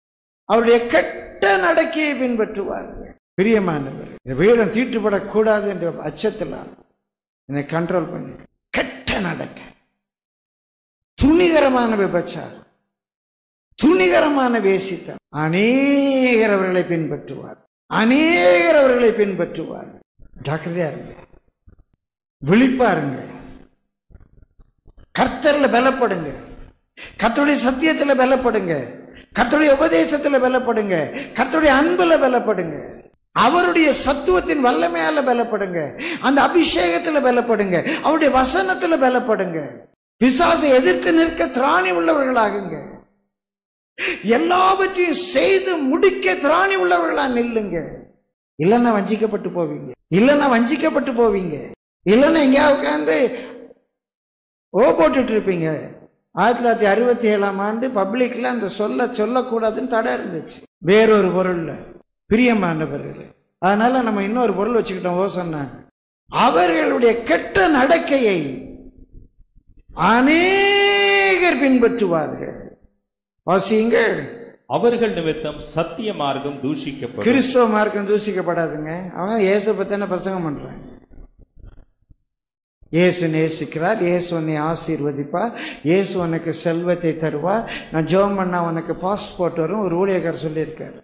அவருடைய கெட்ட நடக்கையை பின்பற்றுவார்கள் பிரியமானவர் இந்த வீடம் தீட்டுப்படக்கூடாது என்ற அச்சத்தில் என்னை கண்ட்ரோல் பண்ணி கெட்ட நடக்கை துணிகரமான விபச்சாரம் துணிகரமான வேசித்தம் அநேகர் அவர்களை பின்பற்றுவார் அநேகர் அவர்களை பின்பற்றுவார் ஜாக்கிரதையா இருங்க விழிப்பா இருங்க கர்த்தர்ல பலப்படுங்க கர்த்தருடைய சத்தியத்துல பலப்படுங்க கர்த்தருடைய உபதேசத்துல பலப்படுங்க கர்த்தருடைய அன்புல பலப்படுங்க அவருடைய சத்துவத்தின் வல்லமையால பலப்படுங்க அந்த அபிஷேகத்துல பலப்படுங்க அவருடைய வசனத்துல பலப்படுங்க பிசாசை எதிர்த்து நிற்க திராணி உள்ளவர்களாகுங்க எல்லாவற்றையும் செய்து முடிக்க திராணி உள்ளவர்களா நில்லுங்க இல்லைன்னா வஞ்சிக்கப்பட்டு போவீங்க இல்லைன்னா வஞ்சிக்கப்பட்டு போவீங்க இல்லைன்னா எங்கேயாவது உட்காந்து ஓ போட்டுட்டு இருப்பீங்க ஆயிரத்தி தொள்ளாயிரத்தி அறுபத்தி ஏழாம் ஆண்டு பப்ளிக்ல அந்த சொல்ல சொல்லக்கூடாதுன்னு தடை இருந்துச்சு வேறொரு பொருள்ல பிரியமானவர்கள் அதனால நம்ம இன்னொரு பொருள் வச்சுக்கிட்டோம் ஓ சொன்னாங்க அவர்களுடைய கெட்ட நடக்கையை அநேகர் பின்பற்றுவார்கள் வாசியுங்கள் அவர்கள் நிமித்தம் சத்திய மார்க்கம் தூஷிக்கப்படும் கிறிஸ்தவ மார்க்கம் தூசிக்கப்படாதுங்க அவங்க இயேசு பத்தின பிரசங்கம் பண்றாங்க இயேசு நேசிக்கிறார் இயேசு உன்னை ஆசீர்வதிப்பார் இயேசு உனக்கு செல்வத்தை தருவார் நான் ஜோம் பண்ணா உனக்கு பாஸ்போர்ட் வரும் ஒரு ஊழியக்காரர் சொல்லியிருக்காரு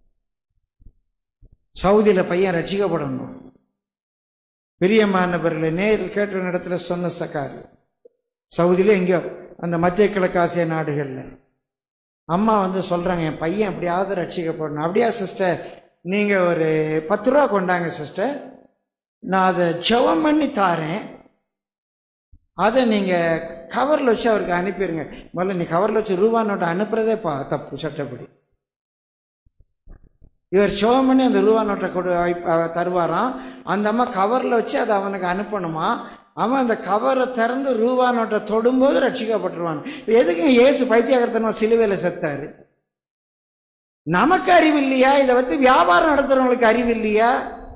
சவுதியில பையன் ரட்சிக்கப்படணும் பிரியமானவர்களை நேரில் கேட்ட இடத்துல சொன்ன சக்காரு சவுதியில எங்கேயோ அந்த மத்திய கிழக்கு ஆசிய நாடுகள்ல அம்மா வந்து சொல்றாங்க என் பையன் எப்படியாவது ரட்சிக்கப்படணும் அப்படியா சிஸ்டர் நீங்க ஒரு பத்து ரூபா கொண்டாங்க சிஸ்டர் நான் அதை ஜெபம் பண்ணி தாரேன் அதை நீங்க கவர்ல வச்சு அவருக்கு அனுப்பிடுங்க முதல்ல நீ கவர்ல வச்சு ரூபா நோட்டை அனுப்புறதே பா தப்பு சட்டப்படி இவர் ஜெபம் பண்ணி அந்த ரூபா நோட்டை கொடு அஹ் தருவாராம் அந்த அம்மா கவர்ல வச்சு அதை அவனுக்கு அனுப்பணுமா அவன் அந்த கவரை திறந்து ரூபா நோட்டை தொடும்போது ரட்சிக்கப்பட்டுருவான் எதுக்கு இயேசு பைத்தியகர்த்தனம் சிலுவையில செத்தாரு நமக்கு அறிவு இல்லையா இதை வச்சு வியாபாரம் நடத்துறவங்களுக்கு அறிவு இல்லையா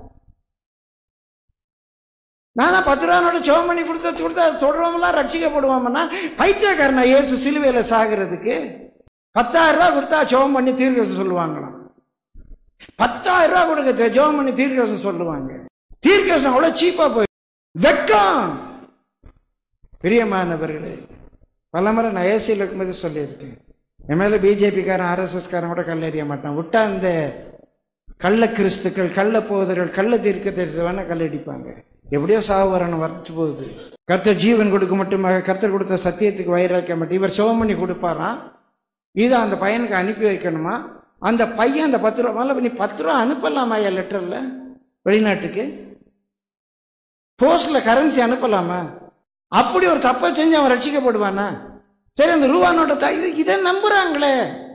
நானா பத்து ரூபா நோட்டு சோம் பண்ணி கொடுத்து கொடுத்து அதை தொடுறவங்களாம் ரட்சிக்கப்படுவாமன்னா பைத்தியக்காரனா இயேசு சிலுவையில சாகிறதுக்கு பத்தாயிரம் ரூபா கொடுத்தா ஜோம் பண்ணி தீர்க்கசம் சொல்லுவாங்களாம் பத்தாயிரம் ரூபா கொடுக்க ஜோம் பண்ணி தீர்க்கசம் சொல்லுவாங்க தீர்க்கசம் அவ்வளவு சீப்பா போய் வெட்கம் பிரியமானவர்களே பலமுறை நான் ஏசியில் இருக்கும்போது சொல்லியிருக்கேன் என் மேலே பிஜேபிக்காரன் ஆர்எஸ்எஸ்காரன் கூட கல்லெறிய மாட்டான் விட்டா இந்த கள்ள கிறிஸ்துக்கள் கள்ள போதர்கள் கள்ள தீர்க்க தரிசி வேணா கல்லடிப்பாங்க எப்படியோ சாவு வரணும் வரட்டு போகுது கர்த்தர் ஜீவன் கொடுக்க மட்டுமாக கர்த்தர் கொடுத்த சத்தியத்துக்கு வயிறாக்க மட்டும் இவர் சிவம் பண்ணி கொடுப்பாராம் இதை அந்த பையனுக்கு அனுப்பி வைக்கணுமா அந்த பையன் அந்த பத்து ரூபா மேலே நீ பத்து ரூபா அனுப்பலாமா ஐயா லெட்டரில் வெளிநாட்டுக்கு போஸ்ட்ல கரன்சி அனுப்பலாமா அப்படி ஒரு தப்பை செஞ்சு அவன் ரட்சிக்கப்படுவானா சரி அந்த ரூபா நோட்டை தா- இது இதை நம்புறாங்களே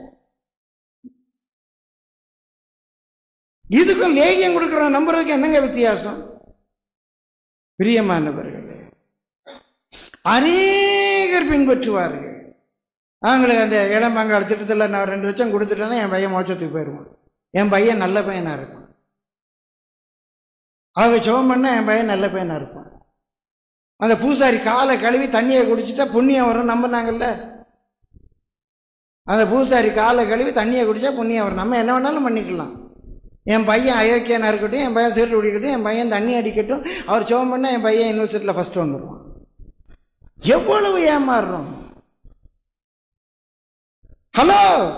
இதுக்கும் லேகியம் கொடுக்குறவன் நம்புறதுக்கு என்னங்க வித்தியாசம் பிரியமானவர்களே அநேகர் பின்பற்றுவார்கள் அவங்களுக்கு அந்த இளம்பங்கால திட்டத்தில் நான் ரெண்டு லட்சம் கொடுத்துட்டேன்னா என் பையன் மோட்சத்துக்கு போயிடுவான் என் பையன் நல்ல பையனா இருப்பான் அவங்க ஜெபம் பண்ணா என் பையன் நல்ல பையனா இருப்பான் அந்த பூசாரி காலை கழுவி தண்ணியை குடிச்சிட்டா புண்ணியம் வரும் நம்பினாங்கல்ல அந்த பூசாரி காலை கழுவி தண்ணியை குடிச்சா புண்ணியம் வரும் நம்ம என்ன வேணாலும் பண்ணிக்கலாம் என் பையன் அயோக்கியனா இருக்கட்டும் என் பையன் சீட்டு குடிக்கட்டும் என் பையன் தண்ணி அடிக்கட்டும் அவர் ஜெபம் பண்ணா என் பையன் யூனிவர்சிட்டியில் ஃபர்ஸ்ட் வந்துடுவான் எவ்வளவு ஏமாறுறோம் ஹலோ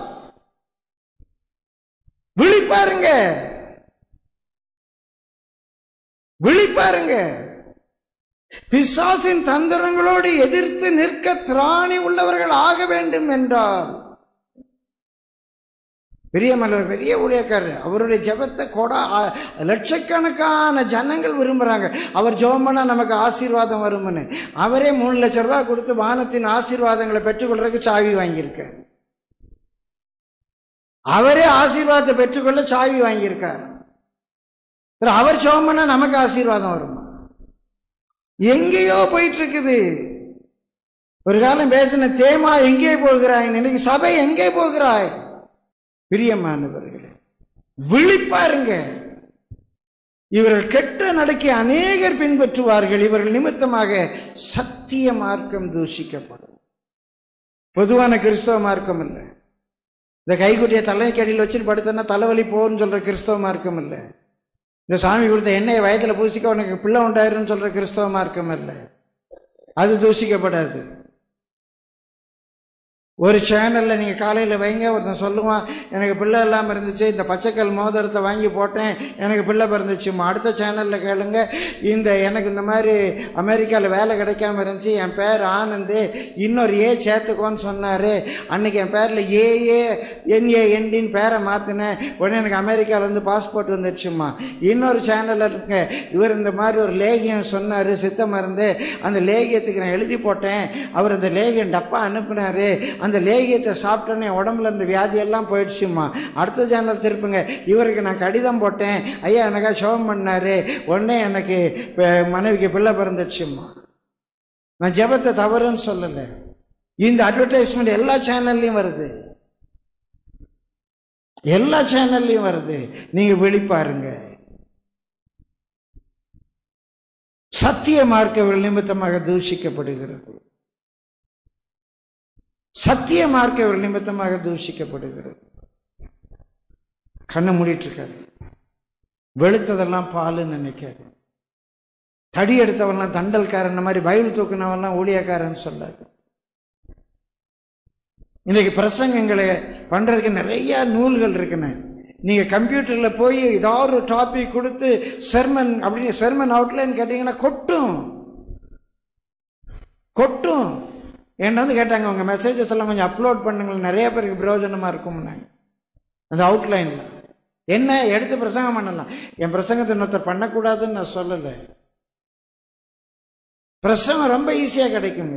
விழிப்பாருங்க விழிப்பாருங்க பிசாசின் தந்திரங்களோடு எதிர்த்து நிற்க திராணி உள்ளவர்கள் ஆக வேண்டும் என்றால் பெரிய மல்லவர் பெரிய ஊழியக்காரர் அவருடைய ஜெபத்தை கொடா ஆ- லட்சக்கணக்கான ஜனங்கள் விரும்புறாங்க அவர் ஜெபம் பண்ணா நமக்கு ஆசீர்வாதம் வரும்னு அவரே மூணு லட்சம் ரூபாய் கொடுத்து வானத்தின் ஆசீர்வாதங்களை பெற்றுக்கொள்றதுக்கு சாவி வாங்கியிருக்கார் அவரே ஆசீர்வாதத்தை பெற்றுக்கொள்ள சாவி வாங்கியிருக்கார் அப்புறம் அவர் ஜெபம் பண்ணா நமக்கு ஆசீர்வாதம் வருமா எங்கேயோ போயிட்டு இருக்குது ஒரு காலம் பேசின தேமா எங்கே போகிறாய் இன்னைக்கு சபை எங்கே போகிறாய் பிரியமானவர்களே விழிப்பாருங்க இவர்கள் கெட்ட நடக்கை அநேகர் பின்பற்றுவார்கள் இவர்கள் நிமித்தமாக சத்திய மார்க்கம் தூஷிக்கப்படும் பொதுவான கிறிஸ்தவ மார்க்கம் இல்லை இந்த கைக்குட்டியை தலைக்கு அடியில் வச்சுட்டு படுத்தோன்னா தலைவலி போகும்னு சொல்கிற கிறிஸ்தவ மார்க்கம் இல்லை இந்த சாமி கொடுத்த எண்ணெயை வயத்தில் பூசிக்க உனக்கு பிள்ளை உண்டாயிருன்னு சொல்கிற கிறிஸ்தவ மார்க்கம் இல்லை அது தூசிக்கப்படாது ஒரு சேனலில் நீங்கள் காலையில் வைங்க ஒருத்தன் சொல்லுவான் எனக்கு பிள்ளை இல்லாமல் இருந்துச்சு இந்த பச்சைக்கல் மோதிரத்தை வாங்கி போட்டேன் எனக்கு பிள்ளை பிறந்துச்சுமா அடுத்த சேனலில் கேளுங்க இந்த எனக்கு இந்த மாதிரி அமெரிக்காவில் வேலை கிடைக்காம இருந்துச்சு என் பேர் ஆனந்து இன்னொரு ஏ சேர்த்துக்கோன்னு சொன்னார் அன்னைக்கு என் பேரில் ஏஏ என்ஏ என்டின்னு பேரை மாற்றினேன் உடனே எனக்கு அமெரிக்காவிலேருந்து பாஸ்போர்ட் வந்துடுச்சுமா இன்னொரு சேனலில் இருக்க இவர் இந்த மாதிரி ஒரு லேகியம் சொன்னார் சித்த மருந்து அந்த லேகியத்துக்கு நான் எழுதி போட்டேன் அவர் அந்த லேகியம் டப்பா அனுப்புனாரு அந்த லேகியத்தை சாப்பிட்டோன்னே என் உடம்புல இந்த வியாதியெல்லாம் போயிடுச்சுமா அடுத்த சேனல் திருப்புங்க இவருக்கு நான் கடிதம் போட்டேன் ஐயா எனக்கா சோகம் பண்ணாரு உடனே எனக்கு ப- மனைவிக்கு பிள்ளை பிறந்துடுச்சுமா நான் ஜெபத்தை தவறுன்னு சொல்லலை இந்த அட்வர்டைஸ்மெண்ட் எல்லா சேனல்லையும் வருது எல்லா சேனல்லையும் வருது நீங்க விழிப்பாருங்க சத்திய மார்க்கவர்கள் நிமித்தமாக தூஷிக்கப்படுகிறது சத்திய மார்க்கவர்கள் நிமித்தமாக தூஷிக்கப்படுகிறது கண்ணை மூடிட்டு இருக்காரு வெளுத்ததெல்லாம் பாலுன்னு நினைக்காது தடி எடுத்தவன்லாம் தண்டல்காரன் மாதிரி பைபிள் தூக்குனவன்லாம் ஊழியக்காரன் சொல்லாது இன்னைக்கு பிரசங்கங்களை பண்றதுக்கு நிறைய நூல்கள் இருக்குண்ணே நீங்க கம்ப்யூட்டர்ல போய் ஏதாவது ஒரு டாபிக் கொடுத்து செர்மன் அப்படின்னு செர்மன் அவுட்லைன் கேட்டீங்கன்னா கொட்டும் கொட்டும் என்ன வந்து கேட்டாங்க உங்க மெசேஜஸ் எல்லாம் கொஞ்சம் அப்லோட் பண்ணுங்களேன் நிறைய பேருக்கு பிரயோஜனமா இருக்கும்னாங்க அந்த அவுட்லைன்ல என்ன எடுத்து பிரசங்கம் பண்ணலாம் என் பிரசங்கத்தை இன்னொருத்தர் பண்ணக்கூடாதுன்னு நான் சொல்லலை பிரசங்கம் ரொம்ப ஈஸியா கிடைக்குங்க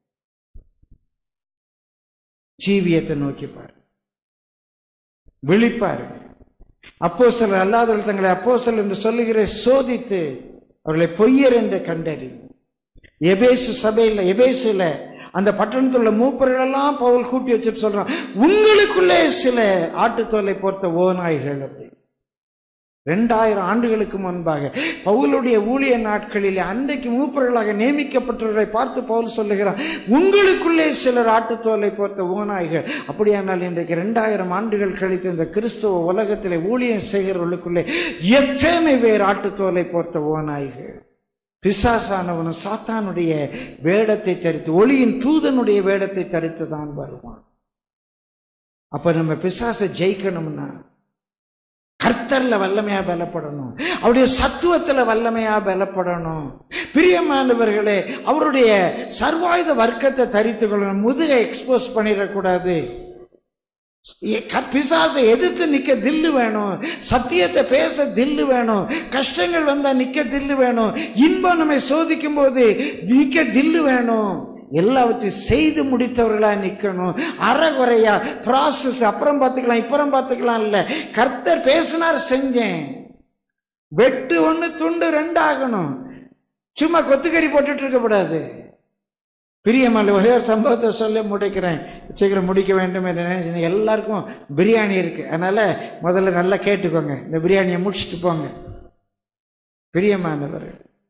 ஜீவியத்தை நோக்கி பாரு விழிப்பாரு அப்போஸ்தலர் அல்லாதவர்கள் தங்களை அப்போஸ்தலர் என்று சொல்லுகிற சோதித்து அவர்களை பொய்யர் என்று கண்டறி எபேசு சபையில் எபேசுல அந்த பட்டணத்தில் உள்ள மூப்பர்கள் எல்லாம் பவுல் கூட்டி வச்சுட்டு சொல்றான் உங்களுக்குள்ளே சில ஆட்டுத்தோலை பொறுத்த ஓநாய்கள் அப்படி ரெண்டாயிரம் ஆண்டுகளுக்கு முன்பாக பவுலுடைய ஊழிய நாட்களில் அன்றைக்கு மூப்பர்களாக நியமிக்கப்பட்டவர்களை பார்த்து பவுல் சொல்லுகிறான் உங்களுக்குள்ளே சிலர் ஆட்டுத்தோலை பொறுத்த ஓநாய்கள் அப்படியானால் இன்றைக்கு ரெண்டாயிரம் ஆண்டுகள் கழித்து இந்த கிறிஸ்துவ உலகத்திலே ஊழியம் செய்கிறவர்களுக்குள்ளே எத்தனை பேர் ஆட்டுத்தோலை பொறுத்த ஓநாய்கள் பிசாசானவனும் சாத்தானுடைய வேடத்தை தரித்து ஒளியின் தூதனுடைய வேடத்தை தரித்து தான் வருவான் அப்ப நம்ம பிசாசை ஜெயிக்கணும்னா கர்த்தர்ல வல்லமையா பலப்படணும் அவருடைய சத்துவத்துல வல்லமையா பலப்படணும் பிரியமானவர்களே அவருடைய சர்வாயுத வர்க்கத்தை தரித்து கொள்ளணும் முதுகை எக்ஸ்போஸ் பண்ணிடக்கூடாது எ- க- பிசாசை எதிர்த்து நிக்க தில்லு வேணும் சத்தியத்தை பேச தில்லு வேணும் கஷ்டங்கள் வந்தா நிக்க தில்லு வேணும் இன்பம் நம்மை சோதிக்கும் போது நிக்க தில்லு வேணும் எல்லாவற்றையும் செய்து முடித்தவர்களா நிக்கணும் அறகுறையா ப்ராசஸ் அப்புறம் பார்த்துக்கலாம் இப்புறம் பார்த்துக்கலாம் இல்ல கர்த்தர் பேசினார் செஞ்சேன் வெட்டு ஒண்ணு துண்டு ரெண்டு ஆகணும் சும்மா கொத்துக்கறி போட்டுட்டு இருக்கக்கூடாது பிரியமல்ல ஒரே ஒரு சம்பவத்தை சொல்ல முடிக்கிறேன் சீக்கிரம் முடிக்க வேண்டும் என்று நினைச்சு எல்லாருக்கும் பிரியாணி இருக்கு அதனால முதல்ல நல்லா கேட்டுக்கோங்க இந்த பிரியாணியை முடிச்சுட்டு போங்க பிரியமானவர்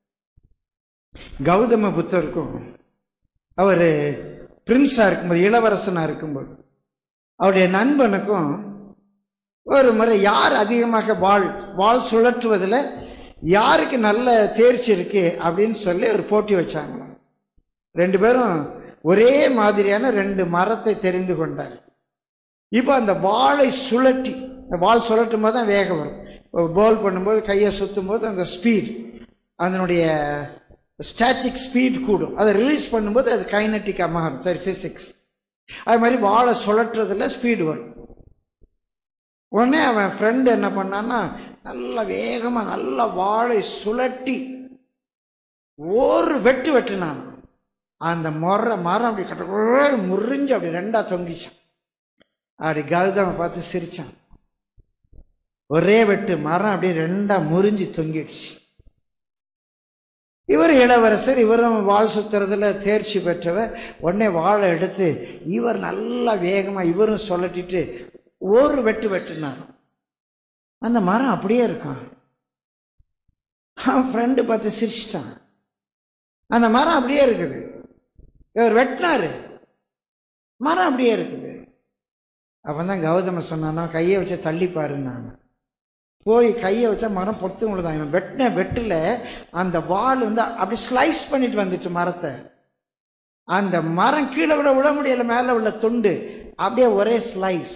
கௌதம புத்தருக்கும் அவர் பிரின்ஸா இருக்கும்போது இளவரசனா இருக்கும்போது அவருடைய நண்பனுக்கும் ஒரு முறை யார் அதிகமாக வாள் வாள் சுழற்றுவதில் யாருக்கு நல்ல தேர்ச்சி இருக்கு அப்படின்னு சொல்லி ஒரு போட்டி வச்சாங்களாம் ரெண்டு பேரும் ஒரே மாதிரியான ரெண்டு மரத்தை தெரிந்து கொண்டார் இப்போ அந்த வாளை சுழற்றி அந்த வாள் சுழட்டும் போது தான் வேகம் வரும் போல் பண்ணும்போது கையை சுற்றும் போது அந்த ஸ்பீட் அதனுடைய ஸ்டாட்டிக் ஸ்பீட் கூடும் அதை ரிலீஸ் பண்ணும்போது அது கைனட்டிக்காக மாறும் சரி ஃபிசிக்ஸ் அது மாதிரி வாழை சுழற்றுறதுல ஸ்பீடு வரும் உடனே அவன் ஃப்ரெண்டு என்ன பண்ணான்னா நல்லா வேகமாக நல்லா வாழை சுழட்டி ஒரு வெட்டு வெட்டுனான் அந்த மொர மரம் அப்படி கட்ட முறிஞ்சு அப்படி ரெண்டா தொங்கிச்சான் அப்படி கௌதம பார்த்து சிரிச்சான் ஒரே வெட்டு மரம் அப்படியே ரெண்டா முறிஞ்சு தொங்கிடுச்சு இவர் இளவரசர் இவரும் வாள் சுத்துறதுல தேர்ச்சி பெற்றவர் உடனே வாளை எடுத்து இவர் நல்லா வேகமா இவரும் சொல்லட்டிட்டு ஒரு வெட்டு வெட்டினார் அந்த மரம் அப்படியே இருக்கான் அவன் ஃப்ரெண்டு பார்த்து சிரிச்சிட்டான் அந்த மரம் அப்படியே இருக்குது இவர் வெட்டினாரு மரம் அப்படியே இருக்குது அப்போ தான் கௌதம சொன்னானா கையை வச்சு தள்ளி பாருன்னாங்க போய் கையை வச்சா மரம் பொத்து விழுதான் இவன் வெட்டின வெட்டில் அந்த வால் வந்து அப்படி ஸ்லைஸ் பண்ணிட்டு வந்துட்டு மரத்தை அந்த மரம் கீழே கூட விழ முடியல மேலே உள்ள துண்டு அப்படியே ஒரே ஸ்லைஸ்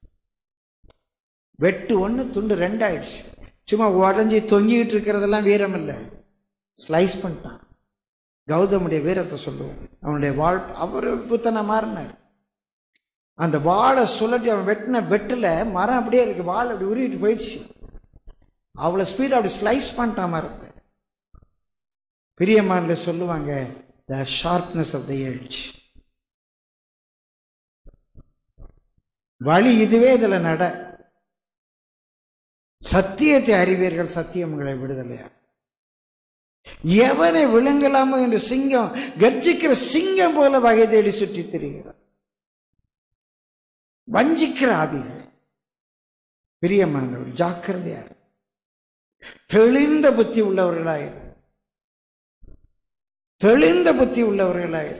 வெட்டு ஒன்று துண்டு ரெண்டாயிடுச்சு சும்மா உடஞ்சி தொங்கிக்கிட்டு இருக்கிறதெல்லாம் வீரம் இல்லை ஸ்லைஸ் பண்ணிட்டான் கௌதமுடைய வீரத்தை சொல்லுவோம் அவனுடைய வாழ் அவர் புத்தனை மாறினார் அந்த வாழை சுழட்டி அவன் வெட்டின வெட்டில் மரம் அப்படியே இருக்கு வாழை அப்படி உருவிட்டு போயிடுச்சு அவ்வளோ ஸ்பீட் அப்படி ஸ்லைஸ் பண்ணிட்டான் மரத்தை பிரியமானில் சொல்லுவாங்க the sharpness of the edge வழி இதுவே இதில் நட சத்தியத்தை அறிவீர்கள் சத்தியம் உங்களை விடுதலையா எவனை விழுங்கலாமோ என்று சிங்கம் கர்ஜிக்கிற சிங்கம் போல வகை தேடி சுற்றி திரிகிறார் வஞ்சிக்கிற ஆவிகள் பிரியமானவர் ஜாக்கிரதையார் தெளிந்த புத்தி உள்ளவர்களாயிரு தெளிந்த புத்தி உள்ளவர்களாயிரு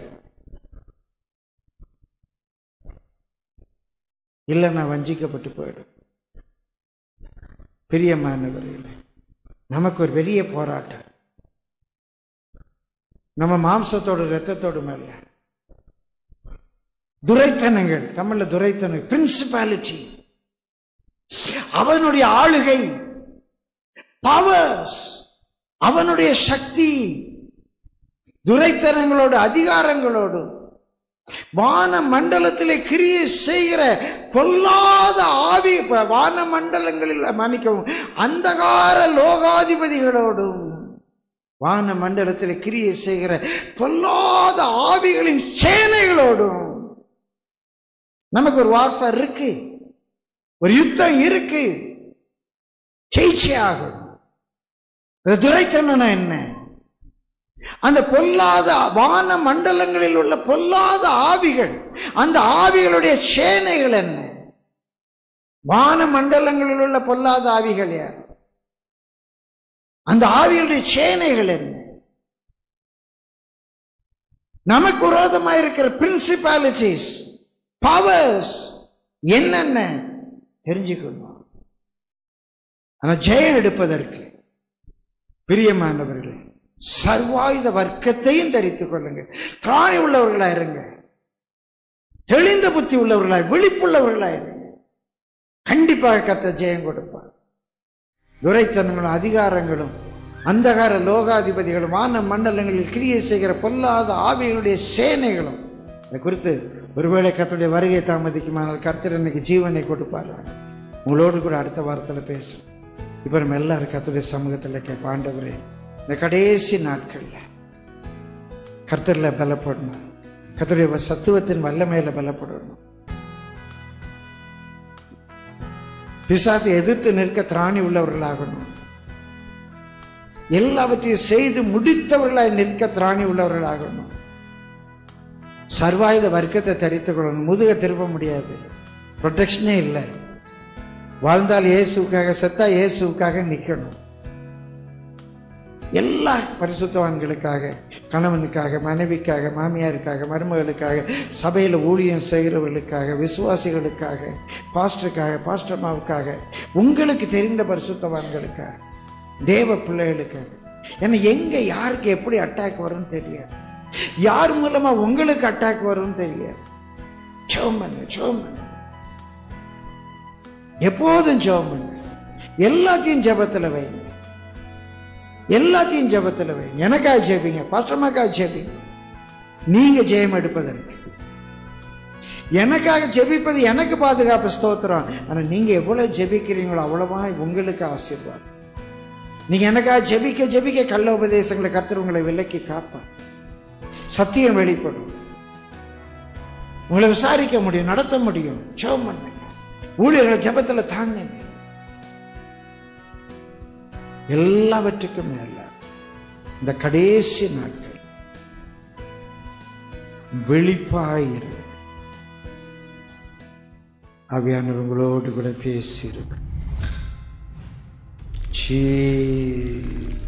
இல்லை நான் வஞ்சிக்கப்பட்டு போயிடும் பிரியமானவர்களே நமக்கு ஒரு பெரிய போராட்டம் நம்ம மாம்சத்தோடு ரத்தத்தோடு மேல துரைத்தனங்கள் தமிழ்ல துரைத்தனம் பிரின்சிபாலிட்டி அவனுடைய ஆளுகை பவர்ஸ் அவனுடைய சக்தி துரைத்தனங்களோடு அதிகாரங்களோடு வான மண்டலத்திலே கிரியை செய்கிற பொல்லாத ஆவி ப- வான மண்டலங்களில் மன்னிக்கவும் அந்தகார லோகாதிபதிகளோடும் வான மண்டலத்தில் கிரியை செய்கிற பொல்லாத ஆவிகளின் சேனைகளோடும் நமக்கு ஒரு வார்ஃபர் இருக்கு ஒரு யுத்தம் இருக்கு ஜெயிச்சே ஆகும் அது துரைத்தனம் என்ன அந்த பொல்லாத வான மண்டலங்களில் உள்ள பொல்லாத ஆவிகள் அந்த ஆவிகளுடைய சேனைகள் என்ன வான மண்டலங்களில் உள்ள பொல்லாத ஆவிகள் யார் அந்த ஆவிகளுடைய சேனைகள் என்ன நமக்கு விரோதமாக இருக்கிற பிரின்சிபாலிட்டிஸ் பவர்ஸ் என்னென்ன தெரிஞ்சுக்கணும் ஆனா ஜெயம் எடுப்பதற்கு பிரியமானவர்களே சர்வாயுத வர்க்கத்தையும் தரித்துக் கொள்ளுங்கள் திராணி உள்ளவர்களா இருங்க தெளிந்த புத்தி உள்ளவர்களாய் விழிப்புள்ளவர்களா இருங்க கண்டிப்பாக கத்த ஜெயம் கொடுப்பார் துரைத்தனங்களும் அதிகாரங்களும் அந்தகார லோகாதிபதிகளும் வான மண்டலங்களில் கிரியை செய்கிற பொல்லாத ஆவிகளுடைய சேனைகளும் இதை குறித்து ஒருவேளை கர்த்தருடைய வருகை தாமதிக்குமானால் கர்த்தர் இன்னைக்கு ஜீவனை கொடுப்பார் உங்களோடு கூட அடுத்த வாரத்தில் பேசுறேன் இப்போ நம்ம எல்லாரும் கர்த்தருடைய சமூகத்தில் கேட்ப ஆண்டவரே இந்த கடைசி நாட்களில் கர்த்தரில் பலப்படணும் கர்த்தருடைய சத்துவத்தின் வல்லமையில பலப்படணும் பிசாசை எதிர்த்து நிற்க திராணி உள்ளவர்களாகணும் எல்லாவற்றையும் செய்து முடித்தவர்களாய் நிற்க திராணி உள்ளவர்களாகணும் சர்வாயுத வர்க்கத்தை தரித்துக் கொள்ளணும் முதுக திருப்ப முடியாது ப்ரொடெக்ஷனே இல்லை வாழ்ந்தால் இயேசுக்காக செத்தா இயேசுக்காக நிற்கணும் எல்லா பரிசுத்தவான்களுக்காக கணவனுக்காக மனைவிக்காக மாமியாருக்காக மருமகளுக்காக சபையில் ஊழியம் செய்கிறவர்களுக்காக விசுவாசிகளுக்காக பாஸ்டருக்காக பாஸ்டர்மாவுக்காக உங்களுக்கு தெரிந்த பரிசுத்தவான்களுக்காக தேவ பிள்ளைகளுக்காக ஏன்னா எங்க யாருக்கு எப்படி அட்டாக் வரும்னு தெரியாது யார் மூலமா உங்களுக்கு அட்டாக் வரும்னு தெரியாது ஜெபம் பண்ணுங்க ஜெபம் பண்ணுங்க எப்போதும் ஜெபம் பண்ணுங்க எல்லாத்தையும் ஜெபத்துல வைங்க எல்லாத்தையும் ஜெபத்துல வைங்க எனக்காக ஜெபிங்க பாஸ்டர்மாக்காக ஜெபிங்க நீங்க ஜெயம் எடுப்பதற்கு எனக்காக ஜெபிப்பது எனக்கு பாதுகாப்பு ஸ்தோத்திரம் ஆனா நீங்க எவ்வளவு ஜெபிக்கிறீங்களோ அவ்வளவா உங்களுக்கு ஆசீர்வாதம் நீங்க எனக்காக ஜெபிக்க ஜெபிக்க கள்ள உபதேசங்களை கர்த்தர் உங்களை விலக்கி காப்பார் சத்தியம் வெளிப்படும் உங்களை விசாரிக்க முடியும் நடத்த முடியும் ஜெபம் பண்ணுங்க ஊழியர்களை ஜெபத்துல தாங்குங்க எல்லாவற்றுக்கும் மேல இந்த கடைசி நாட்கள் வெளிப்பாயிரு அவையானவர் உங்களோடு கூட பேசியிருக்கு சீ